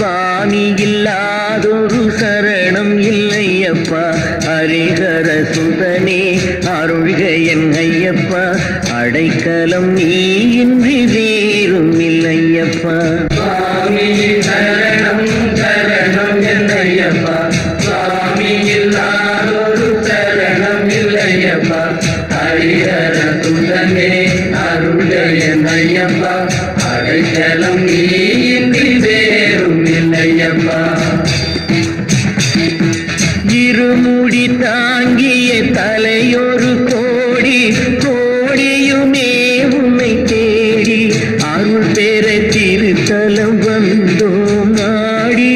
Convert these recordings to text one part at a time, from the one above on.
சுவாமி இல்லாதொரு சரணம் இல்லையப்பா ஹரிஹர சுதனே அருள்க என் ஐயப்பா அடைக்கலம் நீ இன்றி வேறும் இல்லையப்பா சுவாமி சரணம் சரணம் என்னையப்பா சுவாமி இல்லாதொரு சரணம் இல்லையப்பா ஹரிஹர சுதனே அருள்கள் என்னையப்பா அடைக்கலம் நீ இன்றி வேறும் இல்லையப்பா இருமுடி தாங்கிய தலையொரு கோடி கோடியுமே உன்னை தேடி அருள் பெற திருத்தலம் வந்தோம் நாடி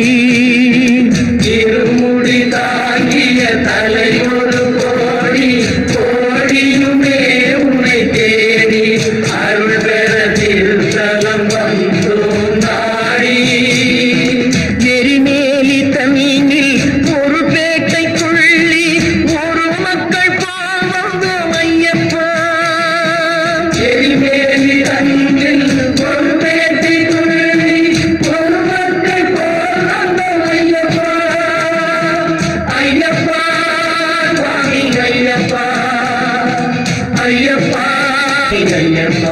இருமுடி தாங்கிய தலையொரு கோடி கோடியுமே உன்னை தேடி அருள் பெற திருத்தலம் வந்தோம் நாடி எரிமேலி தமீனில் ஒரு பேட்டைக்குள்ளி ஒரு மக்கள் போல் வந்தோம் ஐயப்பா எரிமேலி அன்பில் ஒரு பேட்டி துள்ளி ஒரு மக்கள் போல் வந்தோம் ஐயப்பா ஐயப்பா சுவாமி ஐயப்பா ஐயப்பா ஐயப்பா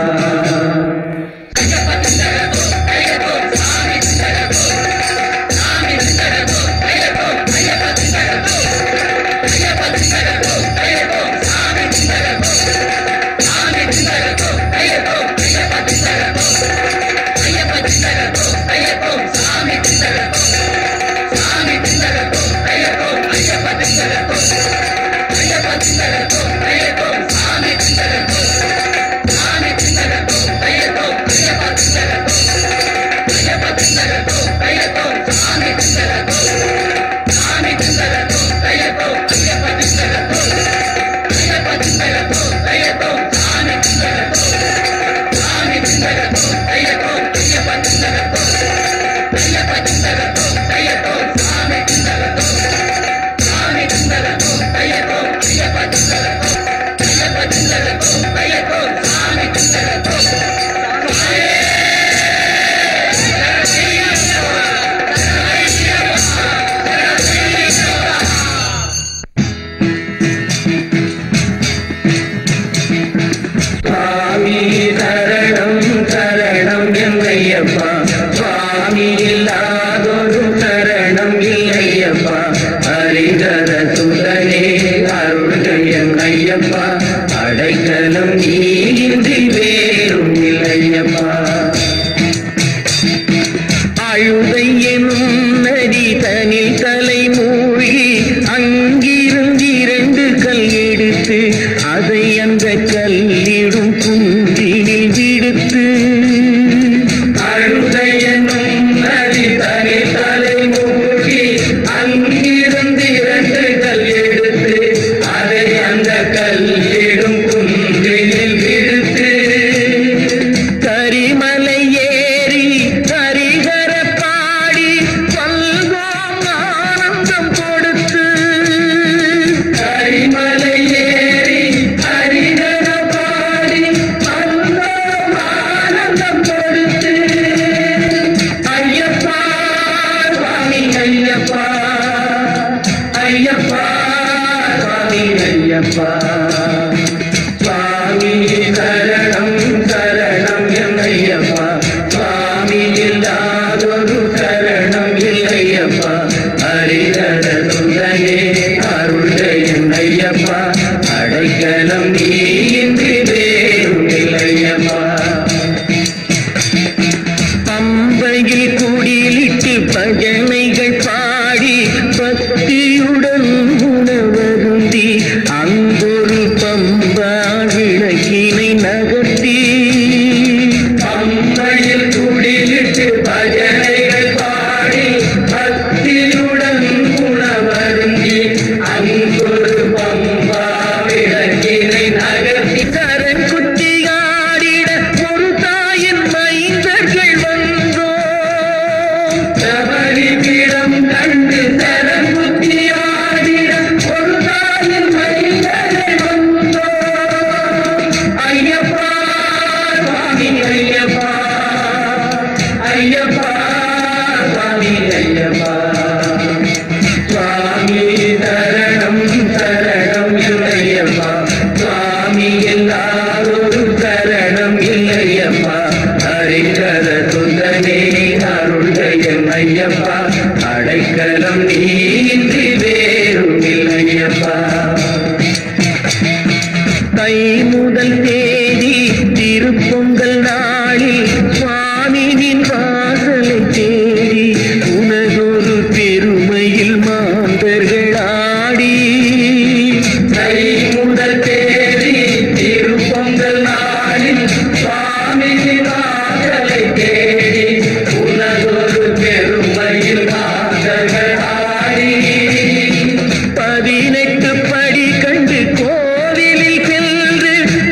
சுவாமி சரணம் சரணம் என்னையப்பா சுவாமி இல்லாதொரு சரணம் இல்லையப்பா ஹரிகர சுதனே அருள்கள் என் ஐயப்பா அடைக்கலம் நீ இன்றி வேறும் இல்லையப்பா அழுதை எனும் நதி தனில் தலை மூழ்கி அங்கிருந்து இரண்டு கல் எடுத்து அதை அந்த கல்லிடும் குன்றினில் விடுத்து அழுதையனும் நதி தனி தலை மூழ்கி அங்கிருந்து இரண்டு கல் எடுத்து அதை அந்த கல்லிடும் குன்றினில் விடுத்து கரிமலை ஏறி ஹரிஹர பாடி பல்கோம் ஆனந்தம் கொடுத்து கரிமலை ஏறி ஹரிகர பாடி பல்லோம் ஆனந்தம் கொடுத்து ஐயப்பா சுவாமி ஐயப்பா ஐயப்பா சுவாமி ஐயப்பா சுவாமி சரணம் சரணம் என்னையப்பா சுவாமி இல்லாதொரு சரணம் இல்லையப்பா ஹரிஹர சுந்தரே அருள்கள் என்னையப்பா அடைக்கலம் நீ இன்றி வேறும் இல்லையப்பா பம்பையில் குடிலிட்டு பஜனைகள் பாடி பக்தியுடன் உணவருந்தி அங்கொரு பம்பா விளக்கினை நகர்த்தி பம்பையில் குடிலிட்டு பஜனைகள் பாடி பக்தியுடன் உணவருந்தி அங்கொரு பம்பா விளக்கினை நகர்த்தி கரன் குத்தி ஆடிட ஒரு தாயின் மைந்தர்கள் வந்தோம் சபரிபீடம் கண்டு சரம் புத்தியாடிட ஒரு தாயின் மைந்தர்கள் வந்தோம் ஐயப்பா சுவாமி ஐயப்பா ஐயப்பா சுவாமி ஐயப்பா சுவாமி சரணம் சரணம் இல்லையப்பா சுவாமி எல்லாரொரு சரணம் இல்லையப்பா ஹரிகர சுந்தனே அருள்கையன் ஐயப்பா அடைக்கலம் நீன்றி வேறும் இல்லையப்பா தை முதல் தேதி திருப்பொங்கல் நாளில் சுவாமியின் வாசலை தேடி உனதொரு பெருமையில் மாந்தர்கள் ஆடி தை முதல் தேதி திருப்பொங்கல் நாளில் சுவாமி வாசலை தேடி உனதொரு பெருமையில் மாதர்கள் ஆடி பதினெட்டு படி கண்டு கோவிலில் சென்று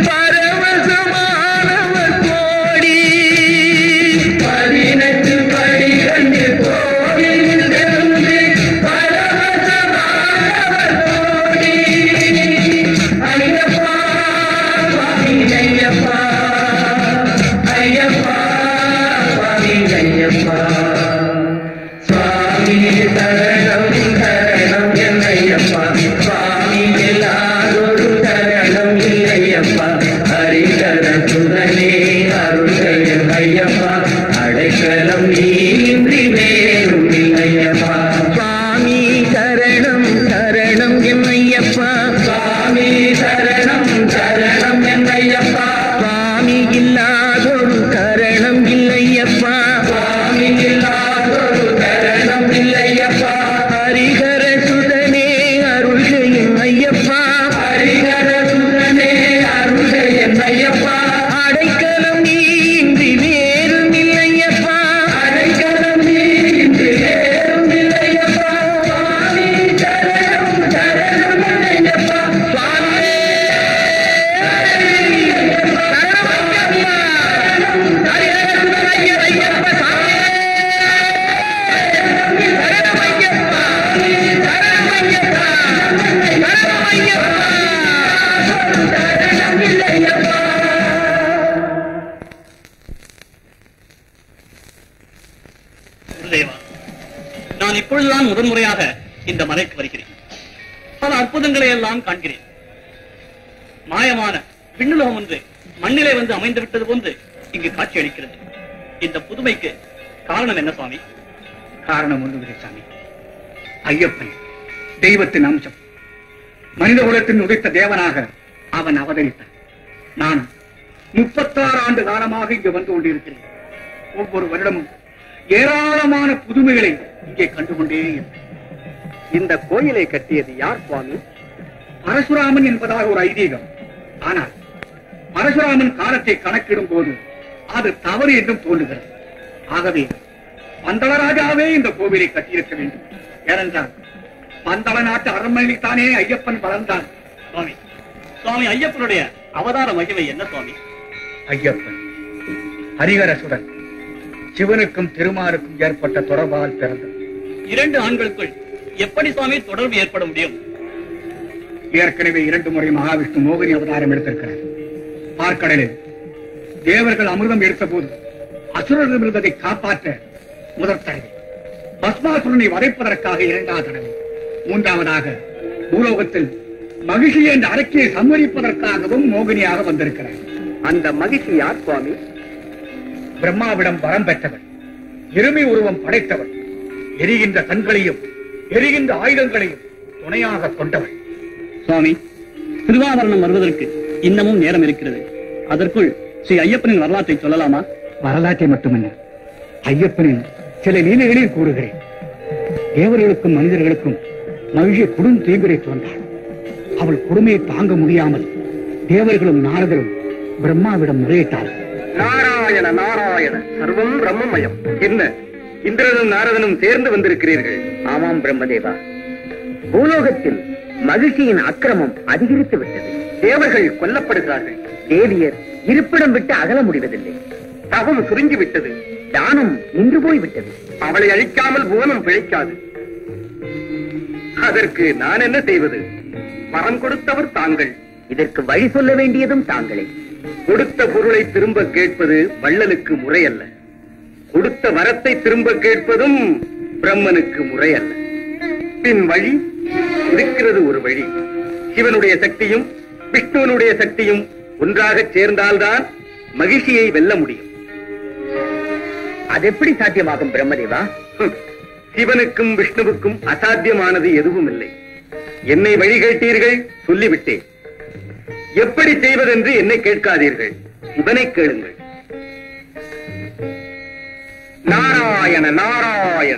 பரவசமானவர் கோடி பதினெட்டு படி கண்டு கோவிலில் சென்று பரவசமானவர் கோடி. ஐயப்பா, சுவாமி ஐயப்பா, ஐயப்பா, சுவாமி ஐயப்பா. சுவாமி சரணம் சரணம் என்னையப்பா சுவாமி எல்லாரொரு சரணம் இல்லையப்பா ஹரிகர சுதனே அருள்கையன் ஐயப்பா அடைக்கலம் நீன்றி வேறும் இல்லையப்பா சுவாமி சரணம் சரணம் என்னையப்பா சுவாமி சரணம் சரணம் என்னையப்பா சுவாமி இல்லாதொரு கரணம் இல்லையப்பா சுவாமி இல்லாதொரு சரணம் இல்லையப்பா ஹரிஹர சுதனே அருள்கையும் ஐயப்பா ஹரிகர சுதனே அருள்கையன் ஐயப்பா அடைக்கலம் நீ இன்றி வேறும் இல்லையப்பா அடைக்கலம் நீன்றி வேறும் இல்லையப்பா சுவாமி சரணம் சரணம் என்னையப்பா சுவாமி குருதேவா நான் இப்பொழுதுதான் முதன்முறையாக இந்த மலைக்கு வருகிறேன் பல அற்புதங்களை எல்லாம் காண்கிறேன் மாயமான விண்ணுலகம் ஒன்று மண்ணிலே வந்து அமைந்து விட்டது போன்று இங்கு காட்சி அளிக்கிறது இந்த புதுமைக்கு காரணம் என்ன சுவாமி காரணம் ஒன்றுமில்லை சாமி ஐயப்பன் தெய்வத்தின் அம்சம் மனித குலத்தின் உதைத்த தேவனாக அவன் அவதரித்தான் நான் முப்பத்தாறு ஆண்டு காலமாக இங்கு வந்து கொண்டிருக்கிறேன் ஒவ்வொரு வருடமும் ஏராளமான புதுமைகளை இங்கே கண்டுகொண்டே இருக்கிறேன். இந்த கோயிலை கட்டியது யார் சுவாமி பரசுராமன் என்பதாக ஒரு ஐதீகம் ஆனால் பரசுராமன் காலத்தை கணக்கிடும் போது அது தவறு என்றும் தோன்றுகிறது ஆகவே பந்தளராஜாவே இந்த கோவிலை கட்டியிருக்க வேண்டும் ஏனென்றால் பந்தள நாட்டு அரண்மனையில் தானே ஐயப்பன் வளர்ந்தான் சுவாமி சுவாமி ஐயப்பனுடைய அவதார மகிமை என்ன சுவாமி ஐயப்பன் ஹரிகரசுடன் சிவனுக்கும் திருமாலுக்கும் ஏற்பட்ட தொடர்பால் பிறந்தது இரண்டு ஆண்களுக்குள் எப்படி சுவாமி தொடர்பு ஏற்பட முடியும் ஏற்கனவே இரண்டு முறை மகாவிஷ்ணு மோகினி அவதாரம் எடுத்திருக்கிறார் பார்க்கடலில் தேவர்கள் அமிர்தம் எடுத்த போது அசுரர்கள் இருந்ததை காப்பாற்ற முதல் தடவை பஸ்மாசுரனை வதைப்பதற்காக இரண்டாவது தடவை மூன்றாவதாக பூலோகத்தில் மகிழ்ச்சி என்ற அரக்கியை சம்மரிப்பதற்காகவும் மோகினியாக வந்திருக்கிறார் அந்த மகிழ்ச்சி யார் சுவாமி பிரம்மாவிடம் வரம் பெற்றவர் எருமை உருவம் படைத்தவர் எரிகின்ற கண்களையும் எரிகின்ற ஆயுதங்களையும் துணையாக கொண்டவர் சுவாமி திருவாபரணம் வருவதற்கு இன்னமும் நேரம் இருக்கிறது அதற்குள் ஸ்ரீ ஐயப்பனின் வரலாற்றை சொல்லலாமா வரலாற்றை மட்டுமல்ல ஐயப்பனின் சில லீலைகளில் கூறுகிறேன் தேவர்களுக்கும் மனிதர்களுக்கும் மகிழ்ச்சி குடும் தீங்குரை தோன்றாள் அவள் கொடுமையை தாங்க முடியாமல் தேவர்களும் நாரதரும் பிரம்மாவிடம் முறையிட்டார்கள் நாராயண நாராயண சர்வம் பிரம்மமயம் என்ன இந்திரனும் நாரதனும் சேர்ந்து வந்திருக்கிறீர்கள் ஆமாம் பிரம்மதேவா பூலோகத்தில் மகிழ்ச்சியின் அக்கிரமம் அதிகரித்து விட்டது தேவர்கள் கொல்லப்படுகிறார்கள் தேவியர் இருப்பிடம் விட்டு அகல முடிவதில்லை தவம் சுருங்கி விட்டது தானம் நின்று போய் விட்டது அவளை அழிக்காமல் புவனம் பிழைக்காது அதற்கு நான் என்ன செய்வது வரம் கொடுத்தவர் தாங்கள் இதற்கு வழி சொல்ல வேண்டியதும் தாங்களே கொடுத்த பொருளை திரும்ப கேட்பது வள்ளலுக்கு முறையல்ல கொடுத்த வரத்தை திரும்ப கேட்பதும் பிரம்மனுக்கு முறை அல்ல பின் வழி இருக்கிறது ஒரு வழி சிவனுடைய சக்தியும் விஷ்ணுவனுடைய சக்தியும் ஒன்றாக சேர்ந்தால்தான் மகிழ்ச்சியை வெல்ல முடியும் அது எப்படி சாத்தியமாகும் பிரம்மதேவா ஹம். சிவனுக்கும் விஷ்ணுவுக்கும் அசாத்தியமானது எதுவும் இல்லை என்னை வழி கேட்டீர்கள் சொல்லிவிட்டேன் எப்படி செய்வதென்று என்னை கேட்காதீர்கள் சிவனை கேளுங்கள் நாராயண நாராயண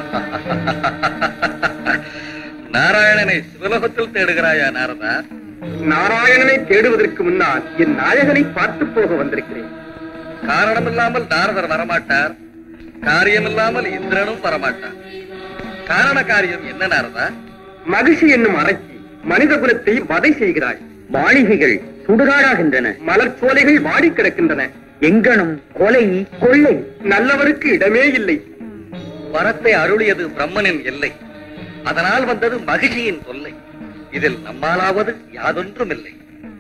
நாராயணனை சிவலோகத்தில் தேடுகிறாயா நாரதா நாராயணனை தேடுவதற்கு முன்னால் என் நாயகனை பார்த்து போக வந்திருக்கிறேன் காரணமில்லாமல் நாரதர் வரமாட்டார் காரியமில்லாமல் இந்திரனும் வரமாட்டார் காரண காரியம் என்ன நாரதா மகிழ்ச்சி என்னும் அரக்கி மனித குலத்தை வதை செய்கிறாள் மாளிகைகள் சுடுகாடாகின்றன மலர் சோலைகள் வாடி கிடக்கின்றன எங்கனும் கொலை கொள்ளை நல்லவருக்கு இடமே இல்லை வரத்தை அருளியது பிரம்மனின் எல்லை அதனால் வந்தது மகிழ்ச்சியின் தொல்லை இதில் நம்மாலாவது யாதொன்றும் இல்லை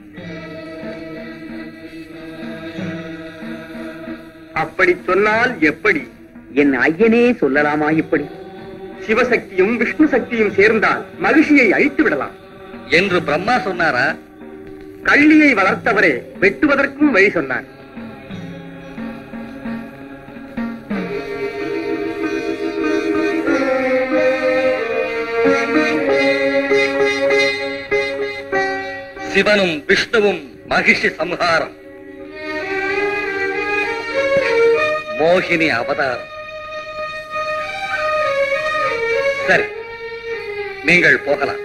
அப்படி சொன்னால் எப்படி என் ஐயனே சொல்லலாமா இப்படி சிவசக்தியும் விஷ்ணு சக்தியும் சேர்ந்தால் மகிழ்ச்சியை அழித்து விடலாம் என்று பிரம்மா சொன்னாரா கள்ளியை வளர்த்தவரே வெட்டுவதற்கும் வழி சொன்னார் சிவனும் விஷ்ணுவும் மகிழ்ச்சி சம்ஹாரம் மோகினி அவதாரம் சரி நீங்கள் போகலாம்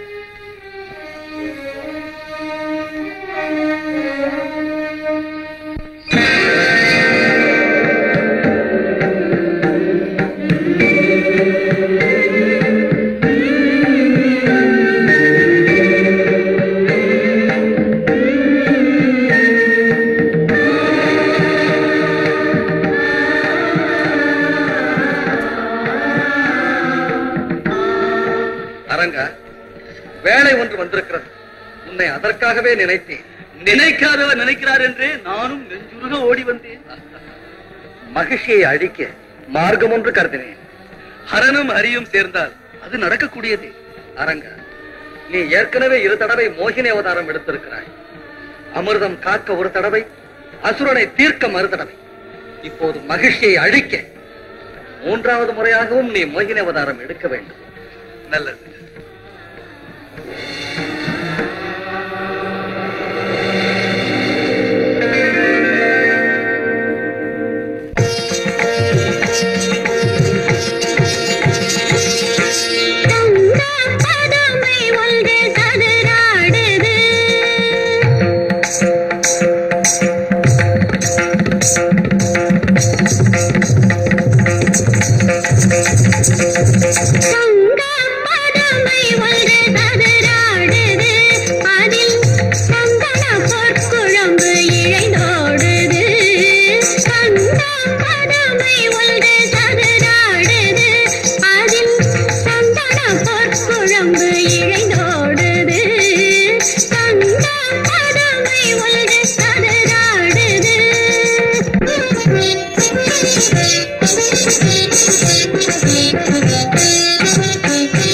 அரங்கா வேலை ஒன்று வந்திருக்கிறது உன்னை அதற்காகவே நினைத்தேன் நினைக்காதவர் நினைக்கிறார் என்று நானும் நெஞ்சுருக ஓடி வந்தேன் மகிழ்ச்சியை அழிக்க மார்க்கம் ஒன்று கருதினேன் ஹரனும் ஹரியும் சேர்ந்தால் அது நடக்கக்கூடியதே அரங்க நீ ஏற்கனவே இரு தடவை மோகினி அவதாரம் எடுத்திருக்கிறாய் அமிர்தம் காக்க ஒரு தடவை அசுரனை தீர்க்க மறு தடவை இப்போது மகிழ்ச்சியை அழிக்க மூன்றாவது முறையாகவும் நீ மோகினி அவதாரம் எடுக்க வேண்டும் நல்லது பதுமை ஒன்று கதிராடுது தங்க பதுமை ஒன்று கதிராடுது அதில் சந்தன பொற்குழம்பு இழைந்தோடுது தங்க பதுமை ஒன்று கதிராடுது அதில் சந்தன பொற்குழம்பு இழைந்தோடுது தங்க பதுமை ஒன்று கதிராடுது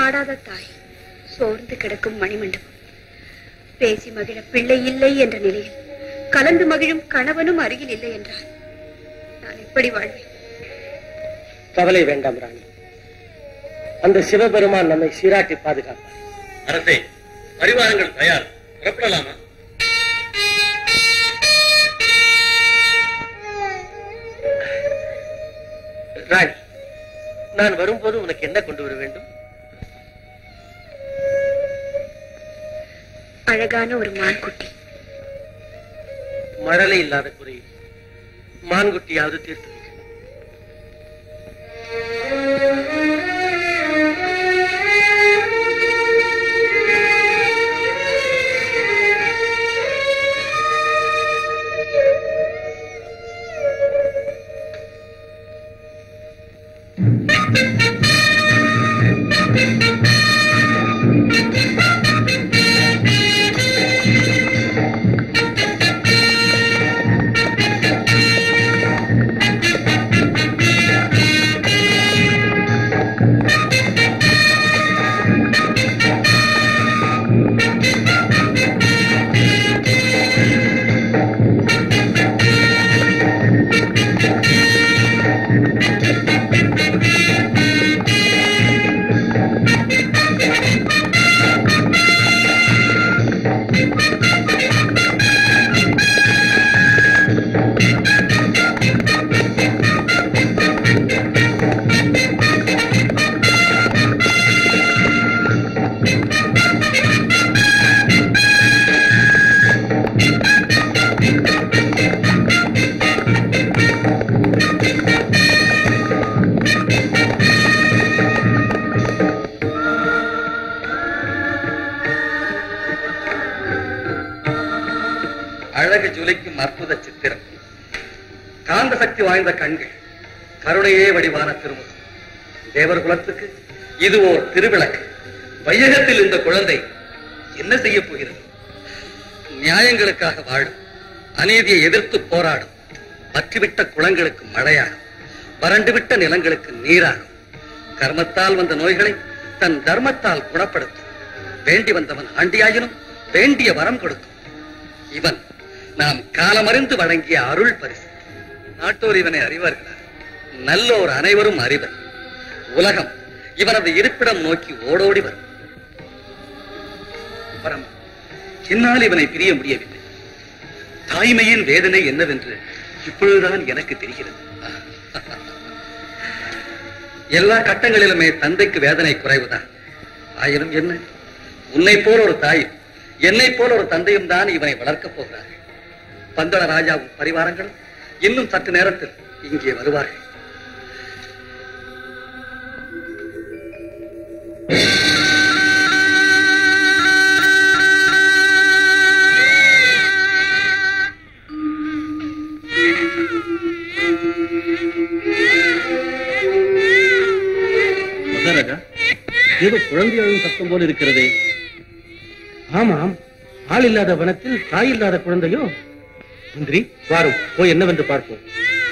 பாடாத தாய் சோர்ந்து கிடக்கும் மணிமண்டபம் பேசி மகிழ பிள்ளை இல்லை என்ற நிலையில் கலந்து மகிழும் கணவனும் அருகில் இல்லை என்றால் நான் எப்படி வாழ்வேன் கவலை வேண்டாம் ராணி அந்த சிவபெருமான் நம்மை சீராட்டி பாதுகாப்பார் அரசே பரிவாரங்கள் தயார் புறப்படலாமா ராணி நான் வரும்போது உனக்கு என்ன கொண்டு வர வேண்டும் அழகான ஒரு மான்குட்டி மழலை இல்லாத குறையில் மான்குட்டியாவது தீர்த்து வைக்க. அழகு ஜொலிக்கும் அற்புத சித்திரம் காந்த சக்தி வாய்ந்த கண்கள் கருணையே வடிவான திருமுகம் தேவர் குலத்துக்கு இது ஓர் திருவிளக்கு வையகத்தில் இந்த குழந்தை என்ன செய்ய போகிறது நியாயங்களுக்காக வாழும் அநீதியை எதிர்த்து போராடும் பற்றிவிட்ட குளங்களுக்கு மழையாகும் வறண்டுவிட்ட நிலங்களுக்கு நீராகும் கர்மத்தால் வந்த நோய்களை தன் தர்மத்தால் குணப்படுத்தும் வேண்டி வந்தவன் ஆண்டியாயினும் வேண்டிய வரம் கொடுக்கும் இவன் நாம் காலமறிந்து வழங்கிய அருள் பரிசு நாட்டோர் இவனை அறிவார்களா நல்லோர் அனைவரும் அறிவர் உலகம் இவனது இருப்பிடம் நோக்கி ஓடோடி வரும் பரம் என்னால் இவனை பிரிய முடியவில்லை தாய்மையின் வேதனை என்னவென்று இப்பொழுதுதான் எனக்கு தெரிகிறது எல்லா கட்டங்களிலுமே தந்தைக்கு வேதனை குறைவுதான் ஆயினும் என்ன உன்னை போல் ஒரு தாயும் என்னை போல் ஒரு தந்தையும் தான் இவனை வளர்க்கப் போகிறார்கள் பந்தள ராஜாவும் பரிவாரங்களும் இன்னும் சற்று நேரத்தில் இங்கே வருவார்கள் மகாராஜா ஏதோ குழந்தை அழும் சத்தம் போல இருக்கிறதே ஆமாம் ஆள் இல்லாத வனத்தில் தாய் இல்லாத குழந்தையோ மந்திரி வாரும் போய் என்னவென்று பார்ப்போம்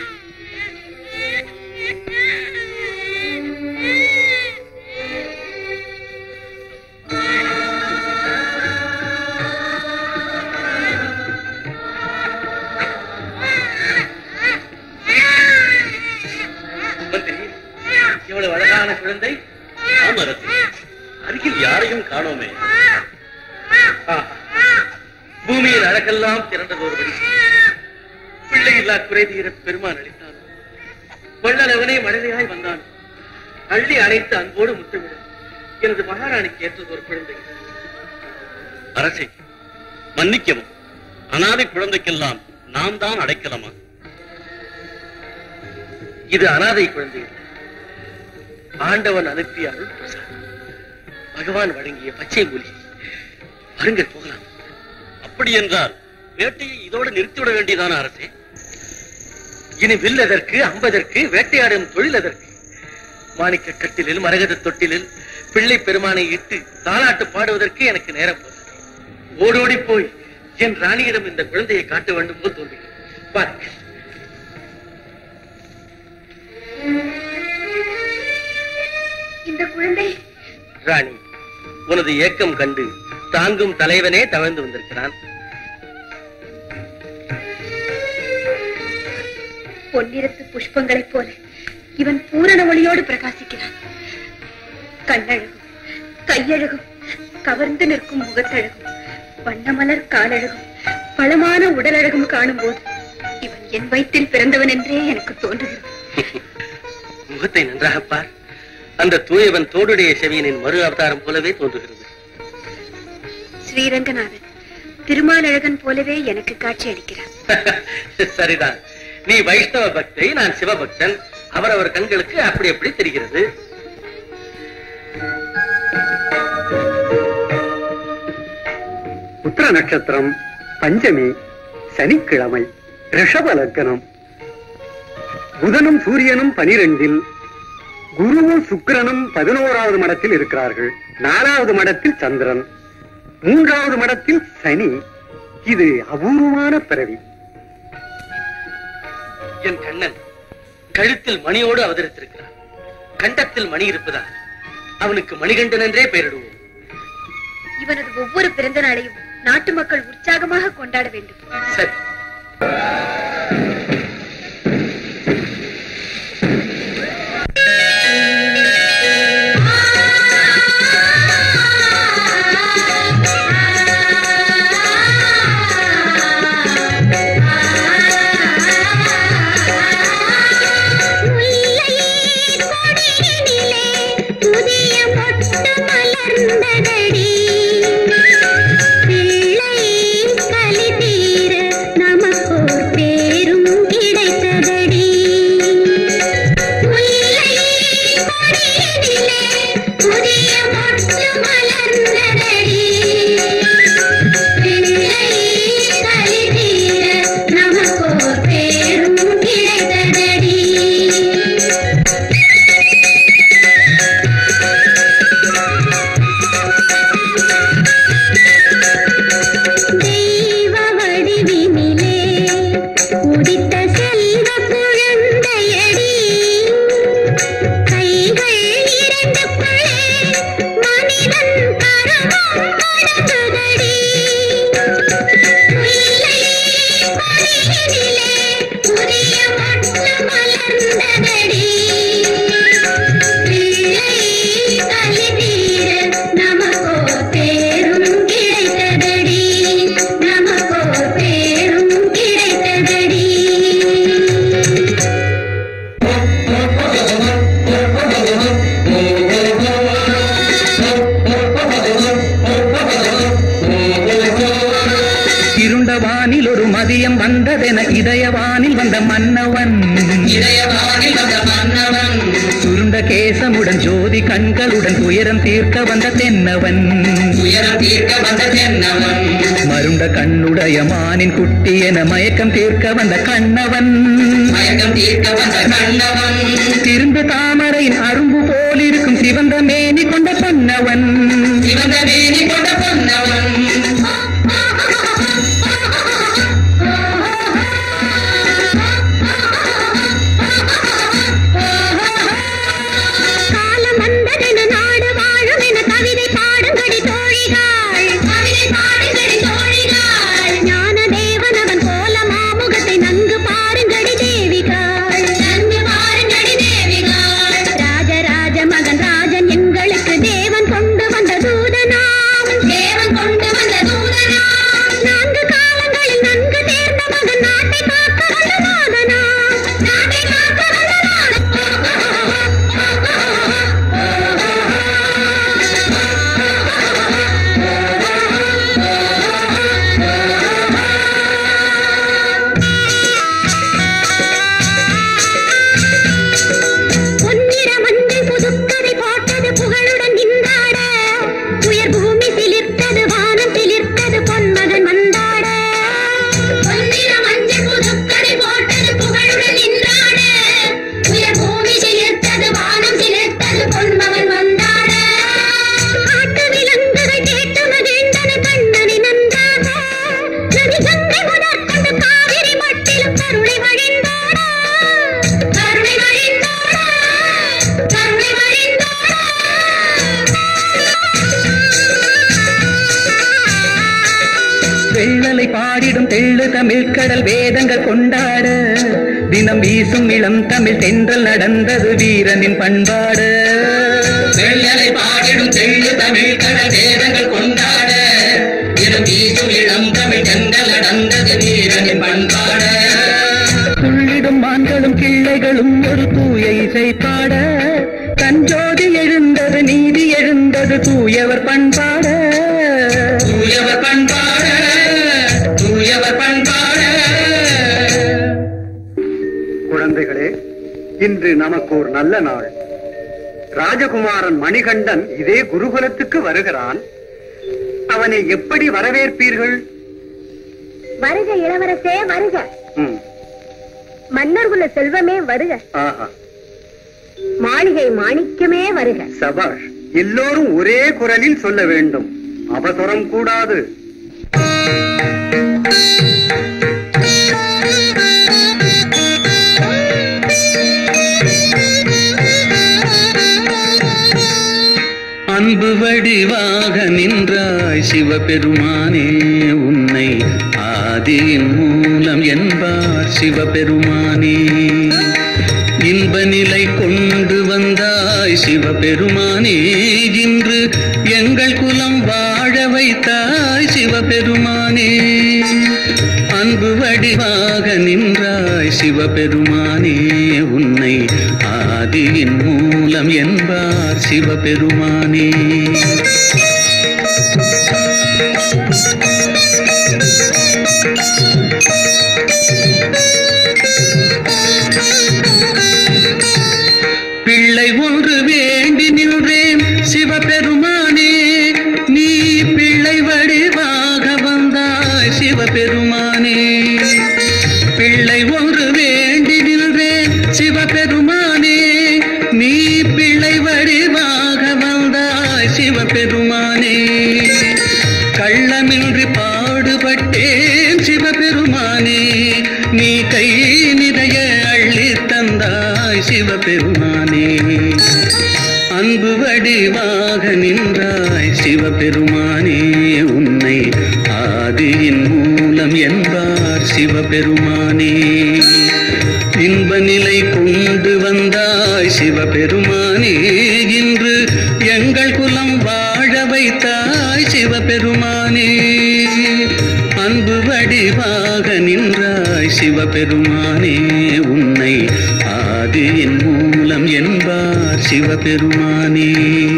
மந்திரி இவ்வளவு அழகான குழந்தை ஆம் அரசே அருகில் யாரையும் காணோமே ஆஹா. பூமியின் அழகெல்லாம் திரண்டது ஒரு படி பிள்ளை இல்லா குறை தீர பெருமான் அளித்தான் வள்ளலவனே மழலையாய் வந்தான் அள்ளி அணைத்து அன்போடு முத்தமிட எனது மகாராணிக்கு ஏற்றது ஒரு குழந்தை அரசே மன்னிக்கவும் அனாதை குழந்தைக்கெல்லாம் நாம் தான் அடைக்கலமா இது அனாதை குழந்தை இல்லை. ஆண்டவன் அனுப்பிய அருள் பிரசாதம் பகவான் வழங்கிய பச்சை மூலிகை வருங்கள் போகலாம் அப்படி என்றால் வேட்டையை இதோடு நிறுத்திவிட வேண்டியதான அரசே இனி வில்லதற்கு அம்பதற்கு வேட்டையாடும் தொழில் அதற்கு மாணிக்க கட்டிலில் மரகத தொட்டிலில் பிள்ளை பெருமானை இட்டு தாலாட்டு பாடுவதற்கு எனக்கு நேரம் போதாது ஓடோடி போய் என் ராணியிடம் இந்த குழந்தையை காட்ட வேண்டும் போல் தோன்றுகிறது பாருங்கள் இந்த குழந்தை ராணி உனது ஏக்கம் கண்டு தாங்கும் தலைவனே தவழ்ந்து வந்திருக்கிறான் பொன்னிறத்து புஷ்பங்களைப் போல இவன் பூரண ஒளியோடு பிரகாசிக்கிறான் கண்ணழகும் கையழகும் கவர்ந்து நிற்கும் முகத்தழகும் வண்ணமலர் காலழகும் பலமான உடலழகும் காணும்போது இவன் என் வயிற்றில் பிறந்தவன் என்றே எனக்கு தோன்றுகிறது முகத்தை நன்றாக பார் அந்த தூயவன் தோடுடைய செவியனின் மறு அவதாரம் போலவே தோன்றுகிறது ஸ்ரீரங்கநாதன் திருமாலழகன் போலவே எனக்கு காட்சி அளிக்கிறான் சரிதான் நீ வைஷ்ணவ பக்தை நான் சிவபக்தன் அவரவர் கண்களுக்கு அப்படி அப்படி தெரிகிறது உத்திர நட்சத்திரம் பஞ்சமி சனிக்கிழமை ரிஷப லக்னம் புதனும் சூரியனும் பனிரெண்டில் குருவும் சுக்கிரனும் பதினோராவது மடத்தில் இருக்கிறார்கள் நாலாவது மடத்தில் சந்திரன் மூன்றாவது மடத்தில் சனி இது அபூர்வமான பிறவி என் கண்ணன் கழுத்தில் மணியோடு அவதரித்திருக்கிறான் கண்டத்தில் மணி இருப்பதால் அவனுக்கு மணிகண்டன் என்றே பெயரிடுவோம் இவனது ஒவ்வொரு பிறந்த நாளையும் நாட்டு மக்கள் உற்சாகமாக கொண்டாட வேண்டும் சரி புதிய மொட்டு மலர்ந்ததடி பிள்ளை கலி தீர நமக்கோர் பேரும் கிடைத்ததடி முல்லை கொடியினிலே புதிய மொட்டு மலர்ந்ததடி பிள்ளை கலி தீர நமக்கோர் பேரும் கிடைத்ததடி தெய்வ வடிவினிலே உதித்த செல்வ குழந்தையடி கைகள் இரண்டுக்குள்ளே மனிதன் கரமும் அடங்குதடி முல்லை கொடியினிலே புதிய மொட்டு மலர்ந்ததடி பிள்ளை கலி தீர நமக்கோ பேரும் கிடைத்ததடி நமக்கோ பேரும் கிடைத்ததடி இருண்ட வானில் ஒரு மதியம் வந்ததென இதயவானில் வந்த மன்னவன் இதயவானில் வந்த மன்னவன் சுருண்ட கேசமுடன் ஜோதி கண்களுடன் துயரம் தீர்க்க வந்த தென்னவன் உயரம் தீர்க்க வந்த தென்னவன் மருண்ட கண்ணுடைய மானின் குட்டி என மயக்கம் தீர்க்க வந்த கண்ணவன் மயக்கம் தீர்க்க வந்த கண்ணவன் திருந்த தாமரையின் அரும்பு போலிருக்கும் சிவந்த மேனி கொண்ட பொன்னவன் சிவந்த வேணி கொண்ட பொன்னவன் காலம் வந்ததென நாடு வாழும் என கவிதை பாடுங்கடி தோழிகள் கவிதை பாடுங்கடி தோழிகள் ஞான தேவன் அவன் கோல மாமுகத்தை நன்கு பாருங்கடி தேவிகள் நன்கு பாருங்கடி தேவிகள் ராஜராஜ மகன் ராஜன் எங்களுக்கு தேவன் கொண்டு தமிழ் கடல் வேதங்கள் கொண்டாட தினம் வீசும் இளம் தமிழ் தென்றல் நடந்தது வீரனின் பண்பாடு வெள்ளலை பாடிடும் தெள்ளு தமிழ் கடல் வேதங்கள் கொண்டாட தினம் வீசும் இளம் தமிழ் தென்றல் நடந்தது வீரனின் பண்பாடு துள்ளிடும் மான்களும் கிள்ளைகளும் ஒரு தூய இசை பாட தஞ்சோதி எழுந்தது நீதி எழுந்தது தூயவர் பண்பாட தூயவர் பண்பாட தூயவர் பண்பாட குழந்தைகளே இன்று நமக்கு ஒரு நல்ல நாள் ராஜகுமாரன் மணிகண்டன் இதே குருகுலத்துக்கு வருகிறான் அவனை எப்படி வரவேற்பீர்கள் வருக இளவரசே வருக ம், மன்னர்குல செல்வமே வருக ஆஹா மாளிகை மாணிக்கமே வருக சபாஷ் எல்லோரும் ஒரே குரலில் சொல்ல வேண்டும் அவசரம் கூடாது அன்பு வடிவாக நின்றாய் சிவபெருமானே உன்னை ஆதியின் மூலம் என்பார் சிவபெருமானே இன்ப நிலை கொண்டு வந்தாய் சிவபெருமானே இன்று எங்கள் குலம் வாழ வைத்தாய் சிவபெருமானே அன்பு வடிவாக நின்றாய் சிவபெருமானே உன்னை ஆதியின் மூலம் என்பார் சிவபெருமானே பிள்ளை ஒன்று வேண்டி நின்றேன் சிவபெருமானே நீ பிள்ளை வடிவாக வந்தாய் சிவபெருமானே பிள்ளை ஒன்று வேண்டி நின்றேன் சிவபெருமானே நீ பிள்ளை வடிவாக வந்தாய் சிவபெருமானே கள்ளமின்றி பாடுபட்டேன் சிவபெருமானே நீ கை நிறைய அள்ளி தந்தாய் சிவபெருமானே அன்பு வடிவாக நின்றாய் சிவபெருமானே உன்னை ஆதியின் மூலம் என்பார் சிவபெருமானே இன்ப நிலை கொண்டு வந்தாய் சிவபெருமானே இன்று எங்கள் குலம் வாழ வைத்தாய் சிவபெருமானே அன்பு வடிவாக நின்றாய் சிவபெருமானே உன்னை ஆதியின் மூலம் என்பார் சிவபெருமானே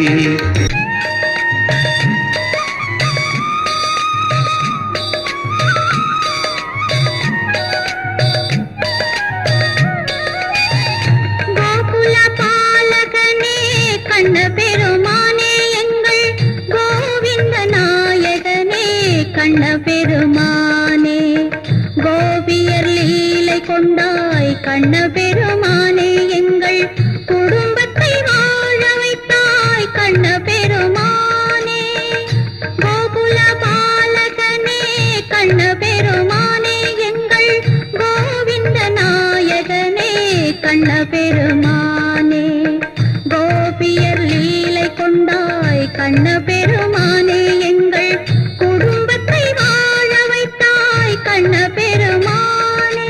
கோகுல பாலகனே கண்ண பெருமானே எங்கள் கோவிந்த நாயகனே கண்ண பெருமானே கோபியர் லீலை கொண்டாய் கண்ண பெருமானே எங்கள் குடும்பத்தை வாழ வைத்தாய் கண்ண பெருமானே கோகுல பாலகனே கண்ண பெருமானே எங்கள் கோவிந்த நாயகனே கண்ண பெருமானே கோபியர் லீலை கொண்டாய் கண்ண பெருமானே எங்கள் குடும்பத்தை வாழ வைத்தாய் கண்ண பெருமானே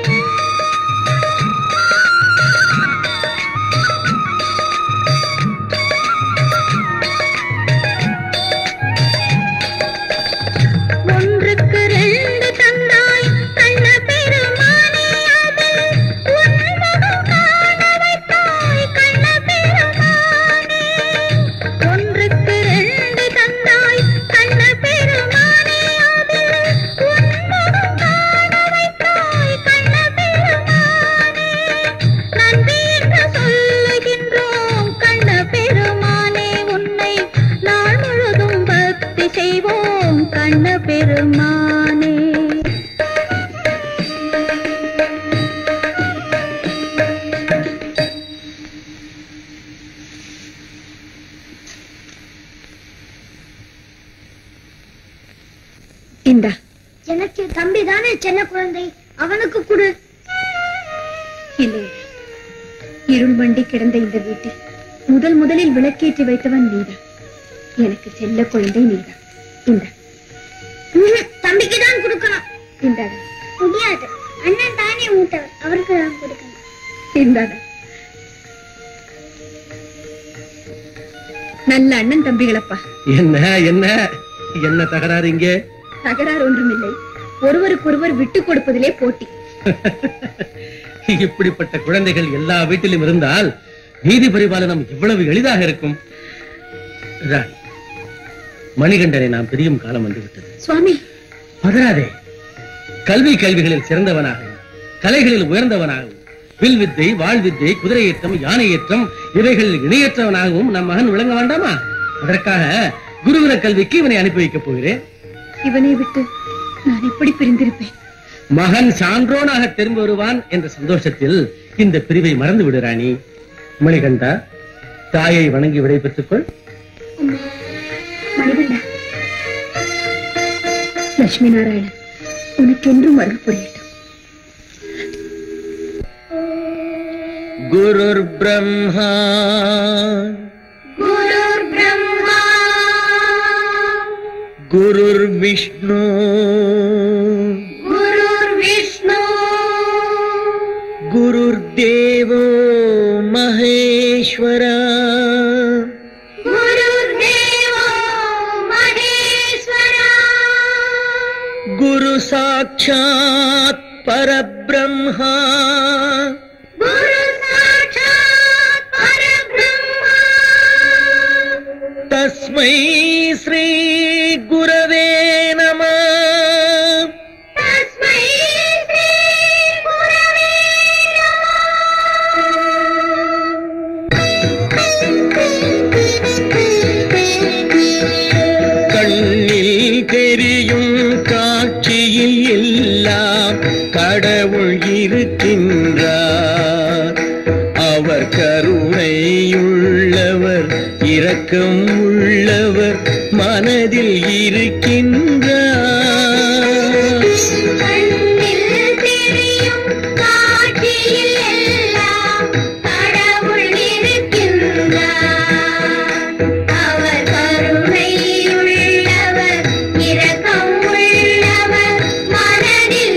ஒன்றுக்கு ரெண்டு தந்தாய் கண்ண பெருமானே அதில் உன்முகம் காண வைத்தாய் கண்ண பெருமானே ஒன்றுக்கு ரெண்டு தந்தாய் கண்ண பெருமானே அதில் உன்முகம் காண வைத்தாய் கண்ண பெருமானே நன்றி என்று சொல்லுகின்றோம் கண்ண பெருமானே உன்னை நாள் முழுதும் பக்தி செய்வோம் கண்ண பெருமானே இந்தா எனக்கு தம்பி தானே சின்ன குழந்தை அவனுக்கு கொடு இல்லை இருள் மண்டி கிடந்த இந்த வீட்டில் முதல் முதலில் விளக்கேற்றி வைத்தவன் நீதான் எனக்கு செல்ல குழந்தை நீதான் இந்த தம்பிக்கு தான் கொடுக்கணும் இந்தாடா முடியாது அண்ணன் தானே மூத்தவர் அவருக்கு தான் கொடுக்கணும் இந்தாங்க நல்ல அண்ணன் தம்பிகளப்பா என்ன என்ன என்ன தகராறு இங்க தகராறு ஒன்றுமில்லை ஒருவருக்கொருவர் விட்டு கொடுப்பதிலே போட்டி இப்படிப்பட்ட குழந்தைகள் எல்லா வீட்டிலும் இருந்தால் நீதி பரிபாலனம் எவ்வளவு எளிதாக இருக்கும் ராணி மணிகண்டனை நாம் பிரியும் காலம் வந்துவிட்டது சுவாமி பதறாதே கல்வி கல்விகளில் சிறந்தவனாகவும் கலைகளில் உயர்ந்தவனாகவும் வில் வித்தை வாழ் வித்தை குதிரை ஏற்றம் யானை ஏற்றம் இவைகளில் இணையற்றவனாகவும் நம் மகன் விளங்க வேண்டாமா அதற்காக குருகுல கல்விக்கு இவனை அனுப்பி வைக்கப் போகிறேன் இவனை விட்டு நான் எப்படி பிரிந்திருப்பேன் மகன் சான்றோனாக திரும்பி வருவான் என்ற சந்தோஷத்தில் இந்த பிரிவை மறந்து விடு ராணி மணிகண்டா தாயை வணங்கி விடை பெற்றுக்கொள் மணிகண்டா லட்சுமி நாராயணன் உனக்கென்றும் அருள் புரியட்டும் குருர் பிரம்மா குருர் பிரம்மா குருர் விஷ்ணு குருர் விஷ்ணு குருர் தேவோ மகேஸ்வரா குருர் தேவோ மகேஸ்வரா குரு சாட்சாத் பரபிரம்மா குரு சாட்சாத் பரபிரம்மா தஸ்மை ஸ்ரீ குரவே நம தஸ்மை ஸ்ரீ குரவே கண்ணில் தெரியும் காட்சியில் எல்லாம் கடவுள் இருக்கின்றார் அவர் கருணையுள்ளவர் இரக்கம் உள்ளவர் மனதில் இருக்கின்றார் கண்ணில் தெரியும் காட்சியில் எல்லாம் கடவுள் இருக்கின்றார் அவர் கருணையுள்ளவர் இரக்கம் உள்ளவர் மனதில்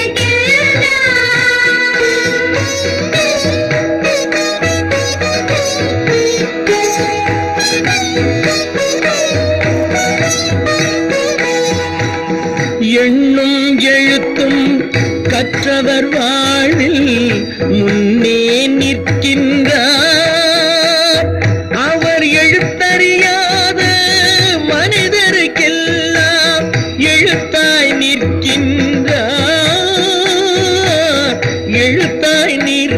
எண்ணும் எழுத்தும் கற்றவர் வாழ்வில் முன்னே நிற்கின்றார் அவர் எழுத்தறியாத மனிதருக்கெல்லாம் எழுத்தாய் நிற்கின்றார் எழுத்தாய்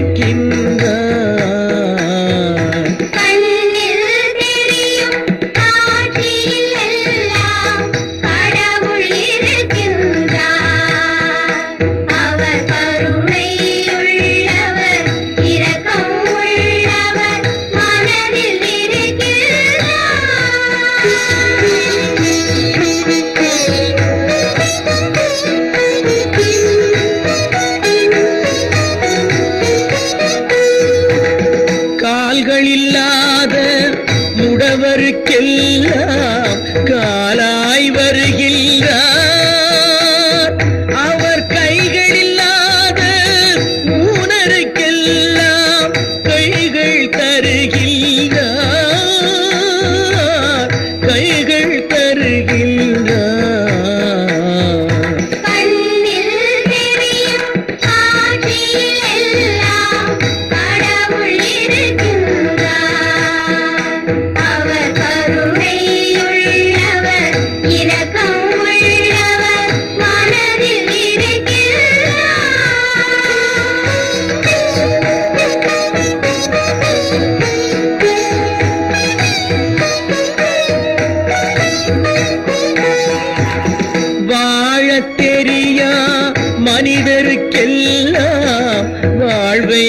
நிற்கின்றார் கண்ணில் தெரியும் காட்சியில் எல்லாம் கடவுள் இருக்கின்றார் அவர் கருணையுள்ளவர் இரக்கம் உள்ளவர் மனதில் கால்கள் இல்லாத முடவருக்கெல்லாம் காலாய் வருகின்றார் அவர் கைகள் இல்லாத ஊனருக்கெல்லாம் கைகள் தருகின்றார் கைகள் தருகின்றார் கண்ணில் தெரியும் காட்சியில் எல்லாம் கடவுள் இருக்கின்றார் அவர் கருணையுள்ளவர் இரக்கம் உள்ளவர் மனதில் வாழத் தெரியா மனிதருக்கெல்லாம் வாழ்வை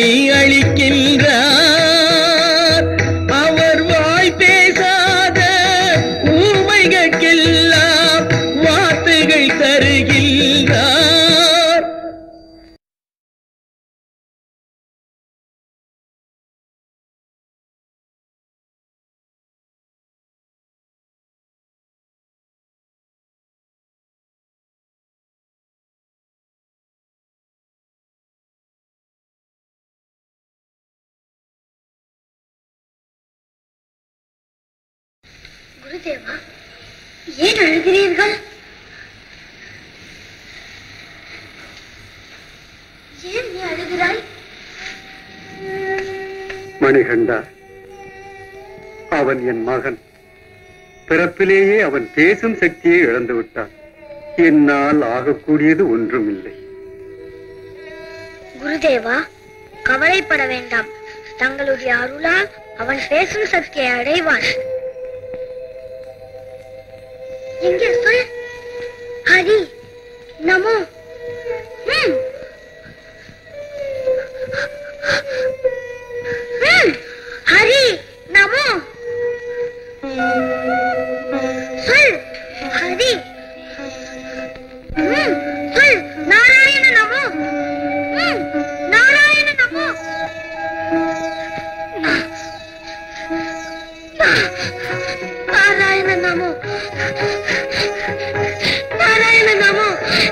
அளிக்கின்றார் அவர் வாய் பேசாத ஊமைகளுக்கெல்லாம் வார்த்தைகள் தருகின்றார் குருதேவா ஏன் அழுகிறீர்கள் ஏன் நீ அழுகிறாய் மணிகண்டா அவன் என் மகன் பிறப்பிலேயே அவன் பேசும் சக்தியை இழந்து விட்டான் என்னால் ஆகக்கூடியது ஒன்றும் இல்லை குருதேவா கவலைப்பட வேண்டாம் தங்களுடைய அருளால் அவன் பேசும் சக்தியை அடைவான் எங்கே சொல் ஹரி நமோ ம். ம். ஹரி நமோ சொல் ஹரி ம். சொல் நாராயண நமோ ம். நாராயண நமோ நாராயண நமோ நாராயண நமோ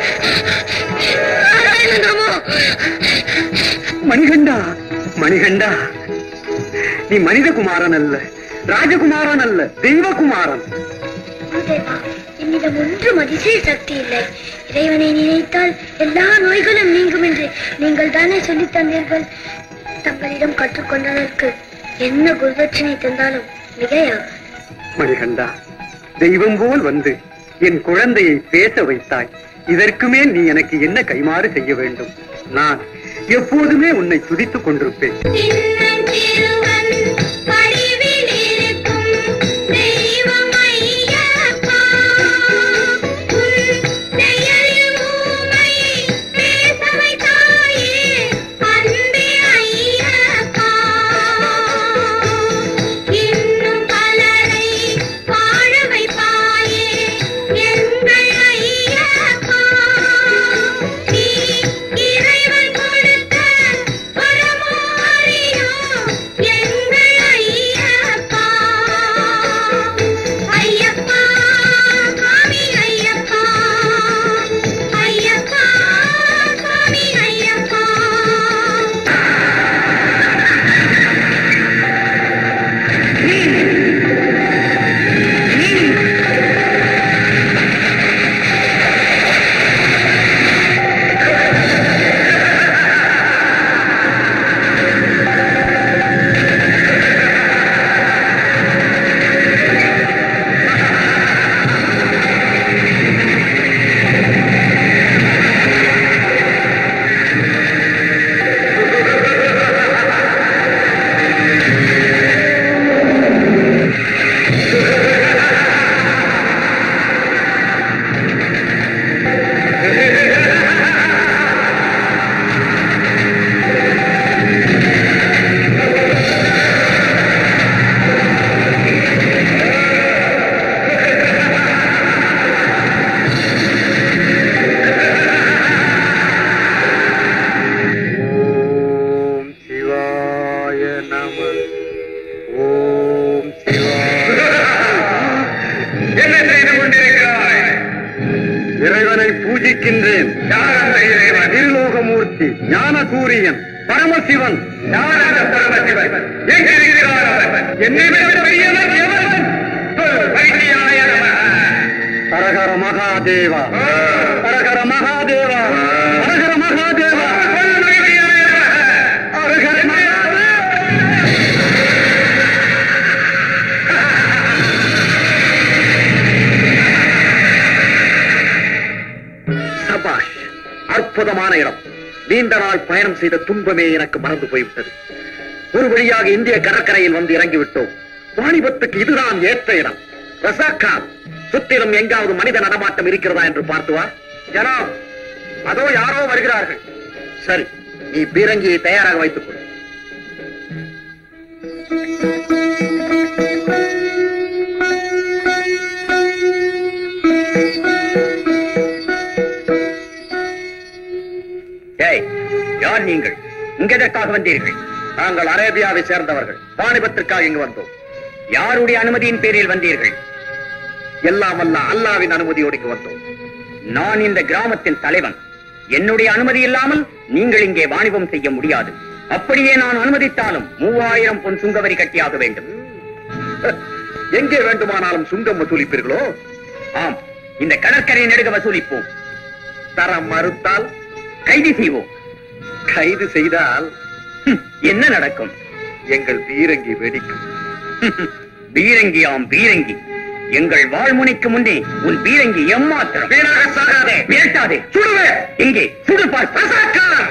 நாராயண நமோ மணிகண்டா மணிகண்டா நீ மனிதகுமாரன் அல்ல ராஜகுமாரன் அல்ல தெய்வகுமாரன் குருதேவா என்னிடம் ஒன்றும் அதிசய சக்தி இல்லை இறைவனை நினைத்தால் எல்லா நோய்களும் நீங்கும் என்று நீங்கள் தானே சொல்லித் தந்தீர்கள் தங்களிடம் கற்றுக்கொண்டதற்கு என்ன குருதட்சணை தந்தாலும் மிகையாகும் மணிகண்டா தெய்வம் போல் வந்து என் குழந்தையை பேச வைத்தாய் இதற்கு மேல் நீ எனக்கு என்ன கைமாறு செய்ய வேண்டும் நான் எப்போதுமே உன்னை துதித்துக் கொண்டிருப்பேன் இறைவன் கொடுத்த வரமோ அறியோ எங்கள் ஐயப்பா ஐயப்பா சுவாமி ஐயப்பா ஐயப்பா சுவாமி ஐயப்பா ஓம் சிவாய நம ஓம் சிவாய என்ன செய்து கொண்டிருக்கிறாய் இறைவனை பூஜிக்கின்றேன் திருலோகமூர்த்தி ஞான சூரியன் பரமசிவன் பரமசிவன் என்னை விட பெரியவன் எவன் ஹரஹர மகாதேவா ஹரஹர மகாதேவா ஹரஹர மகாதேவா ஹரஹர மகாதேவா சபாஷ் அற்புதமான இடம் நீண்ட நாள் பயணம் செய்த துன்பமே எனக்கு மறந்து போய்விட்டது ஒரு வழியாக இந்திய கடற்கரையில் வந்து இறங்கிவிட்டோம் வாணிபத்துக்கு இதுதான் ஏற்ற இடம் ரசாக் கான் சுற்றிலும் எங்காவது மனித நடமாட்டம் இருக்கிறதா என்று பார்த்து வா ஜனாப் அதோ யாரோ வருகிறார்கள் சரி நீ பீரங்கியை தயாராக வைத்துக் கொள் ஏய் யார் நீங்கள் இங்க எதற்காக வந்தீர்கள் நாங்கள் அரேபியாவை சேர்ந்தவர்கள் வாணிபத்திற்காக இங்கு வந்தோம் யாருடைய அனுமதியின் பேரில் வந்தீர்கள் எல்லாம் அல்ல அல்லாவின் அனுமதியோடு இங்கு வந்தோம் நான் இந்த கிராமத்தின் தலைவன் என்னுடைய அனுமதி இல்லாமல் நீங்கள் இங்கே வாணிபம் செய்ய முடியாது அப்படியே நான் அனுமதித்தாலும் மூவாயிரம் பொன் சுங்கவரி கட்டியாக வேண்டும் எங்கே வேண்டுமானாலும் சுங்கம் வசூலிப்பீர்களோ ஆம் இந்த கடற்கரை நெடுக வசூலிப்போம் தர மறுத்தால் கைது செய்வோம் கைது செய்தால் ஹம், என்ன நடக்கும் எங்கள் பீரங்கி வெடிக்கும் பீரங்கியாம் பீரங்கி எங்கள் வாழ்முனைக்கு முன்னே உன் பீரங்கி எம்மாத்திரம் வீணாக சாகாதே விரட்டாதே சுடுவே எங்கே சுடு பார் ரசாக்கார்!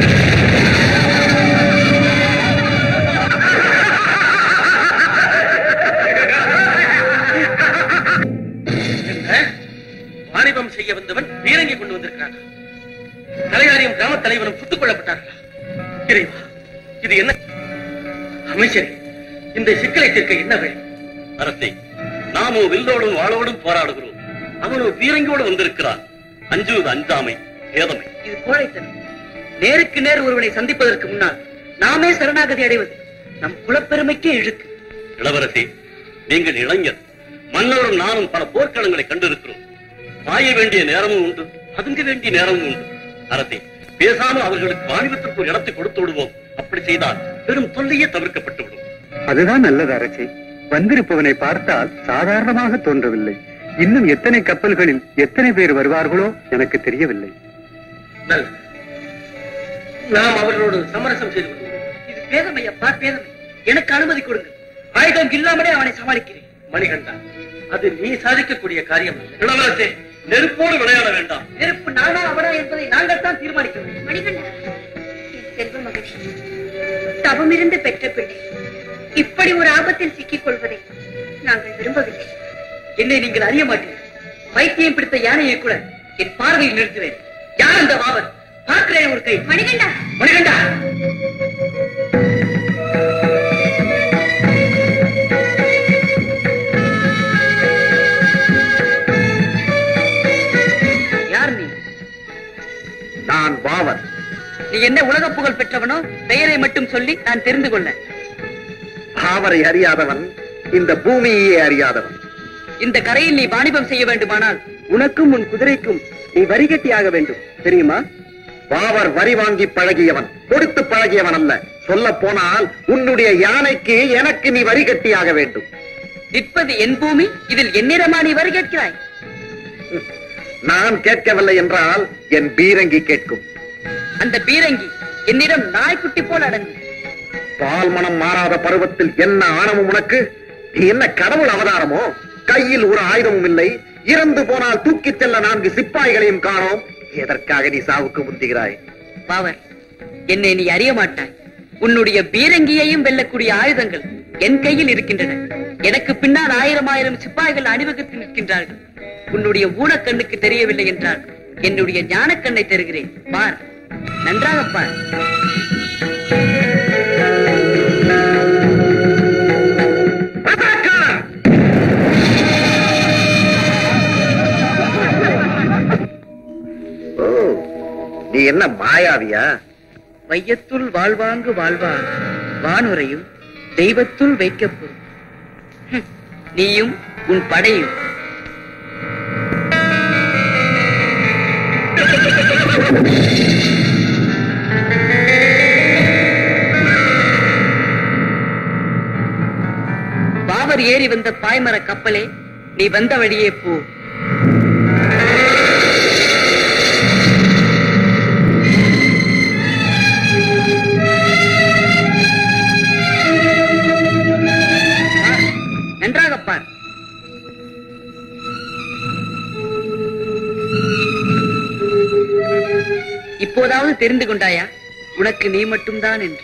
என்ன வாணிபம் செய்ய வந்தவன் பீரங்கி கொண்டு வந்திருக்கிறான் தலையாரியும் கிராம தலைவரும் சுட்டுக் கொல்லப்பட்டார்களா இறைவா இது என்ன அமைச்சரே இந்த சிக்கலை தீர்க்க என்ன வழி அரசே நாமோ வில்லோடும் வாளோடும் போராடுகிறோம் அவனோ பீரங்கியோடு வந்திருக்கிறான் அஞ்சுவது அஞ்சாமை பேதமை இது கோழைத்தனம் நேருக்கு நேர் ஒருவனை சந்திப்பதற்கு முன்னால் நாமே சரணாகதி அடைவது நம் குலப்பெருமைக்கே இழுக்கு இளவரசே நீங்கள் இளைஞர் மன்னரும் நானும் பல போர்க்களங்களை கண்டிருக்கிறோம் பாய வேண்டிய நேரமும் உண்டு பதுங்க வேண்டிய நேரமும் உண்டு அரசே பேசாமல் அவர்களுக்கு வாணிபத்திற்கு ஒரு இடத்தை கொடுத்து விடுவோம் அப்படி செய்தால் பெரும் தொல்லையே தவிர்க்கப்பட்டு விடும் அதுதான் நல்லது அரசே வந்திருப்பவனை பார்த்தால் சாதாரணமாக தோன்றவில்லை இன்னும் எத்தனை கப்பல்களில் எத்தனை பேர் வருவார்களோ எனக்கு தெரியவில்லை நல்லது நாம் அவர்களோடு சமரசம் செய்து கொள்வோம் இது பேதமை அப்பா பேதமை எனக்கு அனுமதி கொடுங்க ஆயுதம் இல்லாமலே அவனை சமாளிக்கிறேன் மணிகண்டா அது நீ சாதிக்கக்கூடிய காரியம் அல்ல. இளவரசே நெருப்போடு விளையாட வேண்டாம் நெருப்பு நானா அவனா என்பதை நாங்கள் தான் தீர்மானிக்க வேண்டும் மணிகண்டா என் செல்வ மகிழ்ச்சி தவமிருந்து பெற்ற பிள்ளை இப்படி ஒரு ஆபத்தில் சிக்கிக் கொள்வதை நாங்கள் விரும்பவில்லை என்னை நீங்கள் அறிய மாட்டீர்கள் பைத்தியம் பிடித்த யானையை கூட என் பார்வையில் நிறுத்துவேன் யார் அந்த மாவன் பார்க்கிறேன் ஒரு கை மணிகண்டா மணிகண்டா யார் நீ நான் பாவன் நீ என்ன உலக புகழ் பெற்றவனோ பெயரை மட்டும் சொல்லி நான் தெரிந்து கொள்ள பாவரை அறியாதவன் இந்த பூமியே அறியாதவன் இந்த கரையில் நீ வாணிபம் செய்ய வேண்டுமானால் உனக்கும் உன் குதிரைக்கும் நீ வரிகட்டியாக வேண்டும் தெரியுமா பாவர் வரி வாங்கி பழகியவன் கொடுத்து பழகியவன் அல்ல சொல்ல போனால் உன்னுடைய யானைக்கு எனக்கு நீ வரி கட்டியாக வேண்டும் நிற்பது என் பூமி இதில் எந்நிறமா நீ வரி கேட்கிறாய் நான் கேட்கவில்லை என்றால் என் பீரங்கி கேட்கும் அந்த பீரங்கி என்னிடம் நாய்க்குட்டி போல் அடங்கும் பால் மனம் மாறாத பருவத்தில் என்ன ஆணவம் உனக்கு நீ என்ன கடவுள் அவதாரமோ கையில் ஒரு ஆயுதமும் இல்லை இறந்து போனால் தூக்கிச் செல்ல நான்கு சிப்பாய்களையும் காணோம் எதற்காக நீ சாவுக்கு முந்துகிறாய் பாவர் என்னை நீ அறிய மாட்டாய் உன்னுடைய பீரங்கியையும் வெல்லக்கூடிய ஆயுதங்கள் என் கையில் இருக்கின்றன எனக்கு பின்னால் ஆயிரம் ஆயிரம் சிப்பாய்கள் அணிவகுத்து நிற்கின்றார்கள் உன்னுடைய ஊனக்கண்ணுக்கு தெரியவில்லை என்றால் என்னுடைய ஞானக்கண்ணை தருகிறேன் பார் நன்றாக பார் ஓ நீ என்ன மாயாவியா வையத்துள் வாழ்வாங்கு வாழ்வான் வானுரையும் தெய்வத்துள் வைக்கப்படும் ஹம், நீயும் உன் படையும் பாவர் ஏறி வந்த பாய்மர கப்பலே நீ வந்த வழியே போ பார், நன்றாக பார் இப்போதாவது தெரிந்து கொண்டாயா உனக்கு நீ மட்டும்தான் என்று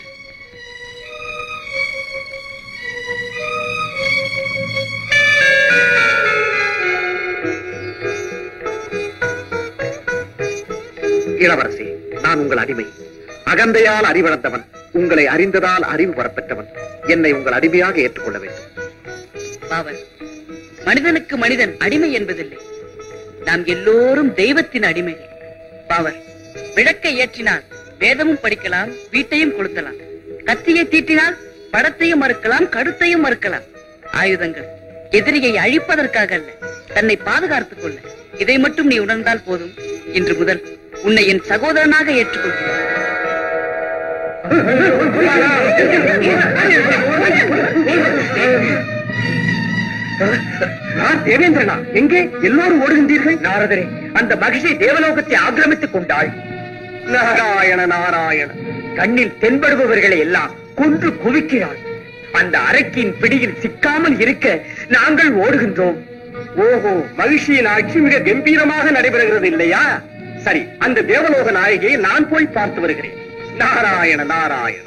இளவரசி நான் உங்கள் அடிமை அகந்தையால் அறிவளர்ந்தவன் உங்களை அறிந்ததால் அறிவு வரப்பெற்றவன் என்னை உங்கள் அடிமையாக ஏற்றுக்கொள்ள வேண்டும் பாவன் மனிதனுக்கு மனிதன் அடிமை என்பதில்லை நாம் எல்லோரும் தெய்வத்தின் அடிமைகள் பாவர் விளக்கை ஏற்றினால் வேதமும் படிக்கலாம் வீட்டையும் கொளுத்தலாம் கத்தியை தீட்டினால் படத்தையும் மறுக்கலாம் கடுத்தையும் மறுக்கலாம் ஆயுதங்கள் எதிரியை அழிப்பதற்காக அல்ல தன்னை பாதுகாத்துக் கொள்ள இதை மட்டும் நீ உணர்ந்தால் போதும் இன்று முதல் உன்னை என் சகோதரனாக ஏற்றுக்கொள்கிறேன் தேவேந்திரனா எங்கே எல்லோரும் ஓடுகின்றீர்கள் நாரதரே அந்த மகிழ்ச்சி தேவலோகத்தை ஆக்கிரமித்துக் கொண்டாள் நாராயண நாராயண கண்ணில் தென்படுபவர்களை எல்லாம் கொன்று குவிக்கிறாள் அந்த அரக்கின் பிடியில் சிக்காமல் இருக்க நாங்கள் ஓடுகின்றோம் ஓஹோ மகிழ்ச்சியின் ஆட்சி மிக கம்பீரமாக நடைபெறுகிறது இல்லையா சரி அந்த தேவலோக நாயகியை நான் போய் பார்த்து வருகிறேன் நாராயண நாராயண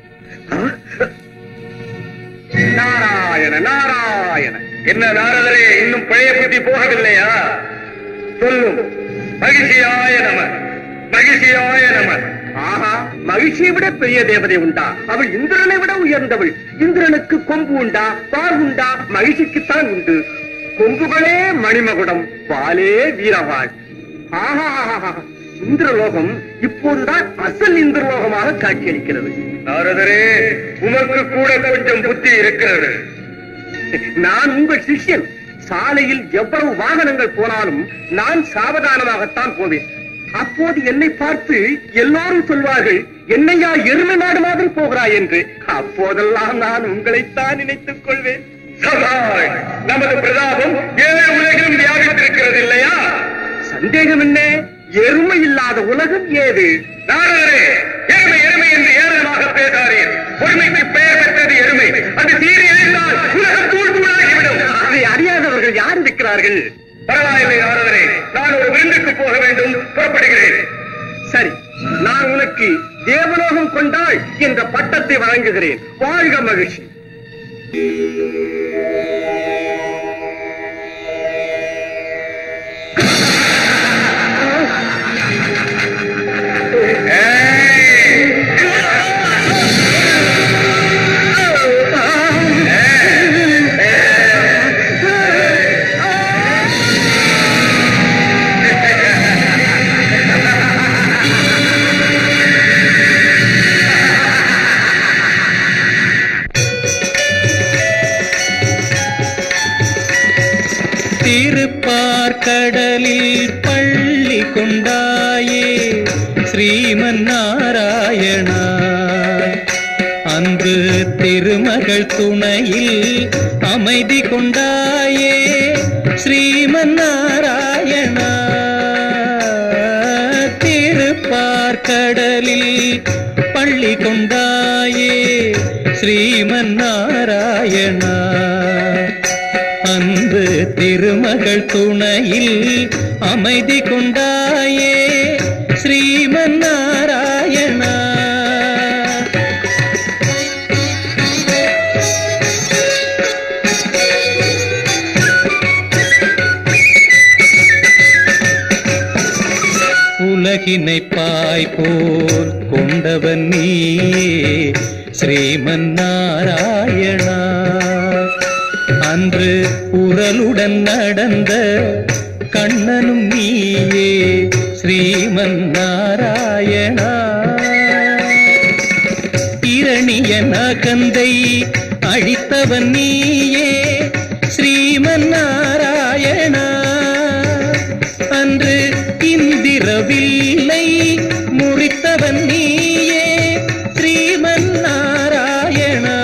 நாராயண நாராயண என்ன நாரதரே இன்னும் பழைய புத்தி போகவில்லையா சொல்லும் மகிழ்ச்சியாய நம மகிழ்ச்சியாய நம ஆஹா மகிழ்ச்சியை விட பெரிய தேவதை உண்டா அவள் இந்திரனை விட உயர்ந்தவள் இந்திரனுக்கு கொம்பு உண்டா பால் உண்டா மகிழ்ச்சிக்குத்தான் உண்டு கொம்புகளே மணிமகுடம் பாலே வீரவாள் ஆஹா இந்திரலோகம் இப்போதுதான் அசல் இந்திரலோகமாக காட்சியளிக்கிறது நாரதரே உமக்கு கூட கொஞ்சம் புத்தி இருக்கிறது நான் உங்கள் சிஷ்யன் சாலையில் எவ்வளவு வாகனங்கள் போனாலும் நான் சாவதானமாகத்தான் போவேன் அப்போது என்னை பார்த்து எல்லோரும் சொல்வார்கள் என்னையா எருமை நாடு மாதிரி போகிறாய் என்று அப்போதெல்லாம் நான் உங்களைத்தான் நினைத்துக் கொள்வேன் நமது பிரதாபம் ஏழு உலகிலும் வியாபித்திருக்கிறது இல்லையா சந்தேகம் என்ன எருமை இல்லாத உலகம் ஏது நாரதரே எருமை எருமை என்று ஏளனமாக பேசாரீர் பொறுமைக்கு பெயர் பெற்றது எருமை அது சீறி எழுந்தால் உலகம் தூள் தூளாகிவிடும் அதை அறியாதவர்கள் யார் இருக்கிறார்கள் பரவாயில்லை நாரதரே நான் ஒரு விருந்துக்கு போக வேண்டும் புறப்படுகிறேன் சரி நான் உனக்கு தேவலோகம் கொண்டாள் என்ற பட்டத்தை வழங்குகிறேன் வாழ்க மகிழ்ச்சி திருப்பார்கடலில் பள்ளி கொண்டாயே ஸ்ரீமன் நாராயணா அங்கு திருமகள் துணையில் அமைதி கொண்டாயே ஸ்ரீமன் நாராயணா திருப்பார்கடலில் பள்ளி கொண்டாயே ஸ்ரீமன் நாராயணா அன்பு திருமகள் துணையில் அமைதி கொண்டாயே ஸ்ரீமன் நாராயணா உலகினை பாய் போல் கொண்டவன் நீயே ஸ்ரீமன் நாராயணா அன்று உரலுடன் நடந்த கண்ணனும் நீயே ஸ்ரீமன் நாராயணா இரணிய நகந்தை அழித்தவன் நீயே ஸ்ரீமன் நாராயணா அன்று இந்திரவில்லை முறித்தவன் நீயே ஸ்ரீமன் நாராயணா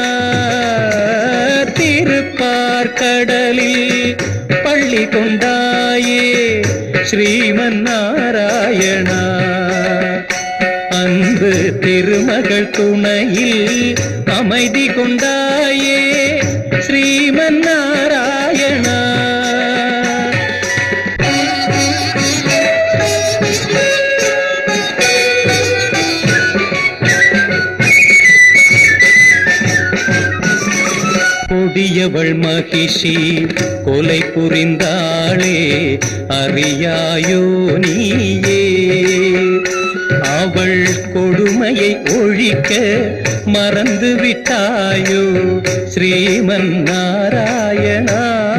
திருப்பார்கடலில் பள்ளி கொண்டாயே ஸ்ரீமன் நாராயணா அன்பு திருமகள் துணையில் அமைதி கொண்டாயே ஸ்ரீமன் நாராயணா கொடியவள் மகிஷி கொலை புரிந்தாளே அறியாயோ நீயே அவள் கொடுமையை ஒழிக்க மறந்து விட்டாயோ ஸ்ரீமன் நாராயணா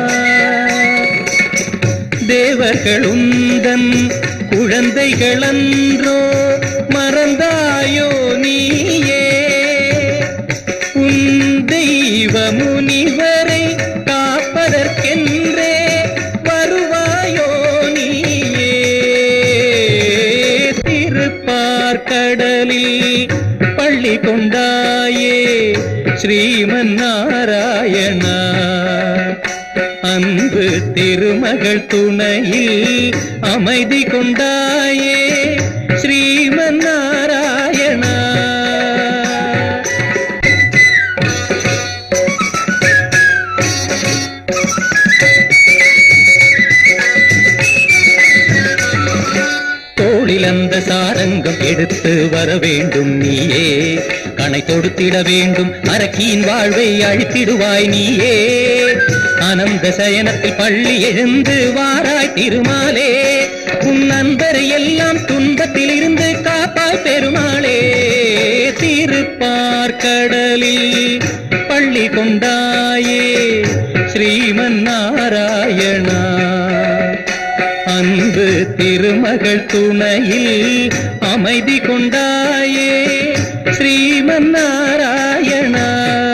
தேவர்கள் உந்தன் குழந்தைகளன்றோ மறந்தாயோ நீயே உன் தெய்வ முனிவரை காப்பதற்கென்றே வருவாயோ நீயே திருப்பார்கடலில் பள்ளி கொண்டாயே ஸ்ரீமன் நாராயணா திருமகள் துணையில் அமைதி கொண்டாயே ஸ்ரீமன் நாராயணா தோளில் அந்த சாரங்கம் எடுத்து வர வேண்டும் நீயே கணை தொடுத்திட வேண்டும் அரக்கியின் வாழ்வை அழித்திடுவாய் நீயே அனந்த சயனத்தில் பள்ளி எழுந்து வாராய் திருமாலே உன் நண்பரை எல்லாம் துன்பத்தில் இருந்து காப்பாய் பெருமாளே திருப்பார்கடலில் பள்ளி கொண்டாயே ஸ்ரீமன் நாராயணா அன்பு திருமகள் துணையில் அமைதி கொண்டாயே ஸ்ரீமன் நாராயணா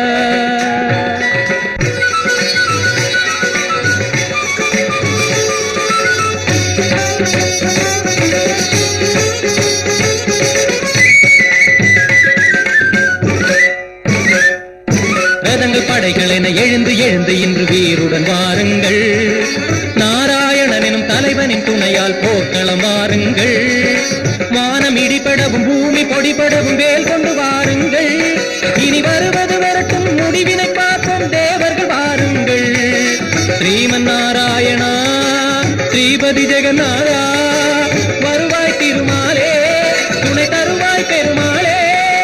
ரதங்கள் படைகள் என எழுந்து எழுந்து இன்று வீருடன் வாருங்கள் நாராயணன் எனும் தலைவனின் துணையால் போர்க்களம் வாருங்கள் வானம் இடிபடவும் பூமி பொடிபடவும் வேல் கொண்டு வாருங்கள் இனி வருவது வரட்டும் முடிவினை பார்ப்போம் தேவர்கள் வாருங்கள் ஸ்ரீமன் நாராயணா ஸ்ரீபதி ஜெகநாதா வருவாய் திருமாலே துணை தருவாய் பெருமாளே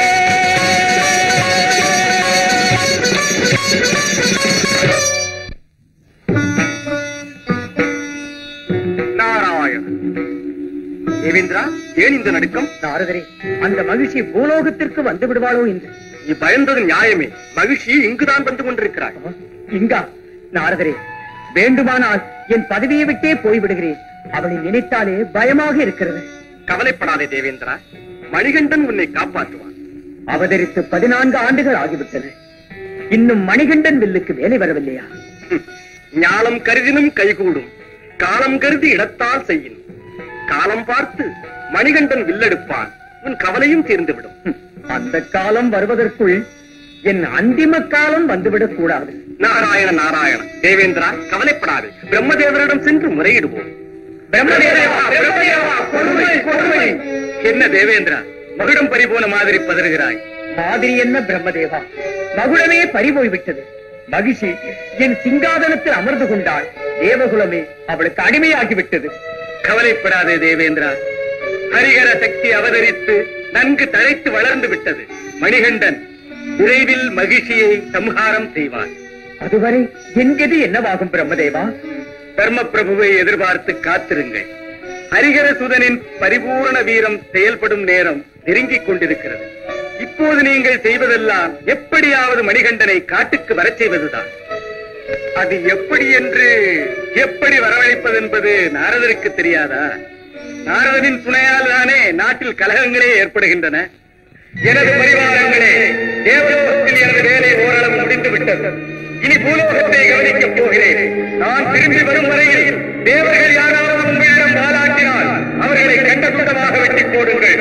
நாராயணன் தேவேந்திரா ஏன் இந்த நடுக்கம் நாரதரே அந்த மகிழ்ச்சி பூலோகத்திற்கு வந்து விடுவாளோ என்று நீ பயந்தது நியாயமே மகிழ்ச்சி இங்குதான் வந்து கொண்டிருக்கிறாய் இங்கா நாரதரே வேண்டுமானால் என் பதவியை விட்டே போய்விடுகிறேன் அவளை நினைத்தாலே பயமாக இருக்கிறது கவலைப்படாதே தேவேந்திரா மணிகண்டன் உன்னை காப்பாற்றுவான் அவதரித்து பதினான்கு ஆண்டுகள் ஆகிவிட்டன இன்னும் மணிகண்டன் வில்லுக்கு வேலை வரவில்லையா ஹம், ஞாலம் கருதினும் கைகூடும் காலம் கருதி இடத்தால் செய்யின் காலம் பார்த்து மணிகண்டன் வில்லெடுப்பான் உன் கவலையும் தீர்ந்துவிடும் ஹம், அந்த காலம் வருவதற்குள் என் அந்திம காலம் வந்துவிடக் கூடாது நாராயண நாராயண தேவேந்திரா கவலைப்படாதே பிரம்மதேவரிடம் சென்று முறையிடுவோம் பிரம்மதேவா பிரம்மதேவா கொடுமை கொடுமை என்ன தேவேந்திரா மகுடம் பறிபோன மாதிரி பதறுகிறாய் மாதிரி என்ன பிரம்மதேவா மகுடமே பறிபோய் விட்டது மகிழ்ச்சி என் சிங்காதனத்தில் அமர்ந்து கொண்டாள் தேவகுலமே அவளுக்கு அடிமையாகிவிட்டது கவலைப்படாதே தேவேந்திரா ஹரிகர சக்தி அவதரித்து நன்கு தழைத்து வளர்ந்து விட்டது மணிகண்டன் விரைவில் மகிழ்ச்சியை சம்ஹாரம் செய்வார் அதுவரை என் கதி என்னவாகும் பிரம்மதேவா தர்ம பிரபுவை எதிர்பார்த்து காத்திருங்கள் ஹரிகர சுதனின் பரிபூரண வீரம் செயல்படும் நேரம் நெருங்கிக் கொண்டிருக்கிறது இப்போது நீங்கள் செய்வதெல்லாம் எப்படியாவது மணிகண்டனை காட்டுக்கு வரச் செய்வதுதான் அது எப்படி என்று எப்படி வரவழைப்பது என்பது நாரதருக்கு தெரியாதா நாரதனின் துணையால் தானே நாட்டில் கலகங்களே ஏற்படுகின்றன எனது பரிவாரங்களே தேவலோகத்தில் எனது வேலை ஓரளவு முடிந்து விட்டது இனி பூலோகத்தை கவனிக்கப் போகிறேன் நான் திரும்பி வரும் வரையில் தேவர்கள் யாராவது உங்களிடம் பாலாட்டினால் அவர்களை கண்ட துண்டமாக வெட்டி போடுங்கள்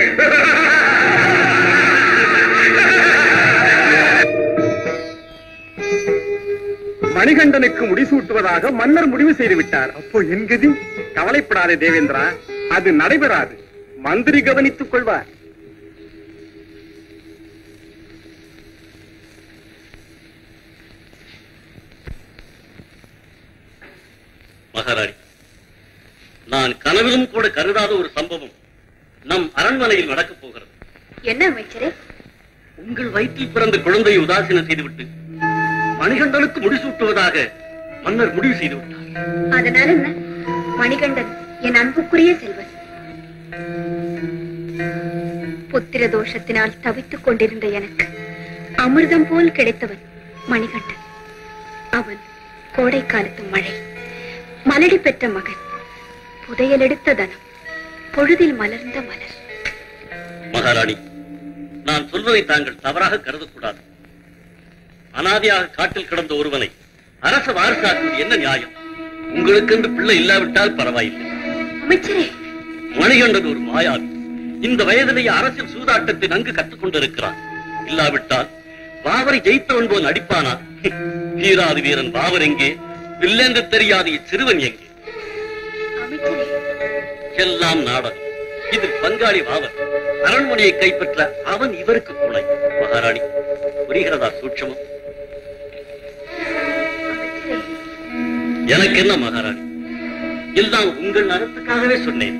மணிகண்டனுக்கு முடிசூட்டுவதாக மன்னர் முடிவு செய்து விட்டார் அப்போ என் கதி கவலைப்படாதே தேவேந்திரா அது நடைபெறாது மந்திரி கவனித்துக் கொள்வார் மகாராணி நான் கனவிலும் கூட கருதாத ஒரு சம்பவம் நம் அரண்மனையில் நடக்கப் போகிறது என்ன அமைச்சரே உங்கள் வயிற்றில் பிறந்த குழந்தையை உதாசீனம் செய்துவிட்டு மணிகண்டனுக்கு முடிசூட்டுவதாக மன்னர் முடிவு செய்து விட்டார் அதனால என்ன மணிகண்டன் என் அன்புக்குரிய செல்வன் புத்திர தோஷத்தினால் தவித்துக் கொண்டிருந்த எனக்கு அமிர்தம் போல் கிடைத்தவன் மணிகண்டன் அவன் கோடை காலத்து மழை மலடி பெற்ற மகன் புதையல் எடுத்த தனம் பொழுதில் மலர்ந்த மலர் மகாராணி நான் சொல்வதை தாங்கள் தவறாக கருதக்கூடாது அனாதையாக காட்டில் கிடந்த ஒருவனை அரச வாரிசாக்குவது என்ன நியாயம் உங்களுக்கென்று பிள்ளை இல்லாவிட்டால் பரவாயில்லை அமைச்சரே மணிகண்டன் ஒரு மாயாவி இந்த வயதிலேயே அரசியல் சூதாட்டத்தை நன்கு கற்றுக் கொண்டிருக்கிறான் இல்லாவிட்டால் பாவரை ஜெயித்தவன் போல் நடிப்பானா வீராதி வீரன் பாவர் எங்கே வில்லென்று தெரியாத இச்சிறுவன் எங்கே அமைச்சரே எல்லாம் நாடகம் இதில் பங்காளி வாவன் அரண்மனையை கைப்பற்ற அவன் இவருக்கு துணை மகாராணி புரிகிறதா சூட்சமம் எனக்கு என்ன மகாராணி எல்லாம் உங்கள் நலத்துக்காகவே சொன்னேன்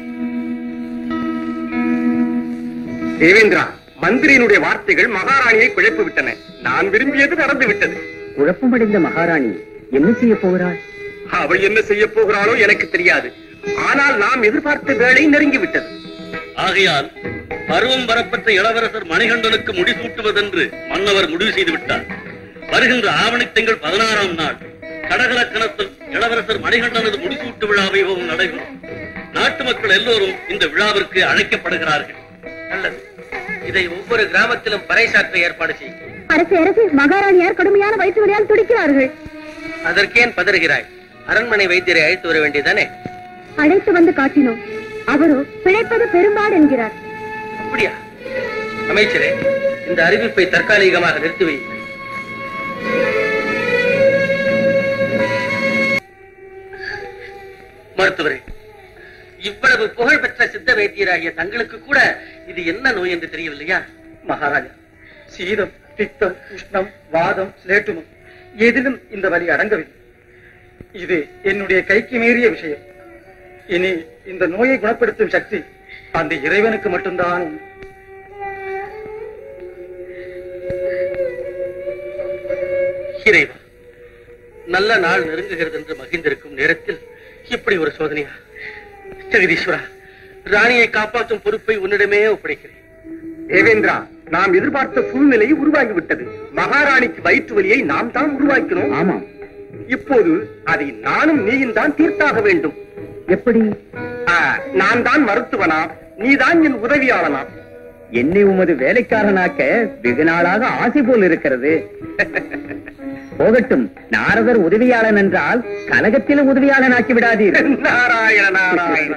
தேவேந்திரா மந்திரியினுடைய வார்த்தைகள் மகாராணியை குழப்பி விட்டன நான் விரும்பியது நடந்து விட்டது குழப்பமடைந்த மகாராணி என்ன செய்ய போகிறாள் அவள் என்ன செய்ய போகிறாளோ எனக்கு தெரியாது ஆனால் நாம் எதிர்பார்த்த வேலை நெருங்கி விட்டது ஆகையால் பருவம் வரப்பட்ட இளவரசர் மணிகண்டனுக்கு முடிசூட்டுவதென்று மன்னவர் முடிவு செய்து விட்டார் வருகின்ற ஆவணி திங்கள் பதினாறாம் நாள் கடகலக்கணத்தில் இளவரசர் மணிகண்டனது முடிசூட்டு விழா வைபவம் நடைபெறும் நாட்டு மக்கள் எல்லோரும் இந்த விழாவிற்கு அழைக்கப்படுகிறார்கள் நல்லது இதை ஒவ்வொரு கிராமத்திலும் பறைசாற்ற ஏற்பாடு செய்யும் அரசு அரசு மகாராணியார் கடுமையான வயிற்று வலியால் துடிக்கிறார்கள் அதற்கேன் பதறுகிறாய் அரண்மனை வைத்தியரை அழைத்து வர வேண்டியதானே அழைத்து வந்து காட்டினோம் அவரோ பிழைப்பது பெரும்பாடு என்கிறார் அப்படியா அமைச்சரே இந்த அறிவிப்பை தற்காலிகமாக நிறுத்தி வையுங்கள் மருத்துவரே இவ்வளவு புகழ் பெற்ற சித்த வைத்தியராகிய தங்களுக்கு கூட இது என்ன நோய் என்று தெரியவில்லையா மகாராஜா சீதம் பித்தம் உஷ்ணம் வாதம் சிலேட்டுமம் எதிலும் இந்த வலி அடங்கவில்லை இது என்னுடைய கைக்கு மீறிய விஷயம் இனி இந்த நோயை குணப்படுத்தும் சக்தி அந்த இறைவனுக்கு மட்டும்தான் உண்டு. இறைவா நல்ல நாள் நெருங்குகிறது என்று மகிழ்ந்திருக்கும் நேரத்தில் இப்படி ஒரு சோதனையா ஜெகதீஸ்வரா ராணியை காப்பாற்றும் பொறுப்பை உன்னிடமே ஒப்படைக்கிறேன் தேவேந்திரா நாம் எதிர்பார்த்த சூழ்நிலை உருவாகிவிட்டது மகாராணிக்கு வயிற்று வலியை நாம் தான் உருவாக்கினோம் ஆமாம் இப்போது அதை நானும் நீயும் தான் தீர்த்தாக வேண்டும் எப்படி ஆ, நான் தான் மருத்துவனா நீதான் என் உதவியாளனா என்னை உமது வேலைக்காரனாக்க வெகு நாளாக ஆசை போல் இருக்கிறது போகட்டும் நாரதர் உதவியாளன் என்றால் கனகத்திலும் உதவியாளனாக்கி விடாதீர் நாராயண நாராயண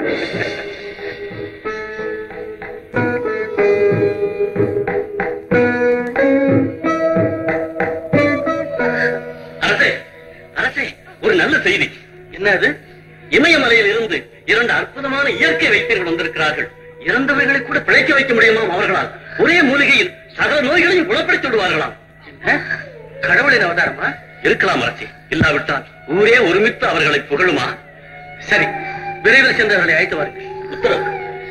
அரசே அரசே ஒரு நல்ல செய்தி என்னது இமயமலையில் இருந்து இரண்டு அற்புதமான இயற்கை வைத்தியர்கள் வந்திருக்கிறார்கள் இறந்தவர்களை கூட பிழைக்க வைக்க முடியுமாம் அவர்களால் ஒரே மூலிகையில் சகல நோய்களையும் குணப்படுத்தி விடுவார்களாம் என்ன? கடவுளின் அவதாரமா இருக்கலாம் அரசே இல்லாவிட்டால் ஊரே ஒருமித்து அவர்களை புகழுமா சரி விரைவில் சென்றவர்களை அழைத்து வாருங்கள் உத்தரவு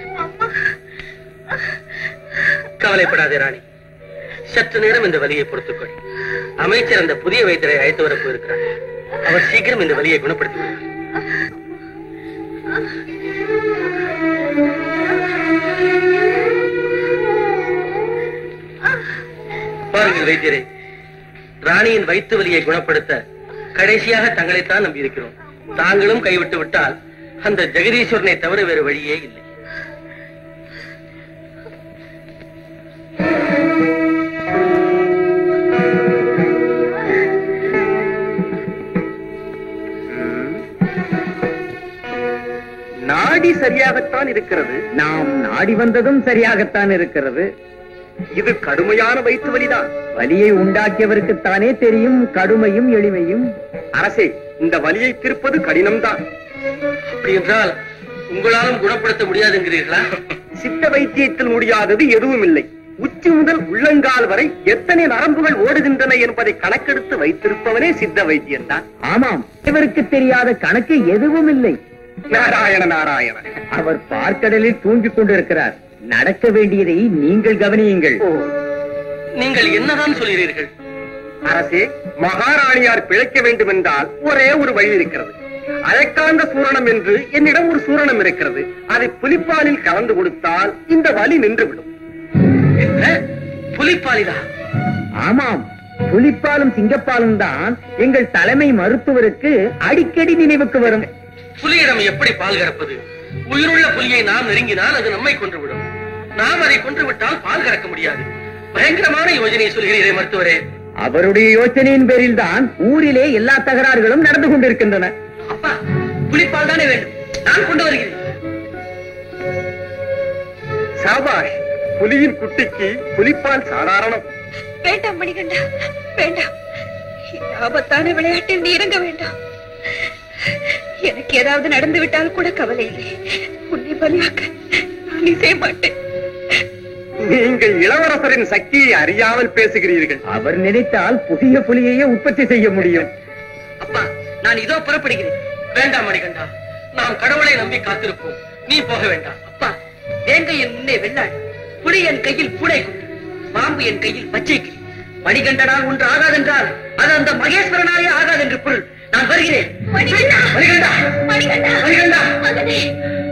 கவலைப்படாதே ராணி சற்று நேரம் இந்த வலியை பொறுத்துக்கொள் அமைச்சர் அந்த புதிய வைத்தியரை அழைத்து வர போயிருக்கிறார் அவர் சீக்கிரம் இந்த வலியை குணப்படுத்தி விடுவார் பாருங்கள் வைத்தியரே ராணியின் வயிற்று வலியை குணப்படுத்த கடைசியாக தங்களைத்தான் நம்பியிருக்கிறோம் தாங்களும் கைவிட்டு விட்டால் அந்த ஜெகதீஸ்வரனை தவிர வேறு வழியே இல்லை நாடி சரியாகத்தான் இருக்கிறது நாம் நாடி வந்ததும் சரியாகத்தான் இருக்கிறது இது கடுமையான வயிற்று வலிதான் வலியை உண்டாக்கியவருக்குத்தானே தெரியும் கடுமையும் எளிமையும் அரசே இந்த வலியை தீர்ப்பது கடினம்தான் அப்படி என்றால் உங்களாலும் குணப்படுத்த முடியாதுங்கிறீர்களா சித்த வைத்தியத்தில் முடியாதது எதுவும் இல்லை உச்சி முதல் உள்ளங்கால் வரை எத்தனை நரம்புகள் ஓடுகின்றன என்பதை கணக்கெடுத்து வைத்திருப்பவனே சித்த வைத்தியன் தான் ஆமாம் இவருக்கு தெரியாத கணக்கு எதுவும் இல்லை நாராயண நாராயண அவர் பார்க்கடலில் தூங்கிக் கொண்டிருக்கிறார் நடக்க வேண்டியதை நீங்கள் கவனியுங்கள் ஓ நீங்கள் என்னதான் சொல்கிறீர்கள் அரசே மகாராணியார் பிழைக்க வேண்டும் என்றால் ஒரே ஒரு வழி இருக்கிறது அயக்காந்த சூரணம் என்று என்னிடம் ஒரு சூரணம் இருக்கிறது அதை புலிப்பாலில் கலந்து கொடுத்தால் இந்த வலி நின்றுவிடும் என்ன புலிப்பாலிதா ஆமாம் புலிப்பாலும் சிங்கப்பாலும் தான் எங்கள் தலைமை மருத்துவருக்கு அடிக்கடி நினைவுக்கு வரும் புலியிடம் எப்படி பால் கறப்பது உயிருள்ள புலியை நாம் நெருங்கினால் அது நம்மை கொன்றுவிடும் நாம் அதை கொன்றுவிட்டால் பால் கறக்க முடியாது பயங்கரமான யோஜனையை சொல்கிறீரே மருத்துவரே அவருடைய யோசனையின் பேரில் தான் ஊரிலே எல்லா தகராறுகளும் நடந்து கொண்டிருக்கின்றன அப்பா புலிப்பால் தானே வேண்டும் நான் கொண்டு வருகிறேன் சாபாஷ் புலியின் குட்டிக்கு புலிப்பால் சாதாரணம் வேண்டாம் மணிகண்டா வேண்டாம் இந்த ஆபத்தான விளையாட்டில் நீ இறங்க வேண்டாம் எனக்கு ஏதாவது நடந்து விட்டால் கூட கவலை இல்லை உன்னை பலியாக்க நான் செய்ய மாட்டேன் நீங்கள் இளவரசரின் சக்தியை அறியாமல் பேசுகிறீர்கள் அவர் நினைத்தால் புதிய புலியையே உற்பத்தி செய்ய முடியும் அப்பா நான் இதோ புறப்படுகிறேன் வேண்டாம் மணிகண்டா நாம் கடவுளை நம்பி காத்திருப்போம் நீ போக வேண்டாம் அப்பா வேங்கை என் முன்னே வெள்ளாள் புலி என் கையில் பூனை குண்டு பாம்பு என் கையில் பச்சை கிளி மணிகண்டனால் ஒன்று ஆகாதென்றால் அது அந்த மகேஸ்வரனாலே ஆகாது என்று பொருள் நான் வருகிறேன் மணிகண்டா மணிகண்டா மணிகண்டா மணிகண்டா மகனே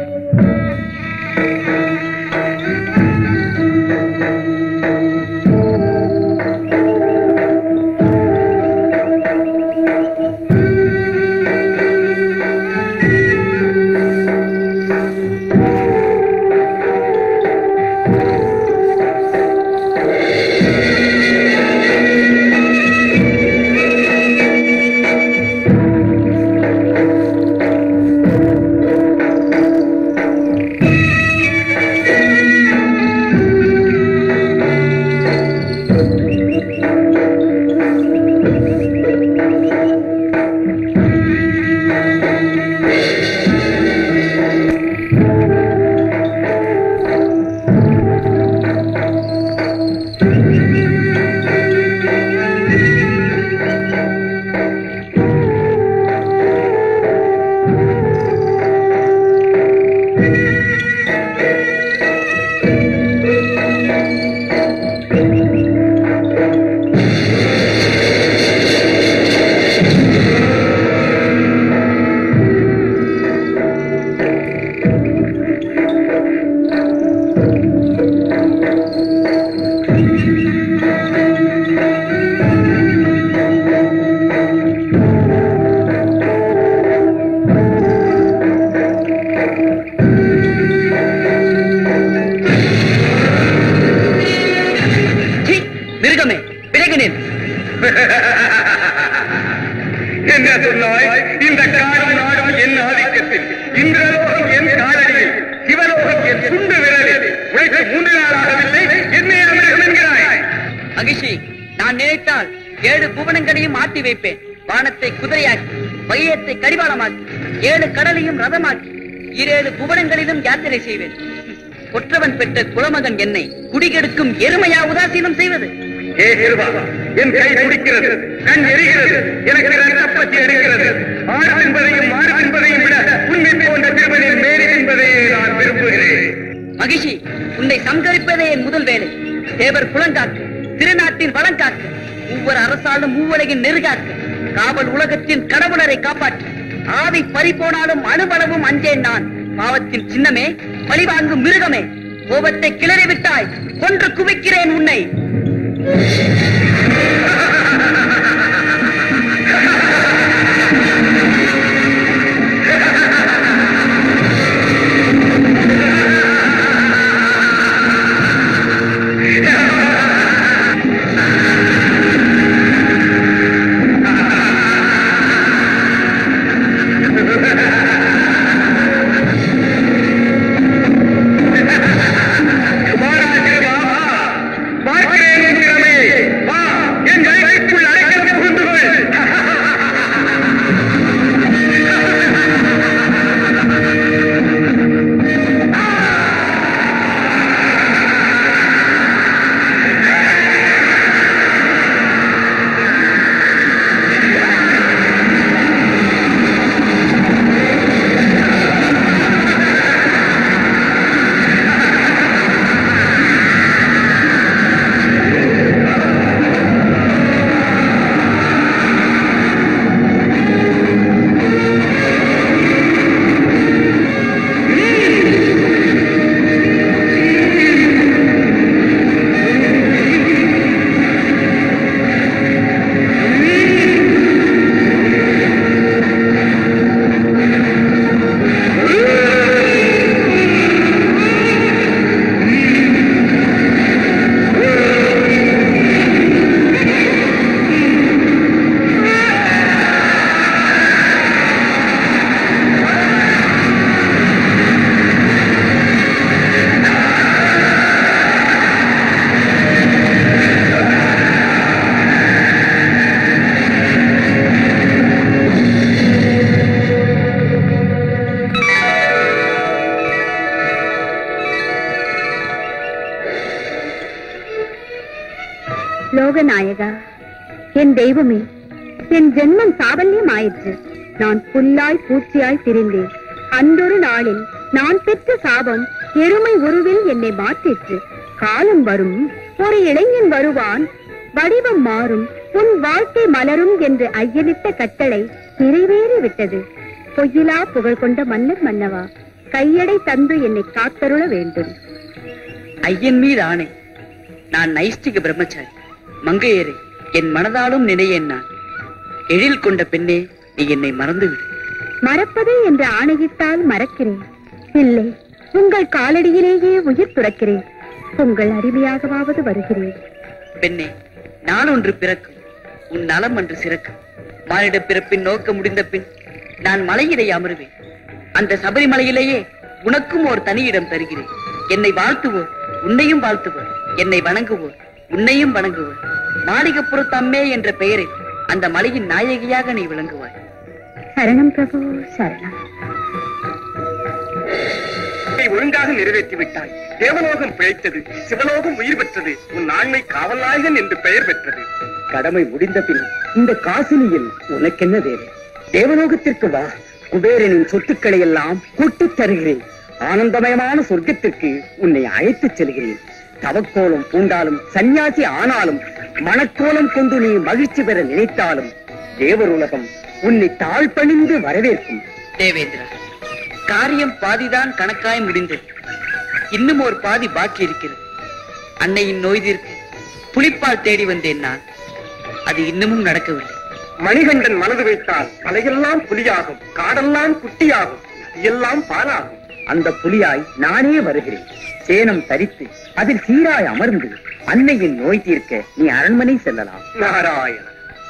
சீ, மிருகமே விலகினேன் என்ன சொன்னாய் இந்த காடும் நாடும் என் ஆதிக்கத்தில் இந்திரலோகம் என் காலடியில் சிவலோகம் என் சுண்டு விரலில் உழைத்து மூன்று நாளாகவில்லை என்னை அமிர்தம் என்கிறாய் மகிழ்ச்சி நான் நினைத்தால் ஏழு புவனங்களையும் ஆட்டி வைப்பேன் வானத்தை குதிரையாக்கி வையத்தை கடிவாளமாக்கி ஏழு கடலையும் ரதமாக்கி ஈரேழு புவனங்களிலும் யாத்திரை செய்வேன் கொற்றவன் பெற்ற குலமகன் என்னை குடிகெடுக்கும் எருமையா உதாசீனம் செய்வது ஏ சிறுவா என் கை துடிக்கிறது கண் எரிகிறது எனக்கு ரத்தப்பத்தி எடுக்கிறது ஆறு என்பதையும் மாறு என்பதையும் விட உண்மை போன்ற திருமணில் மேரி என்பதையே நான் விரும்புகிறேன் மகிழ்ச்சி உன்னை சங்கரிப்பதே என் முதல் வேலை தேவர் குலங்காக்கு திருநாட்டின் வளங்காக்க ஒவ்வொரு அரசாலும் மூவலகின் நெருகாக்க காவல் உலகத்தின் கடவுளரை காப்பாற்ற ஆவி பறிபோனாலும் அணுவளவும் அஞ்சேன் நான் பாவத்தின் சின்னமே பழிவாங்கும் மிருகமே கோபத்தை கிளறி விட்டாய் கொன்று குவிக்கிறேன் உன்னை வாடா சிறுவா, வா. பார்க்கிறேன் என்கிறமே. வா பூலோக நாயகா என் தெய்வமே என் ஜென்மம் சாபல்யம் ஆயிற்று நான் புல்லாய் பூச்சியாய் திரிந்தேன் அன்றொரு நாளில் நான் பெற்ற சாபம் எருமை உருவில் என்னை மாற்றிற்று காலம் வரும் ஒரு இளைஞன் வருவான் வடிவம் மாறும் உன் வாழ்க்கை மலரும் என்று ஐயனிட்ட கட்டளை நிறைவேறி விட்டது பொய்யிலா புகழ் கொண்ட மன்னர் மன்னவா கையடை தந்து என்னை காத்தருள வேண்டும் ஐயன் மீது ஆணை நான் நைஷ்டிக பிரம்மச்சாரி மங்கையரே என் மனதாலும் நினையேன் நான் எழில் கொண்ட பெண்ணே நீ என்னை மறந்துவிடு மறப்பது என்று ஆணையிட்டால் மறக்கிறேன் இல்லை உங்கள் காலடியிலேயே உயிர் துறக்கிறேன் உங்கள் அடிமையாகவாவது வருகிறேன் பெண்ணே நான் ஒன்று பிறக்கும் உன் நலம் அன்று சிறக்கும் மானிட பிறப்பின் நோக்க முடிந்த பின் நான் மலையிலே அமருவேன் அந்த சபரிமலையிலேயே உனக்கும் ஒரு தனி இடம் தருகிறேன் என்னை வாழ்த்துவோர் உன்னையும் வாழ்த்துவோர் என்னை வணங்குவோர் உன்னையும் வணங்குவோர் மாளிகப்புறத்தம்மே என்ற பெயரில் அந்த மலையின் நாயகியாக நீ விளங்குவாய் சரணம் பிரபு சரணம் இதை ஒழுங்காக நிறைவேற்றி விட்டாய் தேவலோகம் பிழைத்தது சிவலோகம் உயிர் பெற்றது உன் ஆண்மை காவல் நாயகன் என்று பெயர் பெற்றது கடமை முடிந்த பின் இந்த காசினியில் உனக்கென்ன தேவை தேவலோகத்திற்கு வா குபேரனின் சொத்துக்களை எல்லாம் கூட்டித் தருகிறேன் ஆனந்தமயமான சொர்க்கத்திற்கு உன்னை அழைத்துச் செல்கிறேன் தவக்கோலம் பூண்டாலும் சந்நியாசி ஆனாலும் மணக்கோலம் கொண்டு நீ மகிழ்ச்சி பெற நினைத்தாலும் தேவருலகம் உன்னை தாழ்பணிந்து வரவேற்கும் தேவேந்திரா காரியம் பாதிதான் கணக்காய் முடிந்தது இன்னும் ஒரு பாதி பாக்கி இருக்கிறது அன்னையின் நோய் தீர்க்க புலிப்பால் தேடி வந்தேன் நான் அது இன்னமும் நடக்கவில்லை மணிகண்டன் மனது வைத்தால் மலையெல்லாம் புலியாகும் காடெல்லாம் குட்டியாகும் நதியெல்லாம் பாலாகும் அந்த புலியாய் நானே வருகிறேன் சேனம் தரித்து அதில் சீராய் அமர்ந்து அன்னையின் நோய் தீர்க்க நீ அரண்மனை செல்லலாம் நாராயண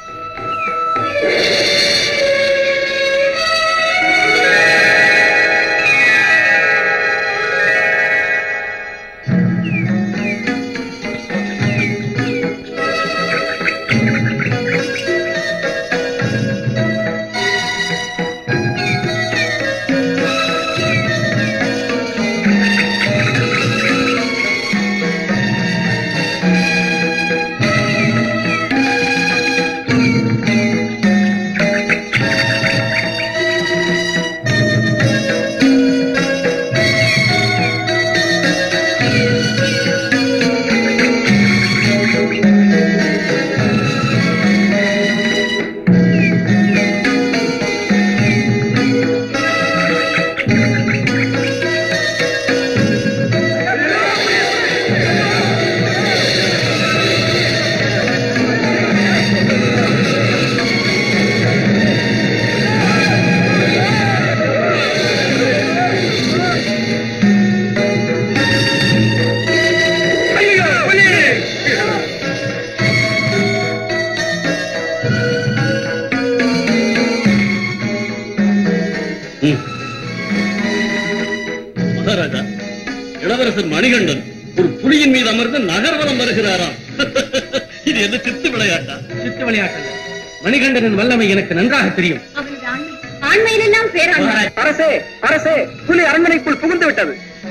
மகாராஜா இளவரசர் மணிகண்டன் ஒரு புலியின் மீது அமர்ந்து நகர்வலம் வருகிறாராம் இது என்ன சித்து விளையாட்டா சித்து விளையாட்டு மணிகண்டனின் வல்லமை எனக்கு நன்றாக தெரியும் அவனது ஆண்மை ஆண்மையிலெல்லாம் பேராண்மை அரசே அரசே புலி அரண்மனைக்குள் புகுந்து விட்டது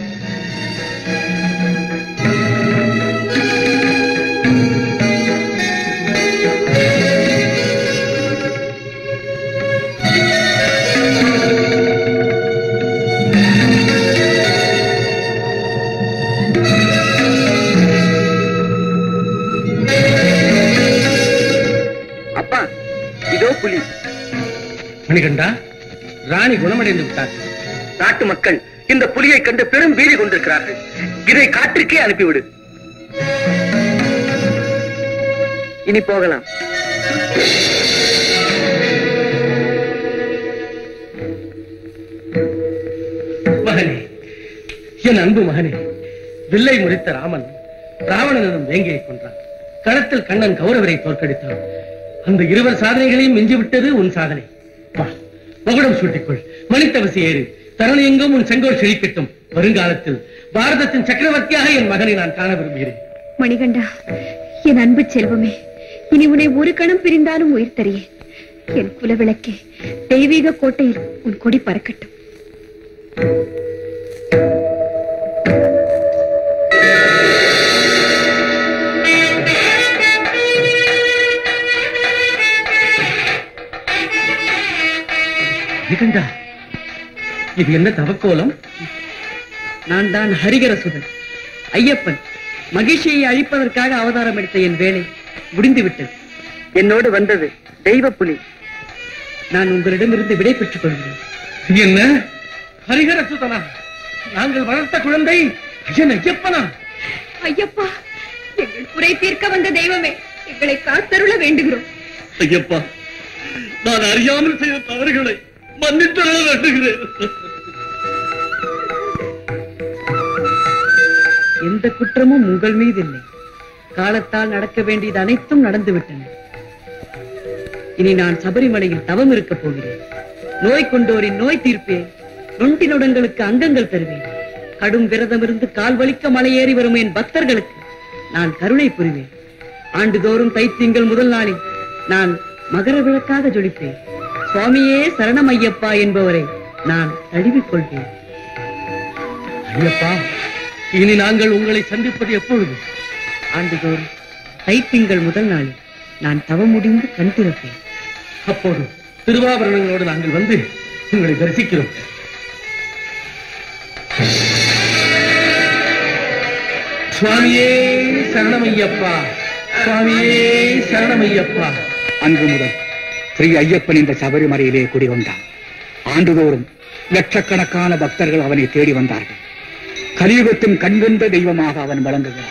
அப்பா இதோ புலி மணிகண்டா ராணி குணமடைந்து விட்டார் நாட்டு மக்கள் இந்த புலியை கண்டு பெரும் வீரி கொண்டிருக்கிறார்கள் இதை காற்றுக்கே அனுப்பிவிடு இனி போகலாம் மகனே என் அன்பு மகனே வில்லை முறித்த ராமன் ராவணனிடம் வேங்கையை கொன்றான் களத்தில் கண்ணன் கௌரவரை தோற்கடித்தான் அந்த இருவர் சாதனைகளையும் மிஞ்சிவிட்டது உன் சாதனை வா மகுடம் சூட்டிக்கொள் மணித்தவசி ஏறு தரணி எங்கும் உன் செங்கோல் செழிக்கட்டும் வருங்காலத்தில் பாரதத்தின் சக்கரவர்த்தியாக என் மகனை நான் காண விரும்புகிறேன் மணிகண்டா என் அன்பு செல்வமே இனி உன்னை ஒரு கணம் பிரிந்தாலும் உயிர் தரியேன் என் குலவிளக்கே தெய்வீக கோட்டையில் உன் கொடி பறக்கட்டும் மணிகண்டா இது என்ன தவக்கோலம் நான் தான் ஹரிகரசுதன் ஐயப்பன் மகிழ்ச்சியை அழிப்பதற்காக அவதாரம் எடுத்த என் வேலை முடிந்துவிட்டது என்னோடு வந்தது தெய்வ புலி நான் உங்களிடமிருந்து விடை பெற்றுக் கொள்கிறேன் என்ன ஹரிஹர சுதனா நாங்கள் வளர்த்த குழந்தை ஐயன் ஐயப்பனா ஐயப்பா எங்கள் குறை தீர்க்க வந்த தெய்வமே எங்களை காத்தருள வேண்டுகிறோம் ஐயப்பா நான் அறியாமல் செய்த தவறுகளை மன்னித்தர வேண்டுகிறேன் எந்த குற்றமும் உங்கள் மீது இல்லை காலத்தால் நடக்க வேண்டியது அனைத்தும் நடந்துவிட்டன இனி நான் சபரிமலையில் தவம் இருக்கப் போகிறேன் நோய் கொண்டோரின் நோய் தீர்ப்பேன் நொண்டினுடங்களுக்கு அங்கங்கள் தருவேன் கடும் விரதமிருந்து கால் வலிக்க மலையேறி வரும் என் பக்தர்களுக்கு நான் கருணை புரிவேன் ஆண்டுதோறும் தைத்திங்கள் முதல் நாளில் நான் மகர விளக்காக ஜொலிப்பேன் சுவாமியே சரணம் ஐயப்பா என்பவரை நான் தழுவிக் கொள்வேன் ஐயப்பா இனி நாங்கள் உங்களை சந்திப்பது எப்பொழுது ஆண்டுதோறும் தைத்திங்கள் முதல் நாளில் நான் தவம் முடிந்து கண் திறப்பேன் அப்போது திருவாபரணங்களோடு நாங்கள் வந்து உங்களை தரிசிக்கிறோம் சுவாமியே சரணமையப்பா சுவாமியே சரணமையப்பா அன்று முதல் ஸ்ரீ ஐயப்பன் இந்த சபரிமலையிலே குடி வந்தான் ஆண்டுதோறும் லட்சக்கணக்கான பக்தர்கள் அவனை தேடி வந்தார்கள் கலியுகத்தின் கண்கண்ட தெய்வமாக அவன் விளங்குகிறான்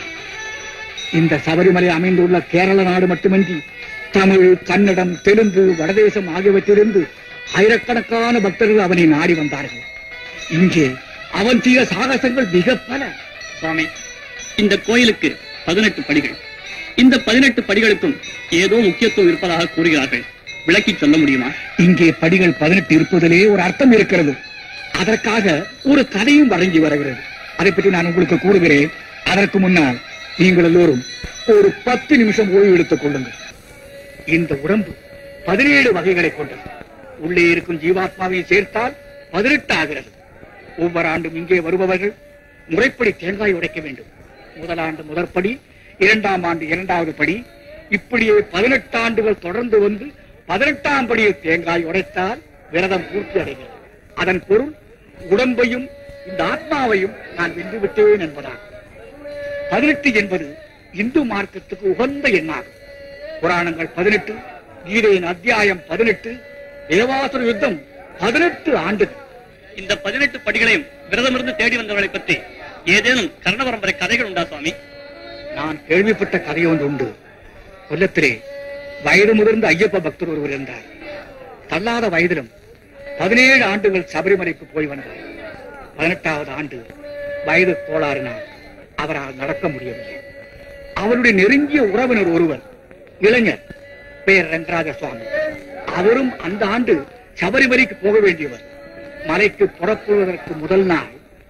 இந்த சபரிமலை அமைந்துள்ள கேரள நாடு மட்டுமின்றி தமிழ் கன்னடம் தெலுங்கு வடதேசம் ஆகியவற்றிலிருந்து ஆயிரக்கணக்கான பக்தர்கள் அவனை நாடி வந்தார்கள் இங்கே அவன் செய்த சாகசங்கள் மிக பல சுவாமி இந்த கோயிலுக்கு பதினெட்டு படிகள் இந்த பதினெட்டு படிகளுக்கும் ஏதோ முக்கியத்துவம் இருப்பதாக கூறுகிறார்கள் விளக்கி சொல்ல முடியுமா இங்கே படிகள் பதினெட்டு இருப்பதிலே ஒரு அர்த்தம் இருக்கிறது அதற்காக ஒரு கதையும் வழங்கி வருகிறது அதை பற்றி நான் உங்களுக்கு கூறுகிறேன் அதற்கு முன்னால் நீங்கள் எல்லோரும் ஒரு பத்து நிமிஷம் ஓய்வு எடுத்துக் கொள்ளுங்கள் இந்த உடம்பு பதினேழு வகைகளை கொண்டது உள்ளே இருக்கும் ஜீவாத்மாவை சேர்த்தால் பதினெட்டு ஆகிறது ஒவ்வொரு ஆண்டும் இங்கே வருபவர்கள் முறைப்படி தேங்காய் உடைக்க வேண்டும் முதலாண்டு முதற்படி இரண்டாம் ஆண்டு இரண்டாவது படி இப்படியே பதினெட்டு ஆண்டுகள் தொடர்ந்து வந்து பதினெட்டாம் படியில் தேங்காய் உடைத்தால் விரதம் பூர்த்தி அடைகிறது அதன் பொருள் உடம்பையும் இந்த ஆத்மாவையும் நான் வென்று விட்டேன் என்பதாகும் பதினெட்டு என்பது இந்து மார்க்கத்துக்கு உகந்த எண்ணாகும் புராணங்கள் பதினெட்டு கீதையின் அத்தியாயம் பதினெட்டு தேவாசுர யுத்தம் பதினெட்டு ஆண்டுகள் இந்த பதினெட்டு படிகளையும் விரதமிருந்து தேடி வந்தவர்களை பற்றி ஏதேனும் கர்ண பரம்பரை கதைகள் உண்டா சுவாமி நான் கேள்விப்பட்ட கதை ஒன்று உண்டு கொல்லத்திலே வயது முதிர்ந்த ஐயப்ப பக்தர் ஒருவர் இருந்தார் தள்ளாத வயதிலும் பதினேழு ஆண்டுகள் சபரிமலைக்கு போய் வந்தார் பதினெட்டாவது ஆண்டு வயது கோளாறினால் அவரால் நடக்க முடியவில்லை அவருடைய நெருங்கிய உறவினர் ஒருவர் இளைஞர் பெயர் ரங்கராஜ சுவாமி அவரும் அந்த ஆண்டு சபரிமலைக்கு போக வேண்டியவர் மலைக்கு புறப்படுவதற்கு முதல் நாள்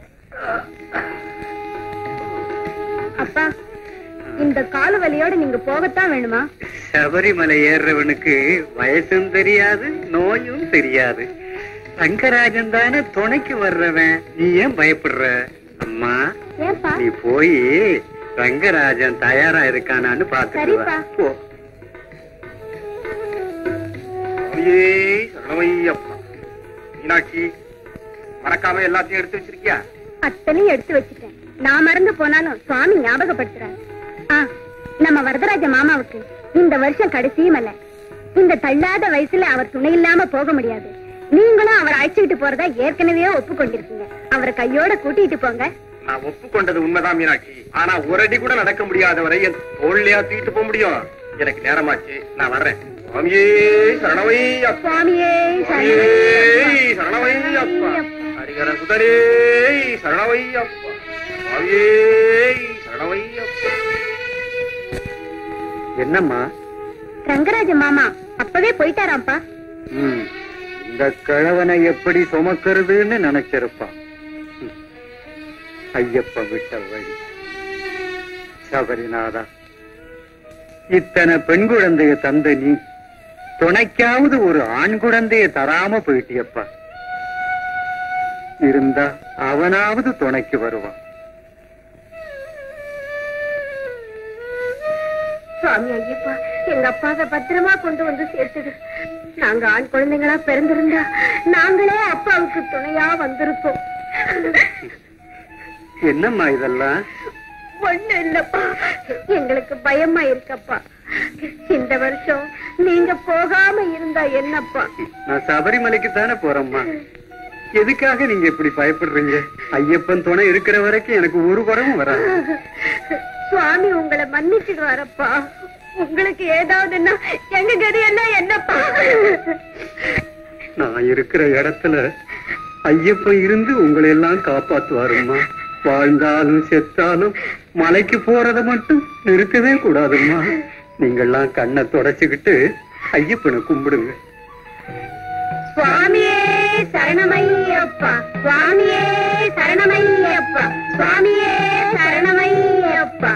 அப்பா இந்த கால வலியோட நீங்க போகத்தான் வேணுமா சபரிமலை ஏறுறவனுக்கு வயசும் தெரியாது நோயும் தெரியாது ரங்கராஜன் தானே துணைக்கு வர்றவன் நீ ஏன் பயப்படுற அம்மா ஏன்பா நீ போய் ரங்கராஜன் தயாரா இருக்கானான்னு பாத்துட்டு வா. சரிப்பா. போ சுவாமியே சரணமையப்பா மீனாட்சி மறக்காம எல்லாத்தையும் எடுத்து வச்சிருக்கியா அத்தனையும் எடுத்து வச்சுட்டேன் நான் மறந்து போனாலும் சுவாமி ஞாபகப்படுத்துறாரு ஆ நம்ம வரதராஜ மாமாவுக்கு இந்த வருஷம் கடைசியும் அல்ல இந்த தள்ளாத வயசுல அவர் துணை இல்லாம போக முடியாது நீங்களும் அவரை அழைச்சுக்கிட்டு போறதா ஏற்கனவே ஒப்புக்கொண்டிருக்கீங்க அவரை கையோட கூட்டிட்டு போங்க நான் ஒப்புக்கொண்டது உண்மைதான் மீனாட்சி ஆனா ஒரு அடி கூட நடக்க முடியாதவரை என் தோல்லையா தூக்கிட்டு போக முடியும் எனக்கு நேரமாச்சு நான் வர்றேன் சுவாமியே சரணமையப்பா சுவாமியே சுவாமியே சரணமையப்பா ஹரிகர சுதரே சரணமையப்பா சுவாமியே சரணமையப்பா என்னம்மா ரங்கராஜ மாமா அப்பவே போயிட்டாராம்ப்பா ம், இந்த கிழவனை எப்படி சுமக்கிறதுன்னு நினைச்சிருப்பான் ம். ஐயப்ப விட்ட வழி சபரிநாதா இத்தனை பெண் குழந்தைய தந்த நீ துணைக்காவது ஒரு ஆண் குழந்தைய தராம போயிட்டியப்பா இருந்தா அவனாவது துணைக்கு வருவான் சுவாமி ஐயப்பா எங்க அப்பாவை பத்திரமா கொண்டு வந்து சேர்த்துடு நாங்க ஆண் குழந்தைங்களா பிறந்திருந்தா நாங்களே அப்பாவுக்கு துணையா வந்திருப்போம் என்னம்மா இதெல்லாம் ஒண்ணு இல்லப்பா எங்களுக்கு பயமா இருக்கப்பா இந்த வருஷம் நீங்க போகாம இருந்தா என்னப்பா நான் சபரிமலைக்கு தானே போறேம்மா எதுக்காக நீங்க இப்படி பயப்படுறீங்க ஐயப்பன் துணை இருக்கிற வரைக்கும் எனக்கு ஒரு குறவும் வராது சுவாமி உங்களை மன்னிச்சிடுவாரப்பா உங்களுக்கு ஏதாவதுன்னா எங்க கதியெல்லாம் என்னப்பா நான் இருக்கிற இடத்துல ஐயப்பன் இருந்து உங்களை எல்லாம் காப்பாத்துவாரும்மா வாழ்ந்தாலும் செத்தாலும் மலைக்கு போறத மட்டும் நிறுத்தவே கூடாதும்மா நீங்கெல்லாம் கண்ணை தொடச்சுக்கிட்டு ஐயப்பனை கும்பிடுங்க சுவாமியே சரணமையப்பா சுவாமியே சரணமையப்பா சுவாமியே சரணமையப்பா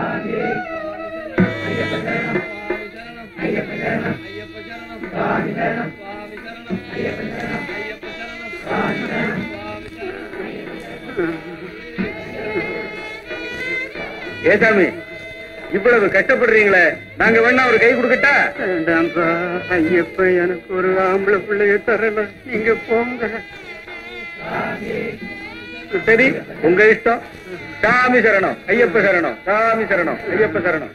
ஏசாமி இவ்வளவு கஷ்டப்படுறீங்களே நாங்க வேணா ஒரு கை கொடுக்கட்டா வேண்டாம்ப்பா ஐயப்பன் எனக்கு ஒரு ஆம்பளை பிள்ளைய தரல நீங்க போங்க சரி உங்க இஷ்டம் சாமி சரணம் ஐயப்ப சரணம் சாமி சரணம் ஐயப்ப சரணம்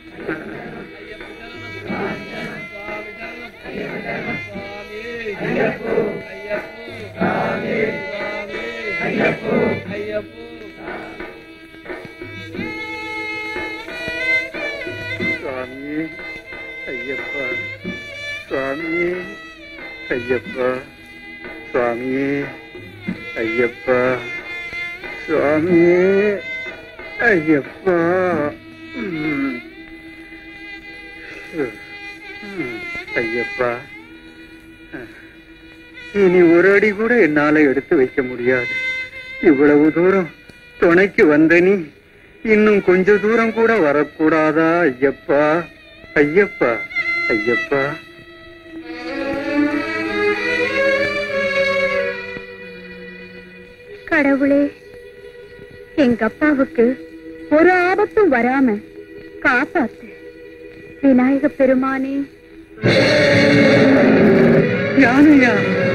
சுவாமியே ஐயப்பா சுவாமியே ஐயப்பா சுவாமியே ஐயப்பா சுவாமியே ஐயப்பா ம். ம். ஐயப்பா இனி ஒரு அடி கூட என்னால எடுத்து வைக்க முடியாது இவ்வளவு தூரம் துணைக்கு வந்த நீ இன்னும் கொஞ்ச தூரம் கூட வரக்கூடாதா ஐயப்பா ஐயப்பா ஐயப்பா கடவுளே எங்க அப்பாவுக்கு ஒரு ஆபத்தும் வராம காப்பாத்து விநாயக பெருமானே யானையா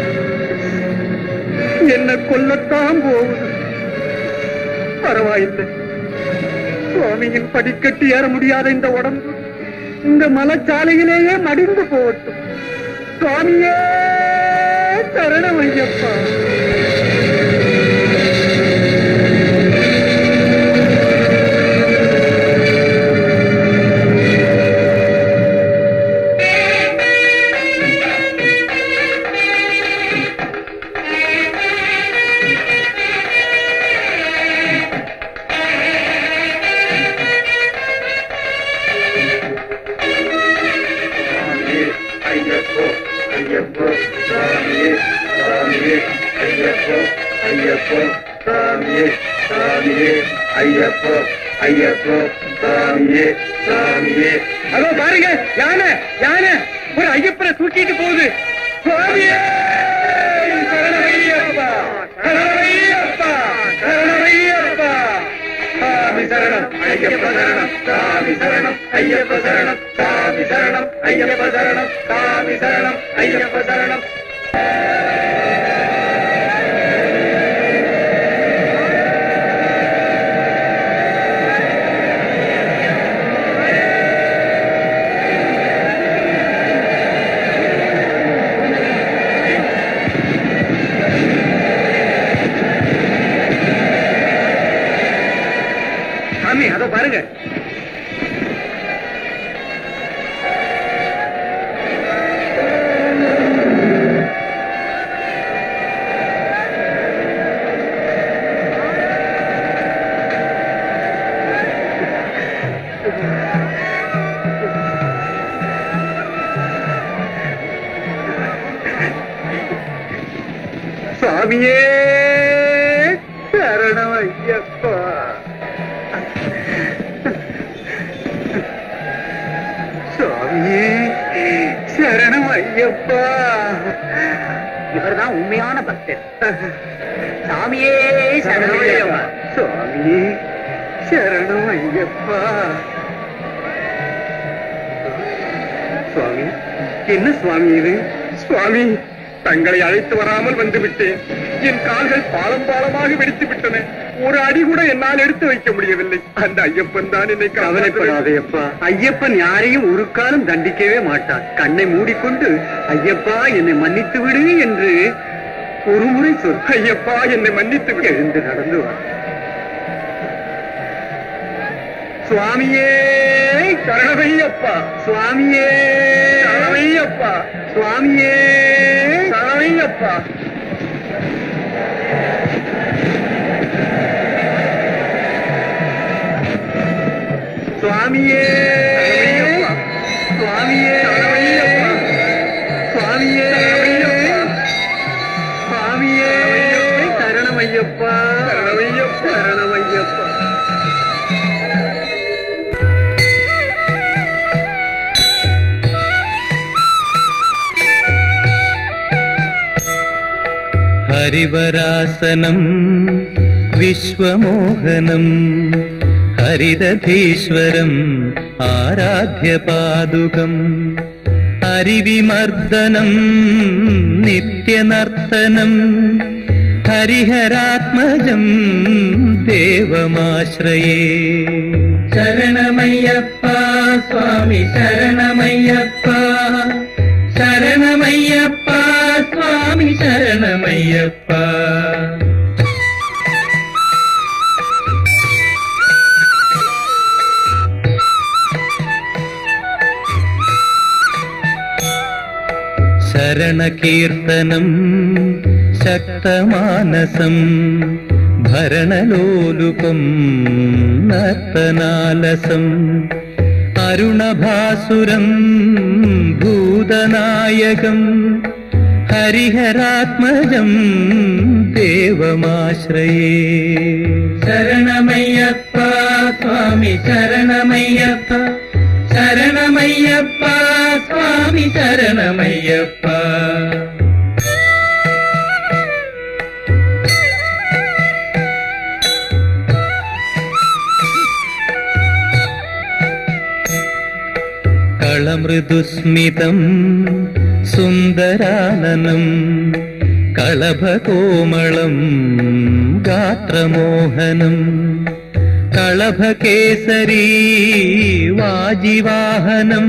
என்ன கொல்லத்தான் போகுது பரவாயில்லை சுவாமியின் படிக்கட்டு ஏற முடியாத இந்த உடம்பு இந்த மலைச்சாலையிலேயே மடிந்து போகட்டும் சுவாமியே சரணம் ஐயப்பா ஐயப்போ ஐயப்போ சாமியே சாமியே ஐயப்போ ஐயப்போ சாமியே சாமியே ஐயப்போ ஐயப்போ சாமியே சாமியே அதோ பாருங்க யானை யானை ஒரு ஐயப்பனை தூக்கிட்டு போகுது சுவாமியே சரணமையப்பா சரணமையப்பா சரணமையப்பா சாமி சரணம் ஐயப்ப சரணம் சாமி சரணம் ஐயப்ப சரணம் சாமி சரணம் ஐயப்ப சரணம் சாமி சரணம் ஐயப்ப சரணம் சாமி அதோ பாருங்க சுவாமியே சரணம் ஐயப்பா சுவாமியே சரணம் ஐயப்பா இவர்தான் உண்மையான பக்தர் சாமியே சரணம் ஐயப்பா சுவாமியே சரணம் ஐயப்பா சுவாமி என்ன சுவாமி இது சுவாமி தங்களை அழைத்து வராமல் வந்து விட்டேன் என் கால்கள் பாலம் பாலமாக வெடித்து விட்டன ஒரு அடி கூட என்னால் எடுத்து வைக்க முடியவில்லை அந்த ஐயப்பன் தான் என்னை கவலைப்படாதே அப்பா ஐயப்பன் யாரையும் ஒரு காலம் தண்டிக்கவே மாட்டான் கண்ணை மூடிக்கொண்டு ஐயப்பா என்னை மன்னித்து விடு என்று ஒரு முறை சொல் ஐயப்பா என்னை மன்னித்து விடு எழுந்து நடந்து வா சுவாமியே சரணமையப்பா சுவாமியே சரணமையப்பா சுவாமியே சரணமையப்பா சுவாமியே சுவாமியே சுவாமியே சுவாமியே சரணமையப்பா சரணமையப்பா சரணமையப்பா ഹരിവരാസനം വിശ്വമോഹനം ഹരിതധീശ്വരം ആരാധ്യപാദുകം ഹരിവിമർദ്ദനം നിത്യനർത്തനം ഹരിഹരാത്മജം ദേവമാശ്രയേ ശരണമയ്യപ്പ സ്വാമി ശരണമയ്യപ്പ ശരണമയ്യപ്പ സ്വാമി ശരണമയ്യപ്പ ശരണകീർത്തനം ശക്തമാനസം ഭരണലോലുപം നർത്തനാലസം അരുണഭാസുരം ഭൂതനായകം ഹരിഹരാത്മജം ദേവമാശ്രയേ ശരണമയ്യപ്പ സ്വാമി ശരണമയ്യപ്പ ശരണമയ്യപ്പ സ്വാമി ശരണമയ്യപ്പ കളമൃദുസ്മിതം സുന്ദരാനനം കളഭകോമളം ഗാത്രമോഹനം കളഭകേസരീ വാജിവാഹനം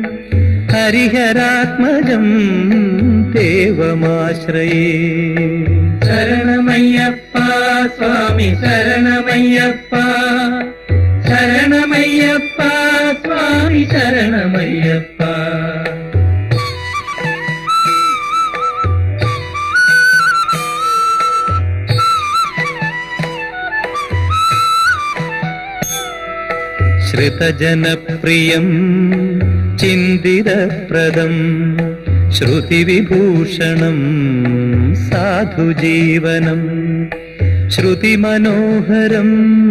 ഹരിഹരാത്മജം ദേവമാശ്രയേ ശരണമയ്യപ്പ സ്വാമി ശരണമയ്യപ്പ ശരണമയ്യപ്പ സ്വാമി ശരണമയ്യപ്പ ശ്രുതജനപ്രിയം ചിന്തിതപ്രദം ശ്രുതിവിഭൂഷണം സാധുജീവനം ശ്രുതിമനോഹരം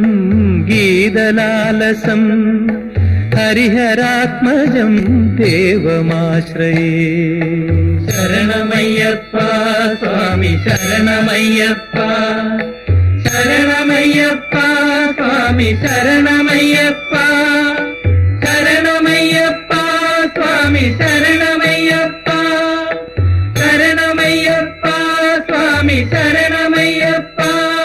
ഗീതലാലസം ഹരിഹരാത്മജം ദേവമാശ്രയേ ശരണമയ്യപ്പ സ്വാമി ശരണമയ്യപ്പ ശരണമയ്യപ്പ സ്വാമി ശരണമയ്യപ്പ ശരണമയ്യപ്പ സ്വാമി ശരണമയ്യപ്പ ശരണമയ്യപ്പ സ്വാമി ശരണമയ്യപ്പ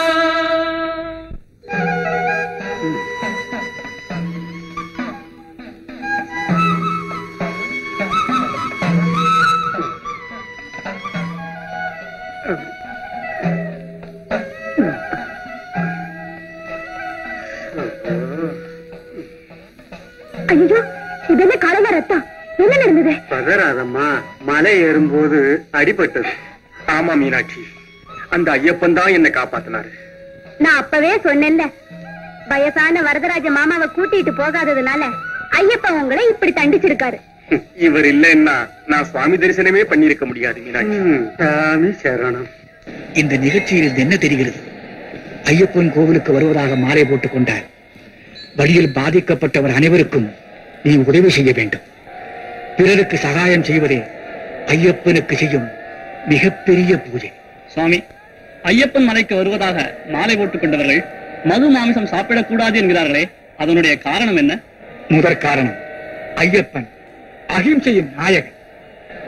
ஐயோ இதென்ன காலையில ரத்தம் என்ன நடந்தது பதறாதம்மா மலை ஏறும்போது அடிபட்டது ஆமா மீனாட்சி அந்த ஐயப்பன் தான் என்னை காப்பாத்தினாரு நான் அப்பவே சொன்னேன்ல வயசான வரதராஜ மாமாவை கூட்டிட்டு போகாததுனால ஐயப்பன் உங்களை இப்படி தண்டிச்சிருக்காரு இவர் இல்லைன்னா நான் சுவாமி தரிசனமே பண்ணிருக்க முடியாது மீனாட்சி ம், சாமி சரணம் இந்த நிகழ்ச்சியில் என்ன தெரிகிறது ஐயப்பன் கோவிலுக்கு வருவதாக மாலை போட்டுக் கொண்டார் வழியில் பாதிக்கப்பட்டவர் அனைவருக்கும் நீ உதவி செய்ய வேண்டும் பிறருக்கு சகாயம் செய்வதே ஐயப்பனுக்கு செய்யும் மிகப்பெரிய பூஜை சுவாமி ஐயப்பன் மலைக்கு வருவதாக மாலை போட்டுக் கொண்டவர்கள் மது மாமிசம் சாப்பிடக்கூடாது என்கிறார்களே அதனுடைய காரணம் என்ன முதற் காரணம் ஐயப்பன் அகிம்சையின் நாயகன்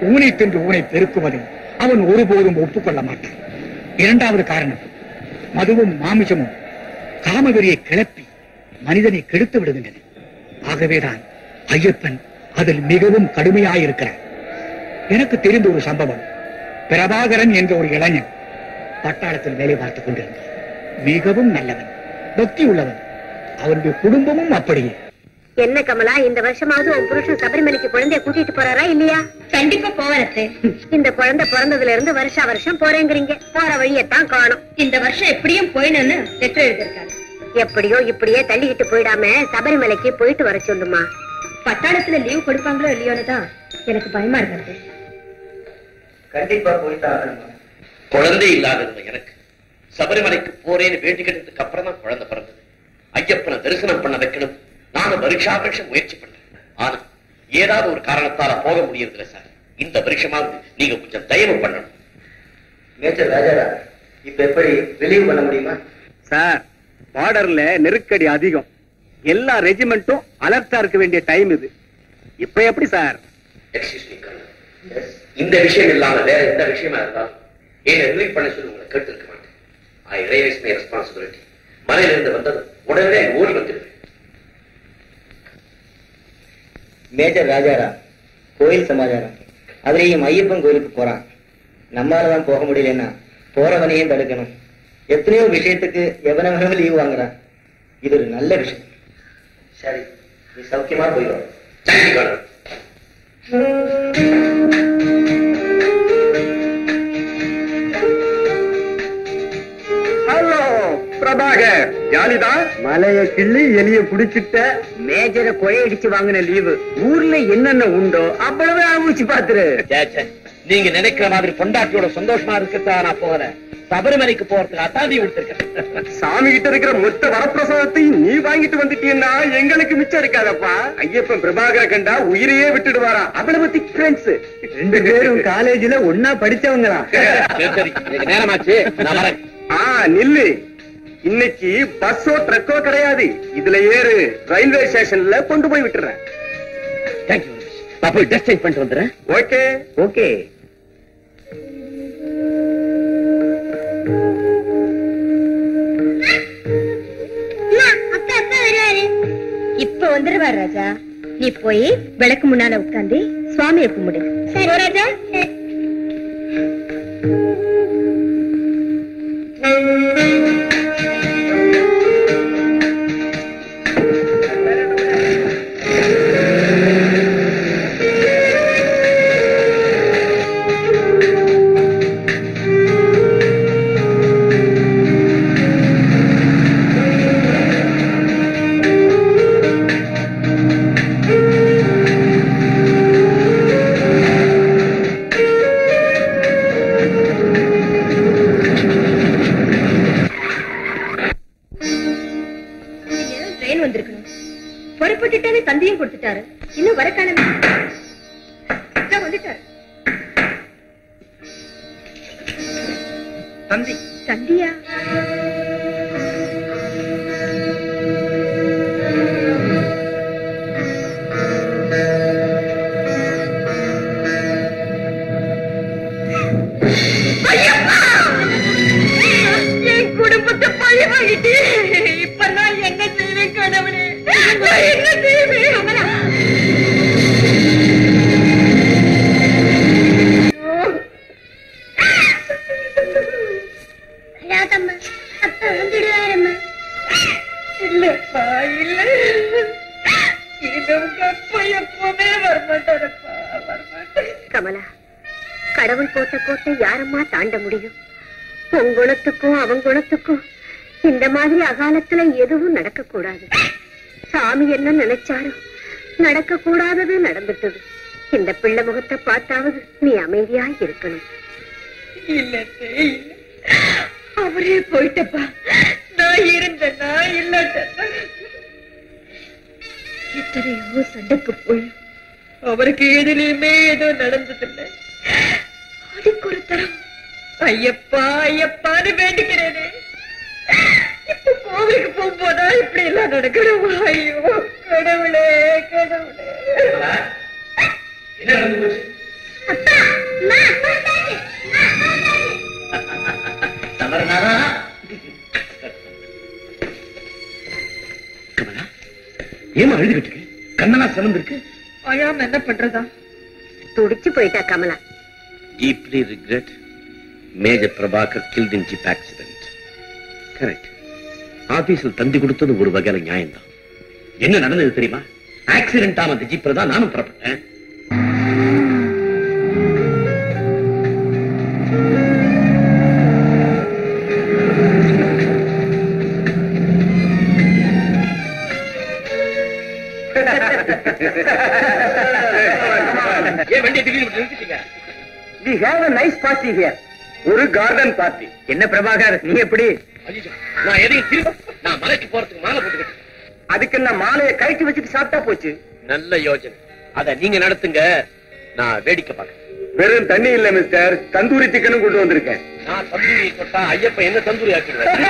ஊனை தின்று ஊனை பெருக்குவதை அவன் ஒருபோதும் ஒப்புக்கொள்ள மாட்டான் இரண்டாவது காரணம் மதுவும் மாமிசமும் காமவெறியை கிளப்பி மனிதனை கெடுத்து விடுகின்றன ஆகவேதான் ஐயப்பன் அதில் மிகவும் கடுமையாயிருக்கிறார் எனக்கு தெரிந்த ஒரு சம்பவம் பிரபாகரன் என்ற ஒரு இளைஞன் பட்டாளத்தில் வேலை பார்த்துக் கொண்டிருந்தார் மிகவும் நல்லவன் பக்தி உள்ளவன் அவருடைய குடும்பமும் அப்படியே என்ன கமலா இந்த வருஷமாவது உன் புருஷன் சபரிமலைக்கு குழந்தைய கூட்டிட்டு போறாரா இல்லையா கண்டிப்பா போவரத்து இந்த குழந்தை பிறந்ததுல இருந்து வருஷா வருஷம் போறேங்கிறீங்க போற வழியத்தான் காணும் இந்த வருஷம் எப்படியும் போயிடணும்னு லெட்டர் எழுதிருக்காங்க எப்படியோ இப்படியே தள்ளிக்கிட்டு போயிடாம சபரிமலைக்கு போயிட்டு வர சொல்லுமா பட்டாளத்துல லீவ் கொடுப்பாங்களோ இல்லையோன்னு தான் எனக்கு பயமா இருக்கிறது கண்டிப்பா போயிட்டு குழந்தை இல்லாதது எனக்கு சபரிமலைக்கு போறேன்னு வேண்டிக்கிட்டதுக்கு அப்புறம் தான் குழந்தை பிறந்தது ஐயப்பனை தரிசனம் பண்ண வைக்கணும் நானும் வருஷா வருஷம் முயற்சி பண்றேன் ஆனா ஏதாவது ஒரு காரணத்தால போக முடியறதில்ல சார் இந்த வருஷமாவது நீங்க கொஞ்சம் தயவு பண்ணணும் மேஜர் ராஜாரா இப்ப எப்படி ரிலீவ் பண்ண முடியுமா சார் பார்டர்ல நெருக்கடி அதிகம் எல்லா ரெஜிமெண்ட்டும் அலர்ட்டா இருக்க வேண்டிய டைம் இது இப்ப எப்படி சார் எக்ஸ்கியூஸ் மீ இந்த விஷயம் இல்லாம வேற எந்த விஷயமா இருந்தாலும் என்ன ரிலீவ் பண்ண சொல்லி உங்களை கேட்டு இருக்க மாட்டேன் ஐ ரியலைஸ் மை ரெஸ்பான்சிபிலிட்டி மலையில இருந்து வந்தது உடனே ஓடி வந்துடுவேன் மேஜர் ராஜாரா கோயில் சமாச்சாரம் அதுலயும் ஐயப்பன் கோயிலுக்கு போறான் நம்மாலதான் போக முடியலன்னா போறவனையும் தடுக்கணும் எத்தனையோ விஷயத்துக்கு எவன வேணும் லீவ் வாங்குறான் இது ஒரு நல்ல விஷயம் சரி நீ சௌக்கியமா போயிடும் ஹலோ பிரபாகர் ஜாலிதான் மலைய கிள்ளி எலிய புடிச்சிட்ட மேஜரை கொழையடிச்சு வாங்கின லீவு ஊர்ல என்னென்ன உண்டோ அவ்வளவு அனுபவிச்சு பாத்துரு சே, சே. நீங்க நினைக்கிற மாதிரி பொண்டாட்டியோட சந்தோஷமா இருக்கத்தா நான் போகல சபரிமலைக்கு போறதுக்கு அத்தாதி கொடுத்திருக்கேன் சாமி கிட்ட இருக்கிற மொத்த வரப்பிரசாதத்தை நீ வாங்கிட்டு வந்துட்டீன்னா எங்களுக்கு மிச்சம் இருக்காதப்பா ஐயப்பன் பிரபாகர கண்டா உயிரையே விட்டுடுவாரா அவ்வளவு திக் ஃப்ரெண்ட்ஸ் ரெண்டு பேரும் காலேஜ்ல ஒன்னா படிச்சவங்களா சரி சரி எனக்கு நேரமாச்சு நான் வரேன் ஆ நில்லு இன்னைக்கு பஸ்ஸோ ட்ரக்கோ கிடையாது இதுல ஏறு ரயில்வே ஸ்டேஷன்ல கொண்டு போய் விட்டுறேன் தேங்க்யூ நான் போய் ட்ரெஸ் சேஞ்ச் பண்ணிட்டு வந்துடுறேன் ஓகே ஓகே அப்பா அப்பா வருவாரு இப்ப வந்துருவார் ராஜா நீ போய் விளக்கு முன்னால உட்கார்ந்து சுவாமியை கும்பிடு சரி ராஜா ட்ரெயின் வந்திருக்கணும் புறப்பட்டுட்டாலே தந்தையும் கொடுத்துட்டாரு இன்னும் வர காணமே இதோ வந்துட்டாரு தந்தி தந்தியா என் குடும்பத்தை பழி வாங்கிட்டு இப்ப நான் என்ன செய்வேன் கடவுளே நான் என்ன செய்வேன் ராதம்மா அப்பா வந்துடுவாரம்மா இல்லப்பா இல்ல இது உங்க அப்பா எப்பவுமே வரமாட்டாரப்பா வரமாட்டேன் கமலா கடவுள் போட்ட கோட்டை யாரம்மா தாண்ட முடியும் உன் குணத்துக்கும் அவன் குணத்துக்கும் இந்த மாதிரி அகாலத்துல எதுவும் நடக்க கூடாது சாமி என்ன நினைச்சாரோ நடக்க கூடாதது நடந்துட்டது இந்த பிள்ளை முகத்தை பார்த்தாவது நீ அமைதியா இருக்கணும் இல்லத்தே இல்ல அவரே போயிட்டப்பா நான் இருந்தேன்னா இல்லாட்டா எத்தனையோ சண்டைக்கு போய் அவருக்கு எதிலையுமே ஏதோ நடந்ததில்லை அதுக்கு ஒரு தரம் ஐயப்பா ஐயப்பான்னு வேண்டிக்கிறேனே இப்ப கோவிலுக்கு போகும்போதா இப்படி எல்லாம் நடக்கணும் ஐயோ கடவுளே கடவுளே என்ன நடந்து போச்சு அப்பா தவறுனாரா ஏமா அழுதுகிட்டு இருக்கு கண்ணெல்லாம் சிவந்திருக்கு அழாம என்ன பண்றதா துடிச்சு போயிட்டா Kamala deeply regret Major Prabhakar killed in jeep accident. Correct. ஆபீஸில் தந்தி கொடுத்தது ஒரு வகையில நியாயம்தான் என்ன நடந்தது தெரியுமா ஆக்சிடென்ட் ஆன அந்த ஜீப்ல தான் நானும் புறப்பட்டேன் ஏன் வண்டியை திடீர்னு நிறுத்திட்டீங்க we have a nice party here ஒரு கார்டன் பார்ட்டி என்ன பிரபாகர் நீ எப்படி ஐயோ, நான் எதையும் திரும்ப நான் மலைக்கு போறதுக்கு மாலை போட்டுக்கிட்டேன் அதுக்கு நான் மாலையை கழட்டி வச்சுட்டு சாப்பிட்டா போச்சு நல்ல யோஜனை அத நீங்க நடத்துங்க நான் வேடிக்கை பார்க்கறேன் வெறும் தண்ணி இல்ல மிஸ்டர் தந்தூரி சிக்கனும் கொண்டு வந்திருக்கேன் நான் தந்தூரி தொட்டா ஐயப்ப என்ன தந்தூரி ஆக்கிடுவேன்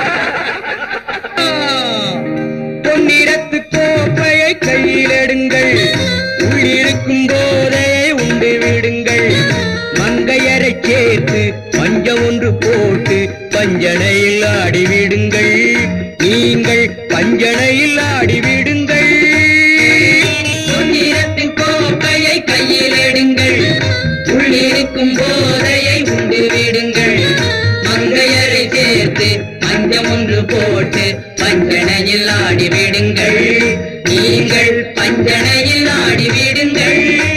பொன்னிறத்து கோப்பையை கையில் எடுங்கள் உள்ளிருக்கும் போதையை உண்டு விடுங்கள் மங்கையரை சேர்த்து பஞ்சம் ஒன்று போட்டு பஞ்சனையில் ஆடிவிடுங்கள் நீங்கள் பஞ்சனையில் ஆடிவிடுங்கள் பொன்னிறத்தின் கோப்பையை கையில் எடுங்கள் உள்ளிருக்கும் போதையை உண்டு விடுங்கள் மங்கையரை சேர்த்து பஞ்சம் ஒன்று போட்டு பஞ்சனையில் ஆடிவிடுங்கள் நீங்கள் பஞ்சனையில் ஆடிவிடுங்கள்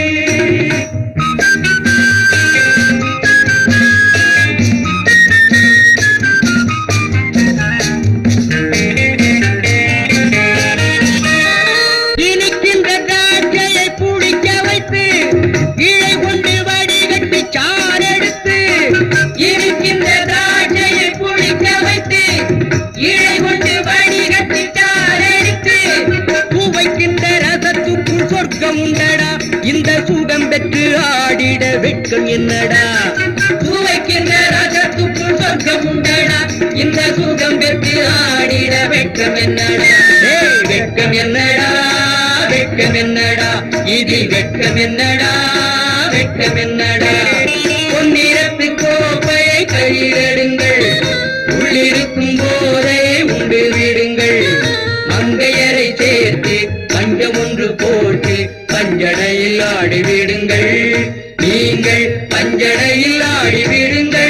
இனிக்கின்ற திராட்சையை புளிக்க வைத்து இழை கொண்டு வடிகட்டி சாரெடுத்து இருக்கின்ற திராட்சையை புளிக்க வைத்து இழை கொண்டு வடிகட்டி சாரெடுத்து துவைக்கின்ற ரசத்துக்குள் சொர்க்கம் உண்டடா இந்த சுகம் பெற்று ஆடிட வெட்கம் என்னடா துவைக்கின்ற ரசத்துக்குள் சொர்க்கம் உண்டடா இந்த சுகம் பெற்று ஆடிட வெட்கம் என்னடா ஏய் வெட்கம் என்னடா வெட்கம் என்னடா இதில் வெட்கம் என்னடா வெட்கம் என்னடா பொன்னிறத்து கோப்பையை கையில் எடுங்கள் உள்ளிருக்கும் போதே உண்டு விடுங்கள் மங்கையரை சேர்த்து பஞ்சம் ஒன்று போட்டு பஞ்சனையில் ஆடிவிடுங்கள் நீங்கள் பஞ்சனையில் ஆடிவிடுங்கள்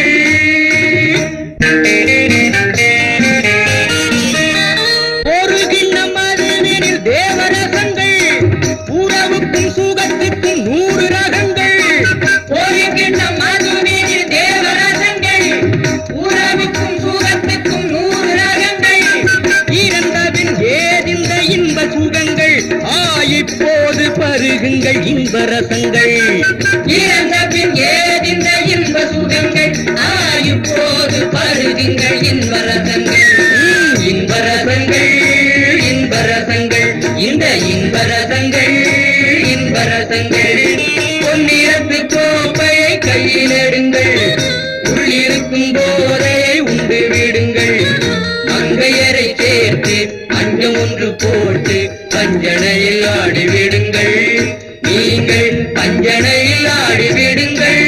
ஒரு கிண்ணம் மதுவினில் தேவரசங்கள் உறவுக்கும் சுகத்துக்கும் நூறு ரகங்கள் ஒரு கிண்ணம் மதுவினில் தேவரசங்கள் உறவுக்கும் சுகத்துக்கும் நூறு ரகங்கள் இறந்தபின் ஏதிந்த இன்ப சுகங்கள் ஆ இப்போது பருகுங்கள் இன்ப ரசங்கள் இறந்தபின் ஏதிந்த இன்ப சுகங்கள் ஆ இப்போது பருகுங்கள் இன்ப ரசங்கள் ம், இன்ப ரசங்கள் இன்ப ரசங்கள் இந்த இன்ப ரசங்கள் இன்ப ரசங்கள் பொன்னிறத்து கோப்பையை கையில் எடுங்கள் உள்ளிருக்கும் போதையை உண்டு விடுங்கள் மங்கையரை சேர்த்து அஞ்சம் ஒன்று போட்டு பஞ்சனையில் ஆடிவிடுங்கள் நீங்கள் பஞ்சனையில் ஆடிவிடுங்கள்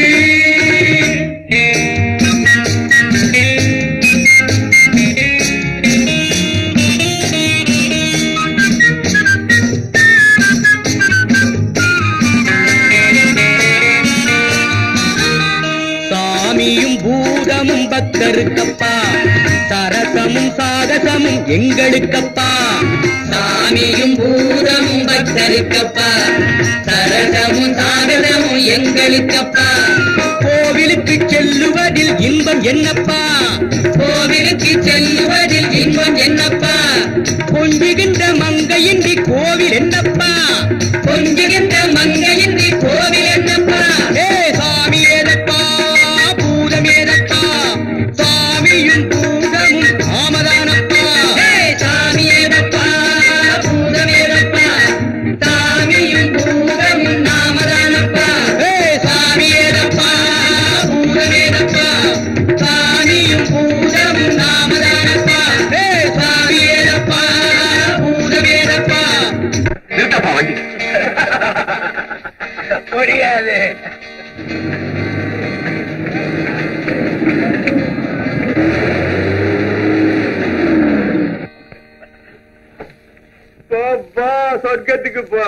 சாமியும் பூதமும் பக்தருக்கப்பா சரசமும் சாகசமும் எங்களுக்கப்பா சாமியும் பூதமும் பக்தருக்கப்பா சரசமும் சாகசமும் எங்களுக்கப்பா கோவிலுக்கு செல்லுவதில் இன்பம் என்னப்பா கோவிலுக்கு செல்லுவதில் இன்பம் என்னப்பா கொஞ்சுகின்ற மங்கையின்றி கோவில் என்னப்பா கொஞ்சுகின்ற மங்கையின்றி கோவில் என்னப்பா ஏ சாமி ஏதப்பா பூதம் ஏதப்பா சாமியும் பூதமும் ஆமதானப்பா ஏ சாமி ஏதப்பா பூதம் ஏதப்பா சாமியும் பூதமும் நாமதானப்பா ஏ சாமி ஏதப்பா பூதம் ஏதப்பா சாமியும் பூதமும் நாமதானப்பா ஏ சாமி ஏதப்பா பூதம் ஏதப்பா நிறுத்தப்பா வண்டி முடியாது சொர்க்கத்துக்கு போ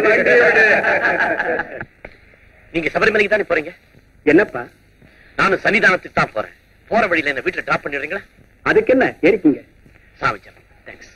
நீங்க சபரிமலைக்கு தானே போறீங்க என்னப்பா நானும் சன்னிதானத்துக்கு தான் போறேன் போற வழியில என்ன வீட்டுல டிராப் பண்ணிடுறீங்களா அதுக்கு என்ன ஏறிக்கிங்க சாவிச்சரம் தேங்க்ஸ்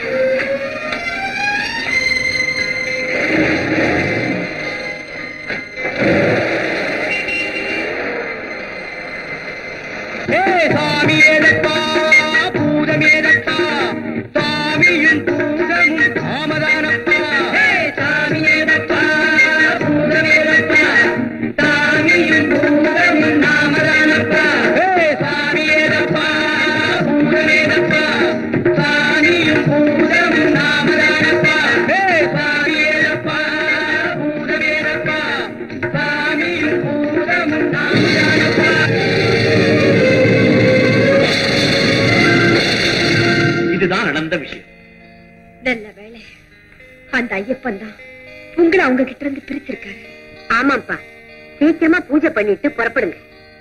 சாமியேதப்பா பூதமேதப்பா சாமியின் பூதமும் காமதானப்பா சாமியேதப்பா பூதமேதப்பா சாமியின் பூதமும் நாமதானப்பா சாமியேதப்பா பூதமேதப்பா சாமியின் பூதமும் நாமதானப்பா சாமியேதப்பா பூதமேதப்பா சாமியின் பூதமும் நாமதானப்பா இதுதான் நடந்த விஷயம் நல்ல வேளை அந்த ஐயப்பன் தான் உங்களை அவங்க கிட்ட இருந்து பிரிச்சிருக்காரு ஆமாப்பா சீக்கிரமா பூஜை பண்ணிட்டு புறப்படுங்க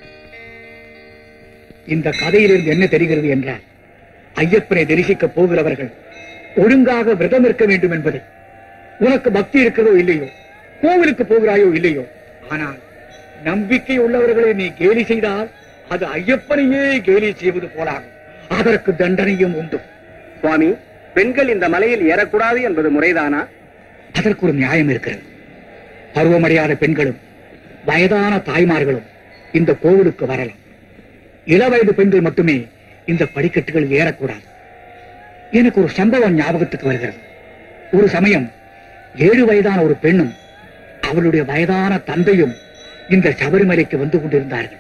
இந்த கதையிலிருந்து என்ன தெரிகிறது என்றால் ஐயப்பனை தரிசிக்க போகிறவர்கள் ஒழுங்காக விரதம் இருக்க வேண்டும் என்பது உனக்கு பக்தி இருக்கிறதோ இல்லையோ கோவிலுக்கு போகிறாயோ இல்லையோ ஆனால் நம்பிக்கை உள்ளவர்களை நீ கேலி செய்தால் அது ஐயப்பனையே கேலி செய்வது போலாகும் அதற்கு தண்டனையும் உண்டு சுவாமி பெண்கள் இந்த மலையில் ஏறக்கூடாது என்பது முறைதானா அதற்கு ஒரு நியாயம் இருக்கிறது பருவமடையாத பெண்களும் வயதான தாய்மார்களும் இந்த கோவிலுக்கு வரலாம் இளவயது பெண்கள் மட்டுமே இந்த படிக்கட்டுகள் ஏறக்கூடாது எனக்கு ஒரு சம்பவம் ஞாபகத்துக்கு வருகிறது ஒரு சமயம் ஏழு வயதான ஒரு பெண்ணும் அவளுடைய வயதான தந்தையும் இந்த சபரிமலைக்கு வந்து கொண்டிருந்தார்கள்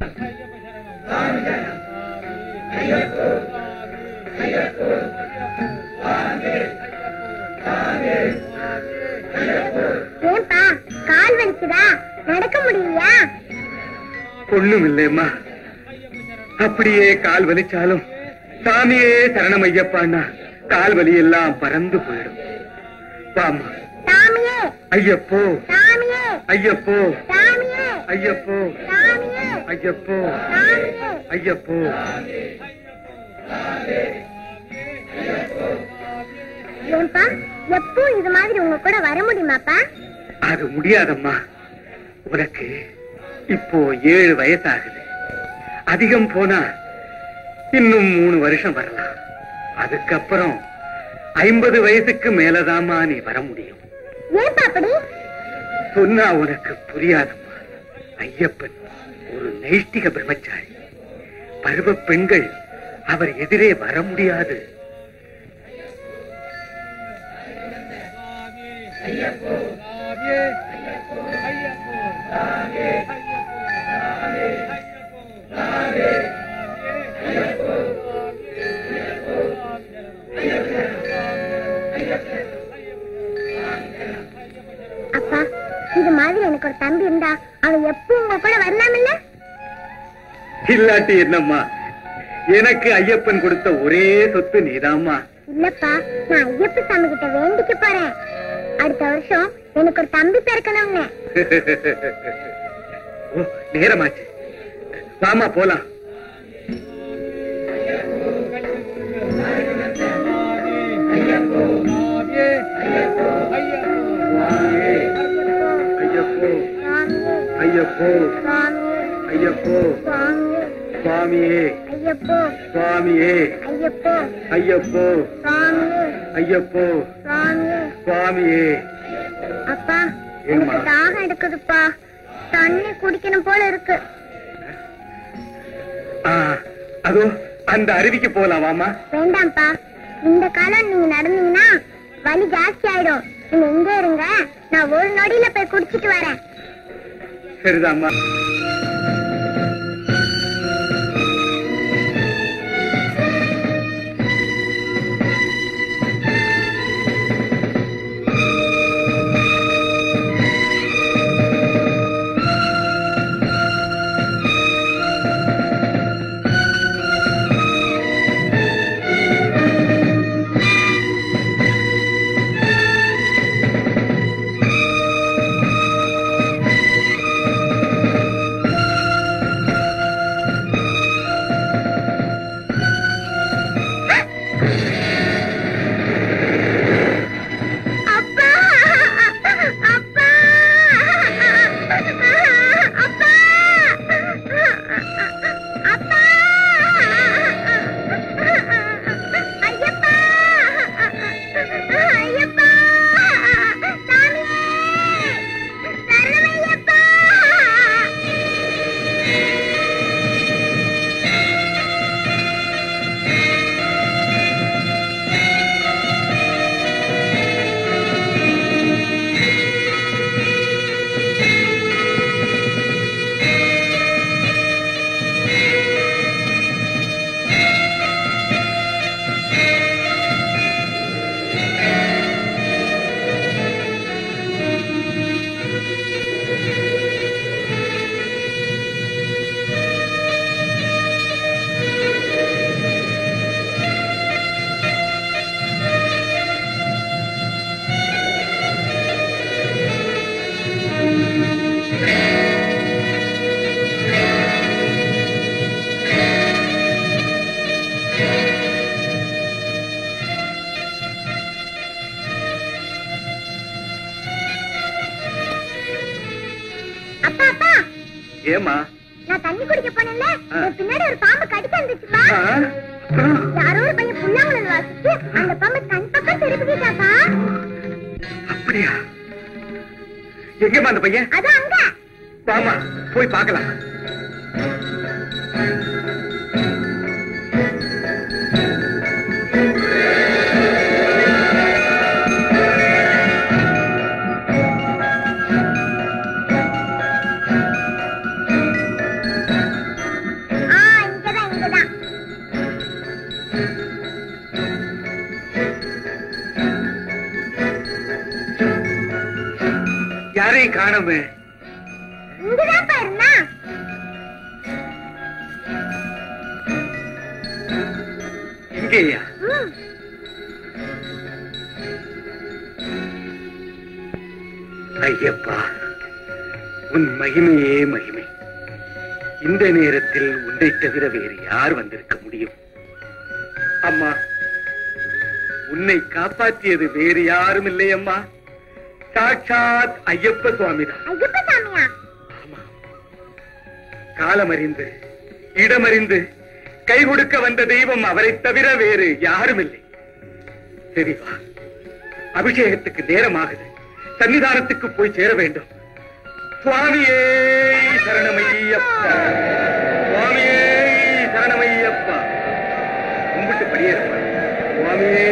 ஏன்பா கால் வலிக்குதா நடக்க முடியலையா ஒண்ணும் இல்லையம்மா அப்படியே கால் வலிச்சாலும் சாமியே சரணம் ஐயப்பான்னா கால் வலி எல்லாம் பறந்து போயிடும் வாமா சாமியே ஐயப்போ சாமியே ஐயப்போ சாமியே ஐயப்போ சாமியே ஐயப்போ சாமியே ஐயப்போ ஏன்பா எப்போ இது மாதிரி உங்க கூட வர முடியுமாப்பா அது முடியாதம்மா உனக்கு இப்போ ஏழு வயசாகுது அதிகம் போனா இன்னும் மூணு வருஷம் வரலாம் அதுக்கப்புறம் ஐம்பது வயசுக்கு மேலதாம்மா நீ வர முடியும் ஏன்பா அப்படி சொன்னா உனக்கு புரியாதம்மா ஐயப்பன் ஒரு நைஷ்டிக பிரம்மச்சாரி பருவ பெண்கள் அவர் எதிரே வர முடியாது அப்பா இது மாதிரி எனக்கு ஒரு தம்பி இருந்தா அவன் எப்போ உங்க கூட வரலாமில்ல இல்லாட்டி என்னம்மா எனக்கு ஐயப்பன் கொடுத்த ஒரே சொத்து நீதாம்மா இல்லப்பா நான் ஐயப்ப சாமி கிட்ட வேண்டிக்க போறேன் அடுத்த வருஷம் எனக்கு ஒரு தம்பி பிறக்கணும்னு ஓ நேரமாச்சு வாமா போலாம் ஐயப்போ ஐயப்போ ஐயப்போ சுவாமியே ஐயப்போ சுவாமியே ஐயப்போ ஐயப்போ சாமியே ஐயப்போ சாமியே சுவாமியே அப்பா ஏம்மா? எனக்கு தாகம் எடுக்குதுப்பா தண்ணி குடிக்கணும் போல இருக்கு ஆ, அதோ அந்த அருவிக்கு போலாம் வாமா வேண்டாம்ப்பா இந்த காலம் நீங்க நடந்தீங்கன்னா வலி ஜாஸ்தி ஆயிடும் நீங்க எங்க இருங்க நான் ஒரு நொடியில போய் குடிச்சிட்டு வரேன் சரிதாம்மா ஏமா நான் தண்ணி குடிக்க போனேன்ல என் பின்னாடி ஒரு பாம்பு கடிக்க வந்துச்சுப்பா யாரோ ஒரு பையன் புல்லாங்குழல் வாசிச்சு அந்த பாம்பு தன் பக்கம் திருப்பிக்கிட்டாப்பா அப்படியா எங்கம்மா அந்த பையன் அது அங்க வாமா போய் பார்க்கலாம் ஆ இங்கதான் இங்கதான் யாரையும் காணோமே இங்கதான்ப்பா இருந்தா இங்கேயா ம் ஐயப்பா உன் மகிமையே மகிமை இந்த நேரத்தில் உன்னை தவிர வேறு யார் வந்திருக்க முடியும் அம்மா உன்னை காப்பாற்றியது வேறு யாரும் இல்லை அம்மா சாட்சாத் ஐயப்ப சுவாமிதான் ஐயப்ப சாமியா காலமறிந்து இடமறிந்து கை கொடுக்க வந்த தெய்வம் அவரைத் தவிர வேறு யாரும் இல்லை சரி வா அபிஷேகத்துக்கு நேரமாகுது சன்னிதானத்துக்கு போய் சேர வேண்டும் சுவாமியே சரணமையப்பா சுவாமியே சரணமையப்பா கும்பிட்டு படியேறப்பா சுவாமியே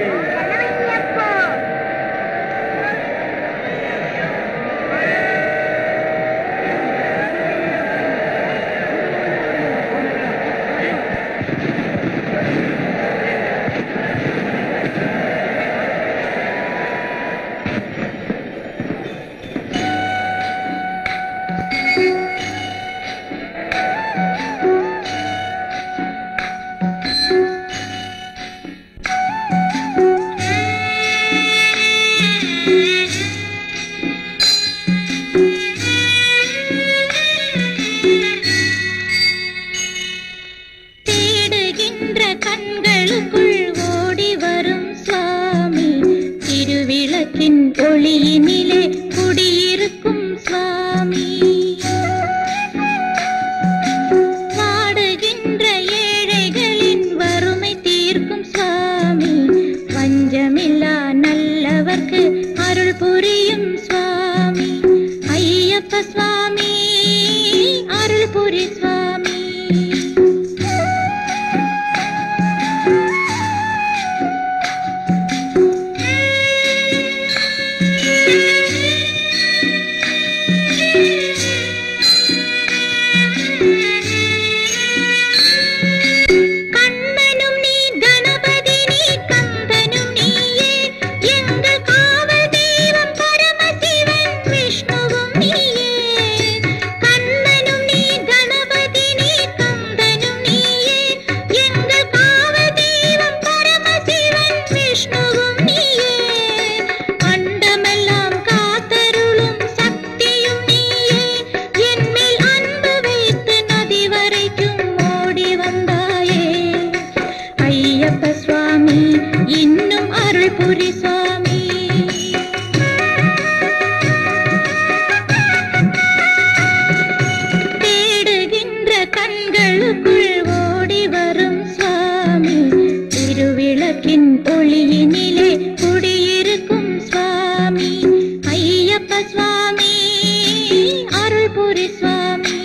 தேடுகின்ற கண்களுக்குள் ஓடி வரும் சுவாமி திருவிளக்கின் ஒளியினிலே குடியிருக்கும் சுவாமி வாடுகின்ற ஏழைகளின் வறுமை தீர்க்கும் சுவாமி வஞ்சமில்லா நல்லவர்க்கு அருள் புரியும் சுவாமி ஐயப்ப சுவாமி அருள் புரி சுவாமி கண்ணனும் நீ கணபதி நீ கந்தனும் நீயே எங்கள் காவல் தெய்வம் பரமசிவன் விஷ்ணுவும் நீயே கண்ணனும் நீ கணபதி நீ கந்தனும் நீயே எங்கள் காவல் தெய்வம் பரமசிவன் விஷ்ணுவும் நீயே அண்டமெல்லாம் காத்தருளும் சக்தியும் நீயே என்மேல் அன்பு வைத்து நதி வரைக்கும் ஓடி வந்தாயே ஐயப்ப சுவாமி இன்னும் அருள் புரி சுவாமி தேடுகின்ற கண்களுக்குள் ஓடி வரும் சுவாமி திருவிளக்கின் ஒளியினிலே குடியிருக்கும் சுவாமி ஐயப்ப சுவாமி அருள் புரி சுவாமி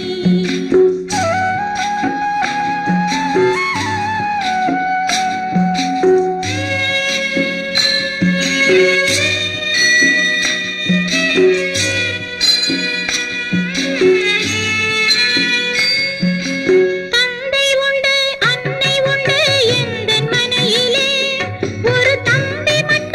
தந்தை உண்டு அன்னை உண்டு எந்தன் மனையிலே ஒரு தம்பி மட்டும்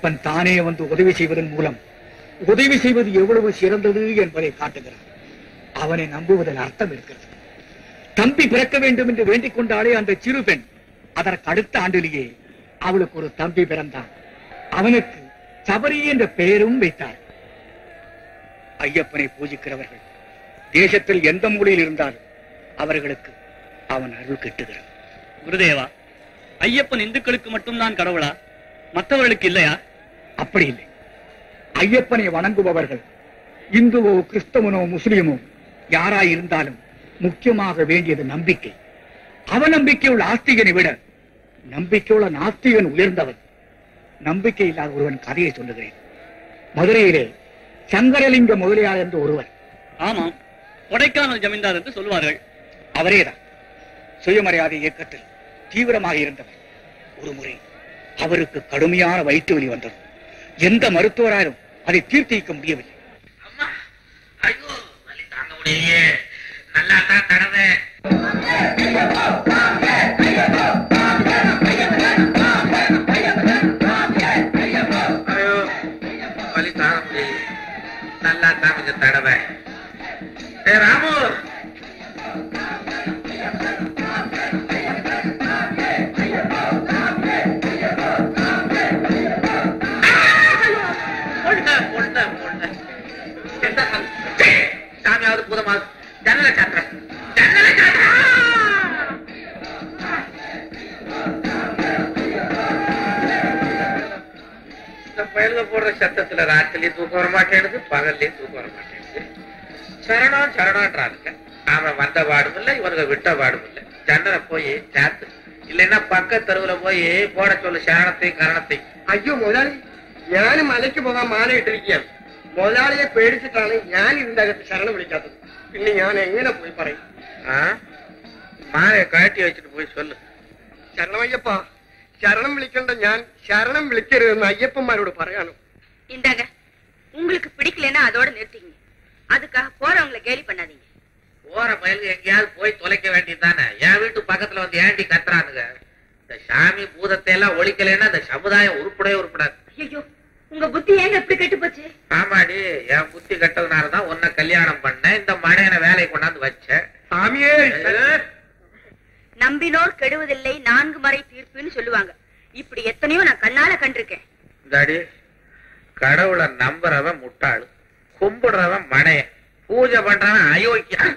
ஐயப்பன் தானே வந்து உதவி செய்வதன் மூலம் உதவி செய்வது எவ்வளவு சிறந்தது என்பதை காட்டுகிறார் அவனை நம்புவதில் அர்த்தம் இருக்கிறது தம்பி பிறக்க வேண்டும் என்று வேண்டிக் கொண்டாலே அந்த சிறு பெண் அதற்கு அடுத்த ஆண்டிலேயே அவளுக்கு ஒரு தம்பி பிறந்தான் அவனுக்கு சபரி என்ற பெயரும் வைத்தார் ஐயப்பனை பூஜிக்கிறவர்கள் தேசத்தில் எந்த மூலையில் இருந்தாலும் அவர்களுக்கு அவன் அருள் கிட்டுகிறான் குருதேவா ஐயப்பன் இந்துக்களுக்கு மட்டும்தான் கடவுளா மற்றவர்களுக்கு இல்லையா அப்படி இல்லை ஐயப்பனை வணங்குபவர்கள் இந்துவோ கிறிஸ்தவனோ முஸ்லிமோ யாராய் இருந்தாலும் முக்கியமாக வேண்டியது நம்பிக்கை அவநம்பிக்கையுள்ள ஆஸ்திகனை விட நம்பிக்கையுள்ள நாஸ்திகன் உயர்ந்தவன் நம்பிக்கை இல்லாத ஒருவன் கதையை சொல்லுகிறேன் மதுரையிலே சங்கரலிங்க முதலியார் என்று ஒருவர் ஆமாம் கொடைக்கானல் ஜமீன்தார் என்று சொல்வார்கள் அவரேதான் சுயமரியாதை இயக்கத்தில் தீவிரமாக இருந்தவர் ஒரு முறை அவருக்கு கடுமையான வயிற்று வலி வந்தது எந்த மருத்துவராலும் அதை தீர்த்திக்க முடியவில்லை நல்லா தான் தடவை ஐயோ வலி தாங்க முடியல நல்லா தான் கொஞ்சம் தடவை ஏ ராமு போட்டேன், போட்டேன், போட்டேன். என்ன சாமி? சாமியாவது பூதமாவது ஜன்னலை காட்டுறேன் ஜன்னலை இந்த பயலுக போடுற சத்தத்துல ராத்திரிலயும் தூக்கம் வர மாட்டேங்குது பகல்லையும் தூக்கம் வர மாட்டேங்குது சரணம் சரணம்ன்றானுங்க அவன் வந்த பாடும் இல்ல இவனுங்க விட்ட பாடும் இல்ல ஜன்னலை போய் சாத்து இல்லைன்னா பக்க தெருவுல போய் போட சொல்லு சரணத்தையும் கரணத்தையும் അയ്യോ മുതലാളി ഞാൻ മലയ്ക്ക് പോകാൻ മാല ഇട്ടിരിക്കുകയാണ് മുതലാളിയെ പേടിച്ചിട്ടാണ് ഞാൻ ഇതിന്റെ അകത്ത് ശരണം വിളിക്കാത്തത് പിന്നെ ഞാൻ എങ്ങനെ പോയി പറയും ആ? മാലയെ കയറ്റി വെച്ചിട്ട് പോയി சொல்லு ശരണമയ്യപ്പ ശരണം വിളിക്കേണ്ട ഞാൻ ശരണം വിളിക്കരുതെന്ന് അയ്യപ്പന്മാരോട് പറയാണ് இந்தாங்க உங்களுக்கு பிடிக்கலன்னா அதோட நிறுத்திங்க அதுக்காக போறவங்களை கேலி பண்ணாதீங்க போற பயலுக்கு எங்கேயாவது போய் தொலைக்க வேண்டியதுதானே என் வீட்டு பக்கத்துல வந்து ஏண்டி கத்துறானுங்க இந்த சாமி பூதத்தை எல்லாம் ஒழிக்கலைன்னா இந்த சமுதாயம் உருப்படவே உருப்படாது ஐயோ உங்க புத்தி ஏங்க இப்படி கெட்டு போச்சு ஆமாடி என் புத்தி கட்டதுனாலதான் உன்னை கல்யாணம் பண்ணேன் இந்த மடையனை வேலையை கொண்டாந்து வச்சேன் சாமியே நம்பினோர் கெடுவதில்லை நான்கு மறை தீர்ப்புன்னு சொல்லுவாங்க இப்படி எத்தனையோ நான் கண்ணால கண்டிருக்கேன் இந்தாடி கடவுளை நம்புறவன் முட்டாளு கும்பிடுறவன் மடையன் பூஜை பண்றவன் அயோக்கியன்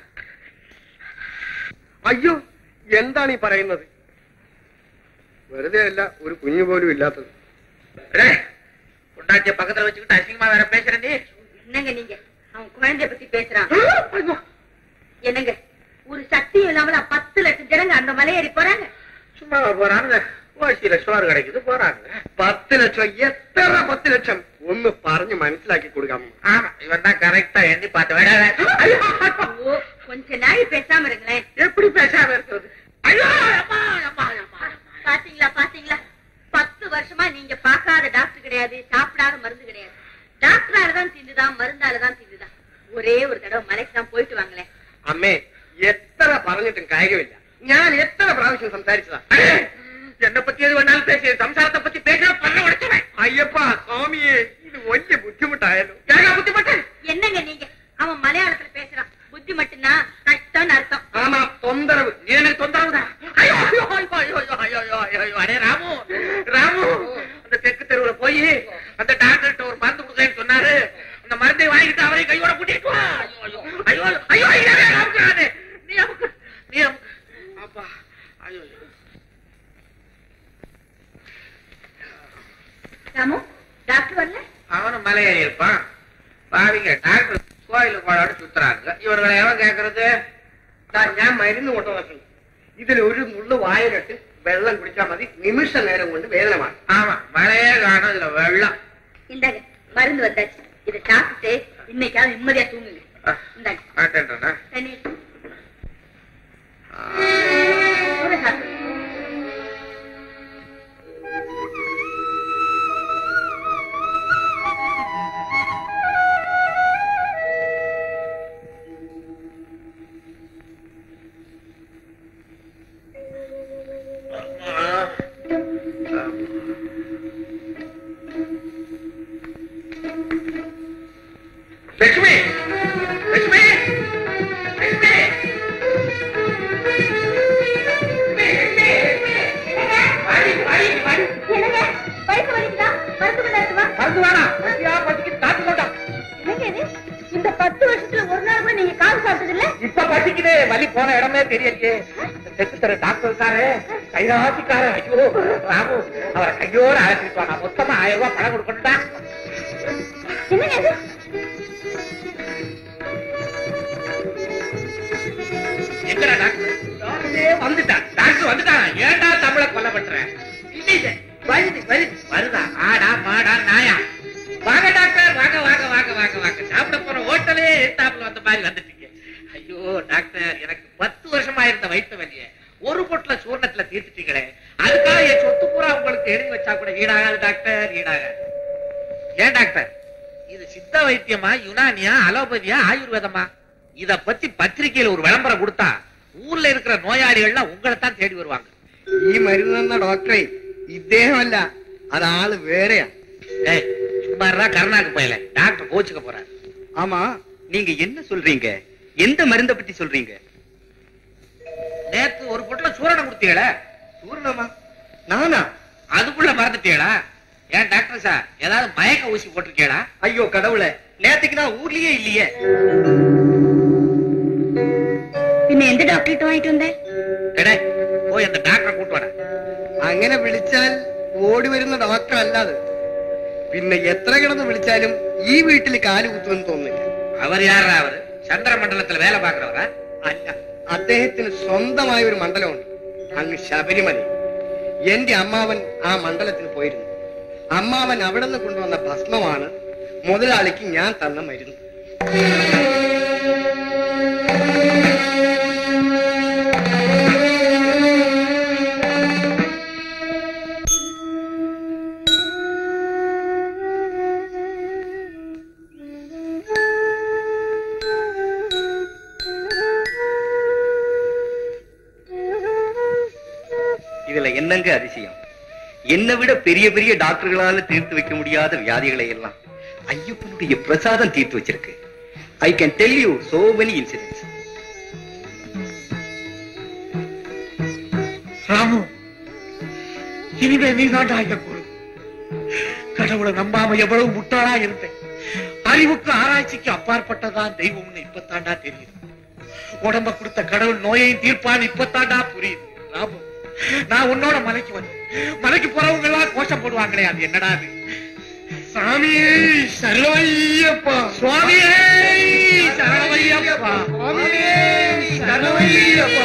അയ്യോ എന്താണ് ഈ പറയുന്നത് വെറുതെ അല്ല ഒരു കുഞ്ഞു പോലും ഇല്ലാത്തത് பொண்டாட்டிய பக்கத்துல வச்சுக்கிட்டு அசிங்கமா வேற பேசுற நீ என்னங்க நீங்க அவன் குழந்தைய பத்தி பேசுறான் என்னங்க ஒரு சக்தி இல்லாமல பத்து லட்சம் ஜனங்க அந்த மலையேறி போறாங்க சும்மா போறானுங்க ஓசியில சோறு கிடைக்குது போறாங்க പത്ത് ലക്ഷം എത്ര പത്ത് ലക്ഷം ഒന്ന് പറഞ്ഞ് മനസ്സിലാക്കി കൊടുക്കാം ஆமா இவன் தான் கரெக்டா எண்ணி பார்த்து வேட ஓ, கொஞ்ச நாள் பேசாம இருங்களேன் எப்படி பேசாம இருக்கிறது பாத்தீங்களா பாத்தீங்களா பத்து வருஷமா நீங்க பார்க்காத டாக்டர் கிடையாது சாப்பிடாத மருந்து கிடையாது டாக்டரால தான் தின்னுதான் மருந்தால தான் தின்னுதான் ஒரே ஒரு தடவை மலைக்கு தான் போயிட்டு வாங்களேன் അമ്മേ എത്ര പറഞ്ഞിട്ടും കാര്യമില്ല ഞാൻ എത്ര പ്രാവശ്യം സംസാരിച്ചതാ என்ன பத்தி எது வேணாலும் பேசு சம்சாரத்தை பத்தி பேசுற பண்ண உடைச்சவன் അയ്യപ്പ സ്വാമിയെ ഇത് വലിയ ബുദ്ധിമുട്ടായാലും ஏங்க புத்திப்பட்டு என்னங்க நீங்க அவன் மலையாளத்துல பேசுறான் புத்தி மட்டும்தான் கஷ்டம்னு அர்த்தம் ആമാ തൊന്തരവ് நீ எனக்கு தொந்தரவுதான் ஐயோ ஐயோ ஐயோ ஐயோ ஐயோ ஐயோ ஐயோ ஐயோ அடே ராமு ராமு அந்த தெற்கு தெருவுல போய் அந்த டாக்டர்கிட்ட ஒரு மருந்து கொடுக்கறேன்னு சொன்னாரு அந்த மருந்தை வாங்கிட்டு அவரை கையோட கூட்டிட்டு வா ஐயோ ஐயோ ஐயோ ஐயோ ஐயோ ஐயோ அமுக்குறானே. நீ அமுக்கு நீ அமுக்கு அப்பா ஐயோ ஐயோ. ராமு டாக்டர் வரல அவனும் மலையேறி இருப்பான் பாவிங்க டாக்டர் கோயிலுக்கு போடாடு சுத்துறாங்க இவர்களை எவன் கேக்குறது ദാ, ഞാൻ മരുന്ന് കൊണ്ടുവന്നിട്ടുണ്ട് ഇതിൽ ഒരു നുള്ളു വായലിട്ട് വെള്ളം കുടിച്ചാൽ മതി നിമിഷ നേരം കൊണ്ട് വേദന മാറും ஆமா மழையே காணும் இதுல வெள்ளம் இந்தாங்க மருந்து வந்தாச்சு இதை சாப்பிட்டு இன்னைக்காவது நிம்மதியா தூங்குங்க இந்தாங்க மாட்டேன்றா தண்ணி கூட சாப்பிடுங்க வலிக்குதே வலி போன இடமே தெரியலையே அந்த செத்து தர டாக்டர் சாரு கைராசிக்கார ஐயோ ராமு அவரை கையோட அழைச்சிட்டு வாங்க மொத்தமா ஆயிரம் ரூபாய் பணம் கொடுக்கணும்டா எங்கடா டாக்டர் டாக்டரே வந்துட்டான் டாக்டர் வந்துட்டான் ஏன்டா தமிழ கொல்ல பண்றேன் இல்லையே, வருது வருது வருதா ஆடா மாடா நாயா வாங்க டாக்டர் வாங்க வாங்க வாங்க வாங்க வாங்க சாப்பிட போற ஹோட்டலே எத்தாப்புல வந்த மாதிரி வந்துட்டீங்க ஐயோ டாக்டர் எனக்கு பத்து வருஷமா இருந்த வயிற்று வலிய ஒரு பொட்டுல சூர்ணத்துல தீர்த்துட்டீங்களே அதுக்காக என் சொத்து பூரா உங்களுக்கு எழுதி வச்சா கூட ஈடாகாது டாக்டர் ஈடாகாது ஏன் டாக்டர் இது சித்த வைத்தியமா யுனானியா அலோபதியா ஆயுர்வேதமா இத பத்தி பத்திரிக்கையில ஒரு விளம்பரம் கொடுத்தா ஊர்ல இருக்கிற நோயாளிகள்லாம் உங்களை தான் தேடி வருவாங்க ഈ മരുന്ന് തന്ന ഡോക്ടറെ ഇദ്ദേഹമല്ല അതാള് വേറെയാ ஏய், சும்மா இருடா, கருணாக்கு போயல டாக்டர் கோச்சுக்க போறாரு ஆமா நீங்க என்ன சொல்றீங்க எந்த மருந்த பத்தி சொல்றீங்க நேத்து ஒரு பொட்டுல சூரணம் கொடுத்தீங்களே சூரணமா நானா அதுக்குள்ள மறந்துட்டீங்களா ஏன் டாக்டர் சார் ஏதாவது மயக்க ஊசி போட்டிருக்கீங்களா ஐயோ கடவுளே நேத்துக்கு நான் ஊர்லயே இல்லையே പിന്നെ എന്ത് ഡോക്ടറിട്ട് വാങ്ങിട്ട് വന്നേ എടേ പോയി அந்த டாக்டரை கூட்டு வாடா അങ്ങനെ വിളിച്ചാൽ ഓടി വരുന്ന ഡോക്ടർ അല്ലാതെ പിന്നെ എത്ര കിടന്ന് വിളിച്ചാലും ഈ വീട്ടിൽ കാല് കുത്തുമെന്ന് തോന്നുന്നില്ല அவர் யாரா அவரு சந்திரமண்டலத்துல வேலை பாக்குறவரா അല്ല അദ്ദേഹത്തിന് സ്വന്തമായ ഒരു മണ്ഡലമുണ്ട് അങ്ങ് ശബരിമല എന്റെ അമ്മാവൻ ആ മണ്ഡലത്തിൽ പോയിരുന്നു അമ്മാവൻ അവിടെ നിന്ന് കൊണ്ടുവന്ന ഭസ്മമാണ് മുതലാളിക്ക് ഞാൻ തന്ന മരുന്ന് இதுல என்னங்க அதிசயம் என்னை விட பெரிய பெரிய டாக்டர்களால தீர்த்து வைக்க முடியாத வியாதிகளை எல்லாம் ஐயப்பனுடைய பிரசாதம் தீர்த்து வச்சிருக்கு I can tell you so many incidents Ramu இனிமே நீ தான் குரு கடவுளை நம்பாம எவ்வளவு முட்டாளா இருந்தேன் அறிவுக்கு ஆராய்ச்சிக்கு அப்பாற்பட்டதான் தெய்வம்னு இப்பத்தாண்டா தெரியுது உடம்ப கொடுத்த கடவுள் நோயையும் தீர்ப்பான்னு இப்பத்தாண்டா புரியுது ராமு நான் உன்னோட மலைக்கு வந்து மலைக்கு போறவங்க எல்லாம் கோஷம் போடுவாங்களே அது என்னடா அது சாமியே சரவையப்பா சுவாமியே சரவையப்பா சுவாமியே சரவையப்பா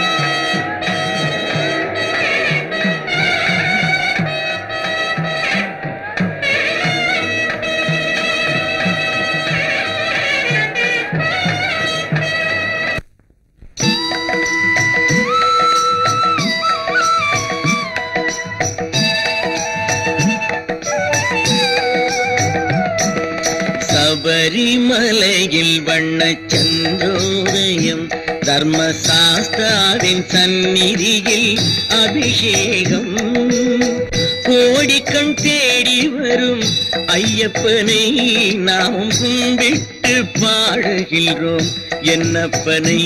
சபரிமலையில் வண்ணச் சந்திரோதயம் தர்மசாஸ்தாவின் சந்நிதியில் அபிஷேகம் கோடிக்கண் தேடி வரும் ஐயப்பனை நாமும் கும்பிட்டு பாடுகின்றோம் என்னப்பனை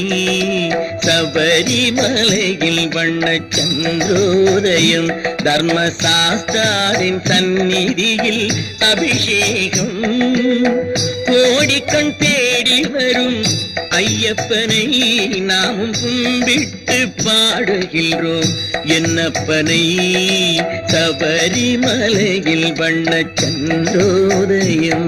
சபரிமலையில் வண்ணச் சந்திரோதயம் தர்மசாஸ்தாவின் சந்நிதியில் அபிஷேகம் கோடிக்கண் தேடி வரும் ஐயப்பனை நாமும் கும்பிட்டு பாடுகின்றோம் என்னப்பனை சபரிமலையில் வண்ணச் சந்திரோதயம்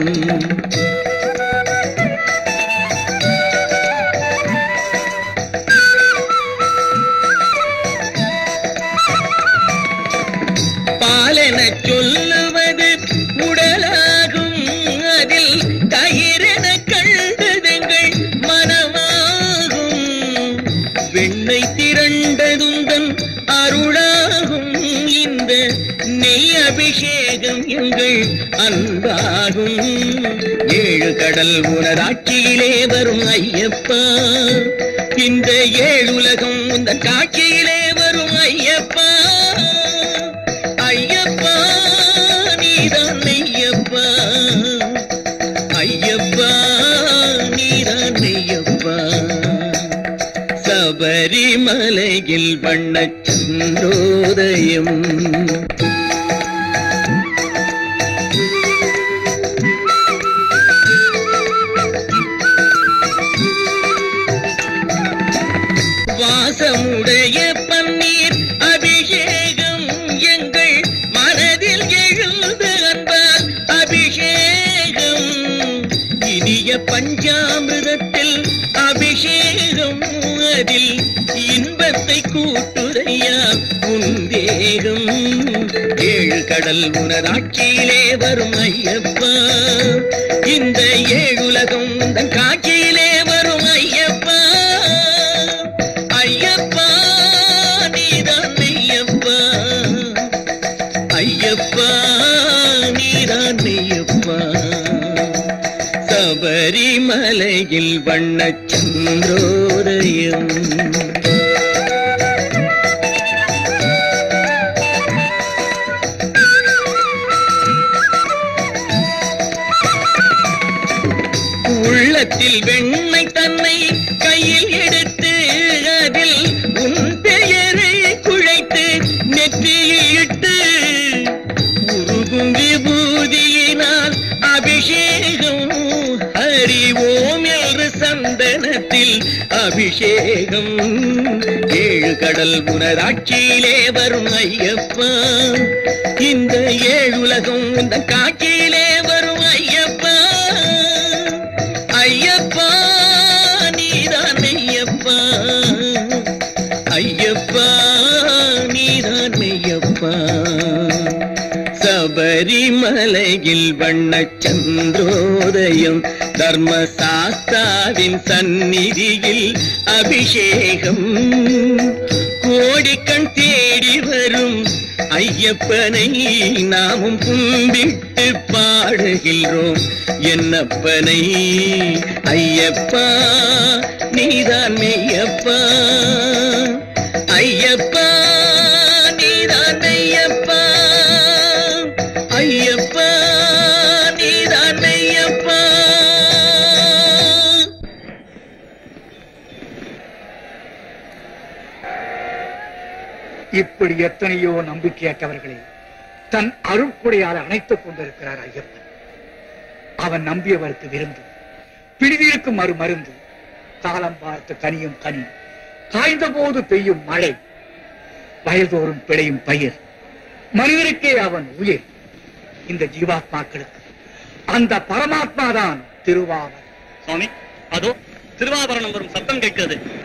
பாலென சொல்லுவது உடலாகும் அதில் கயிறென கண்டதெங்கள் மனமாகும் வெண்ணை திரண்டதுந்தன் அருளாகும் இந்த நெய் அபிஷேகம் எங்கள் அன்பாகும் ஏழு கடல் உனதாட்சியிலே வரும் ஐயப்பா இந்த ஏழுலகம் உந்தன் காட்சியிலே வரும் ஐயப்பா ஐயப்பா நீதான் ஐயப்பா ஐயப்பா நீதான் ஐயப்பா சபரிமலையில் வண்ணச் சந்தோதயம் வாசமுடைய பன்னீர் அபிஷேகம் எங்கள் மனதில் எழுந்து அன்பார் அபிஷேகம் இனிய பஞ்சாமிரதத்தில் அபிஷேகம் அதில் இன்பத்தை கூட்டுதையா உந்தேகம் ஏழு கடல் உனராட்சியிலே வரும் ஐயப்பா இந்த ஏழுலகம் உந்தன் காட்சியிலே வரும் ஐயப்பா ஐயப்பா நீதான் ஐயப்பா ஐயப்பா நீதான் ஐயப்பா சபரிமலையில் வண்ணச் சந்திரோதயம் உள்ளத்தில் வெண்ணை தன்னை கையில் எடுத்து அதில் உன் பெயரை குழைத்து நெற்றியில் இட்டு உருகும் விபூதியினால் அபிஷேகம் ஹரி ஓம் என்று சந்தனத்தில் அபிஷேகம் ஏழு கடல் உனராட்சியிலே வரும் ஐயப்பா இந்த ஏழுலகம் இந்த காட்சியிலே வரும் ஐயப்பா ஐயப்பா நீதான் ஐயப்பா ஐயப்பா நீதான் ஐயப்பா சபரிமலையில் வண்ணச் சந்திரோதயம் தர்மசாஸ்தாவின் சந்நிதியில் அபிஷேகம் கோடிக்கண் தேடி வரும் ஐயப்பனை நாமும் கும்பிட்டு பாடுகின்றோம் என்னப்பனை ஐயப்பா நீதான் மெய்யப்பா ஐயப்பா நீதான் மெய்யப்பா ஐயப்பா நீதான் மெய்யப்பா இப்படி எத்தனையோ நம்பிக்கையற்றவர்களை தன் அருட்கொடையால் அணைத்துக் கொண்டிருக்கிறார் ஐயப்பன் அவன் நம்பியவருக்கு விருந்து பிடிதிருக்கும் மறு மருந்து காலம் பார்த்து கனியும் கனி காய்ந்த போது பெய்யும் மழை வயல்தோறும் பிழையும் பயிர் மனிதருக்கே அவன் உயிர் இந்த ஜீவாத்மாக்களுக்கு அந்த பரமாத்மா தான் திருவாவன் சுவாமி அதோ திருவாபரணம் வரும் சத்தம் கேட்கிறது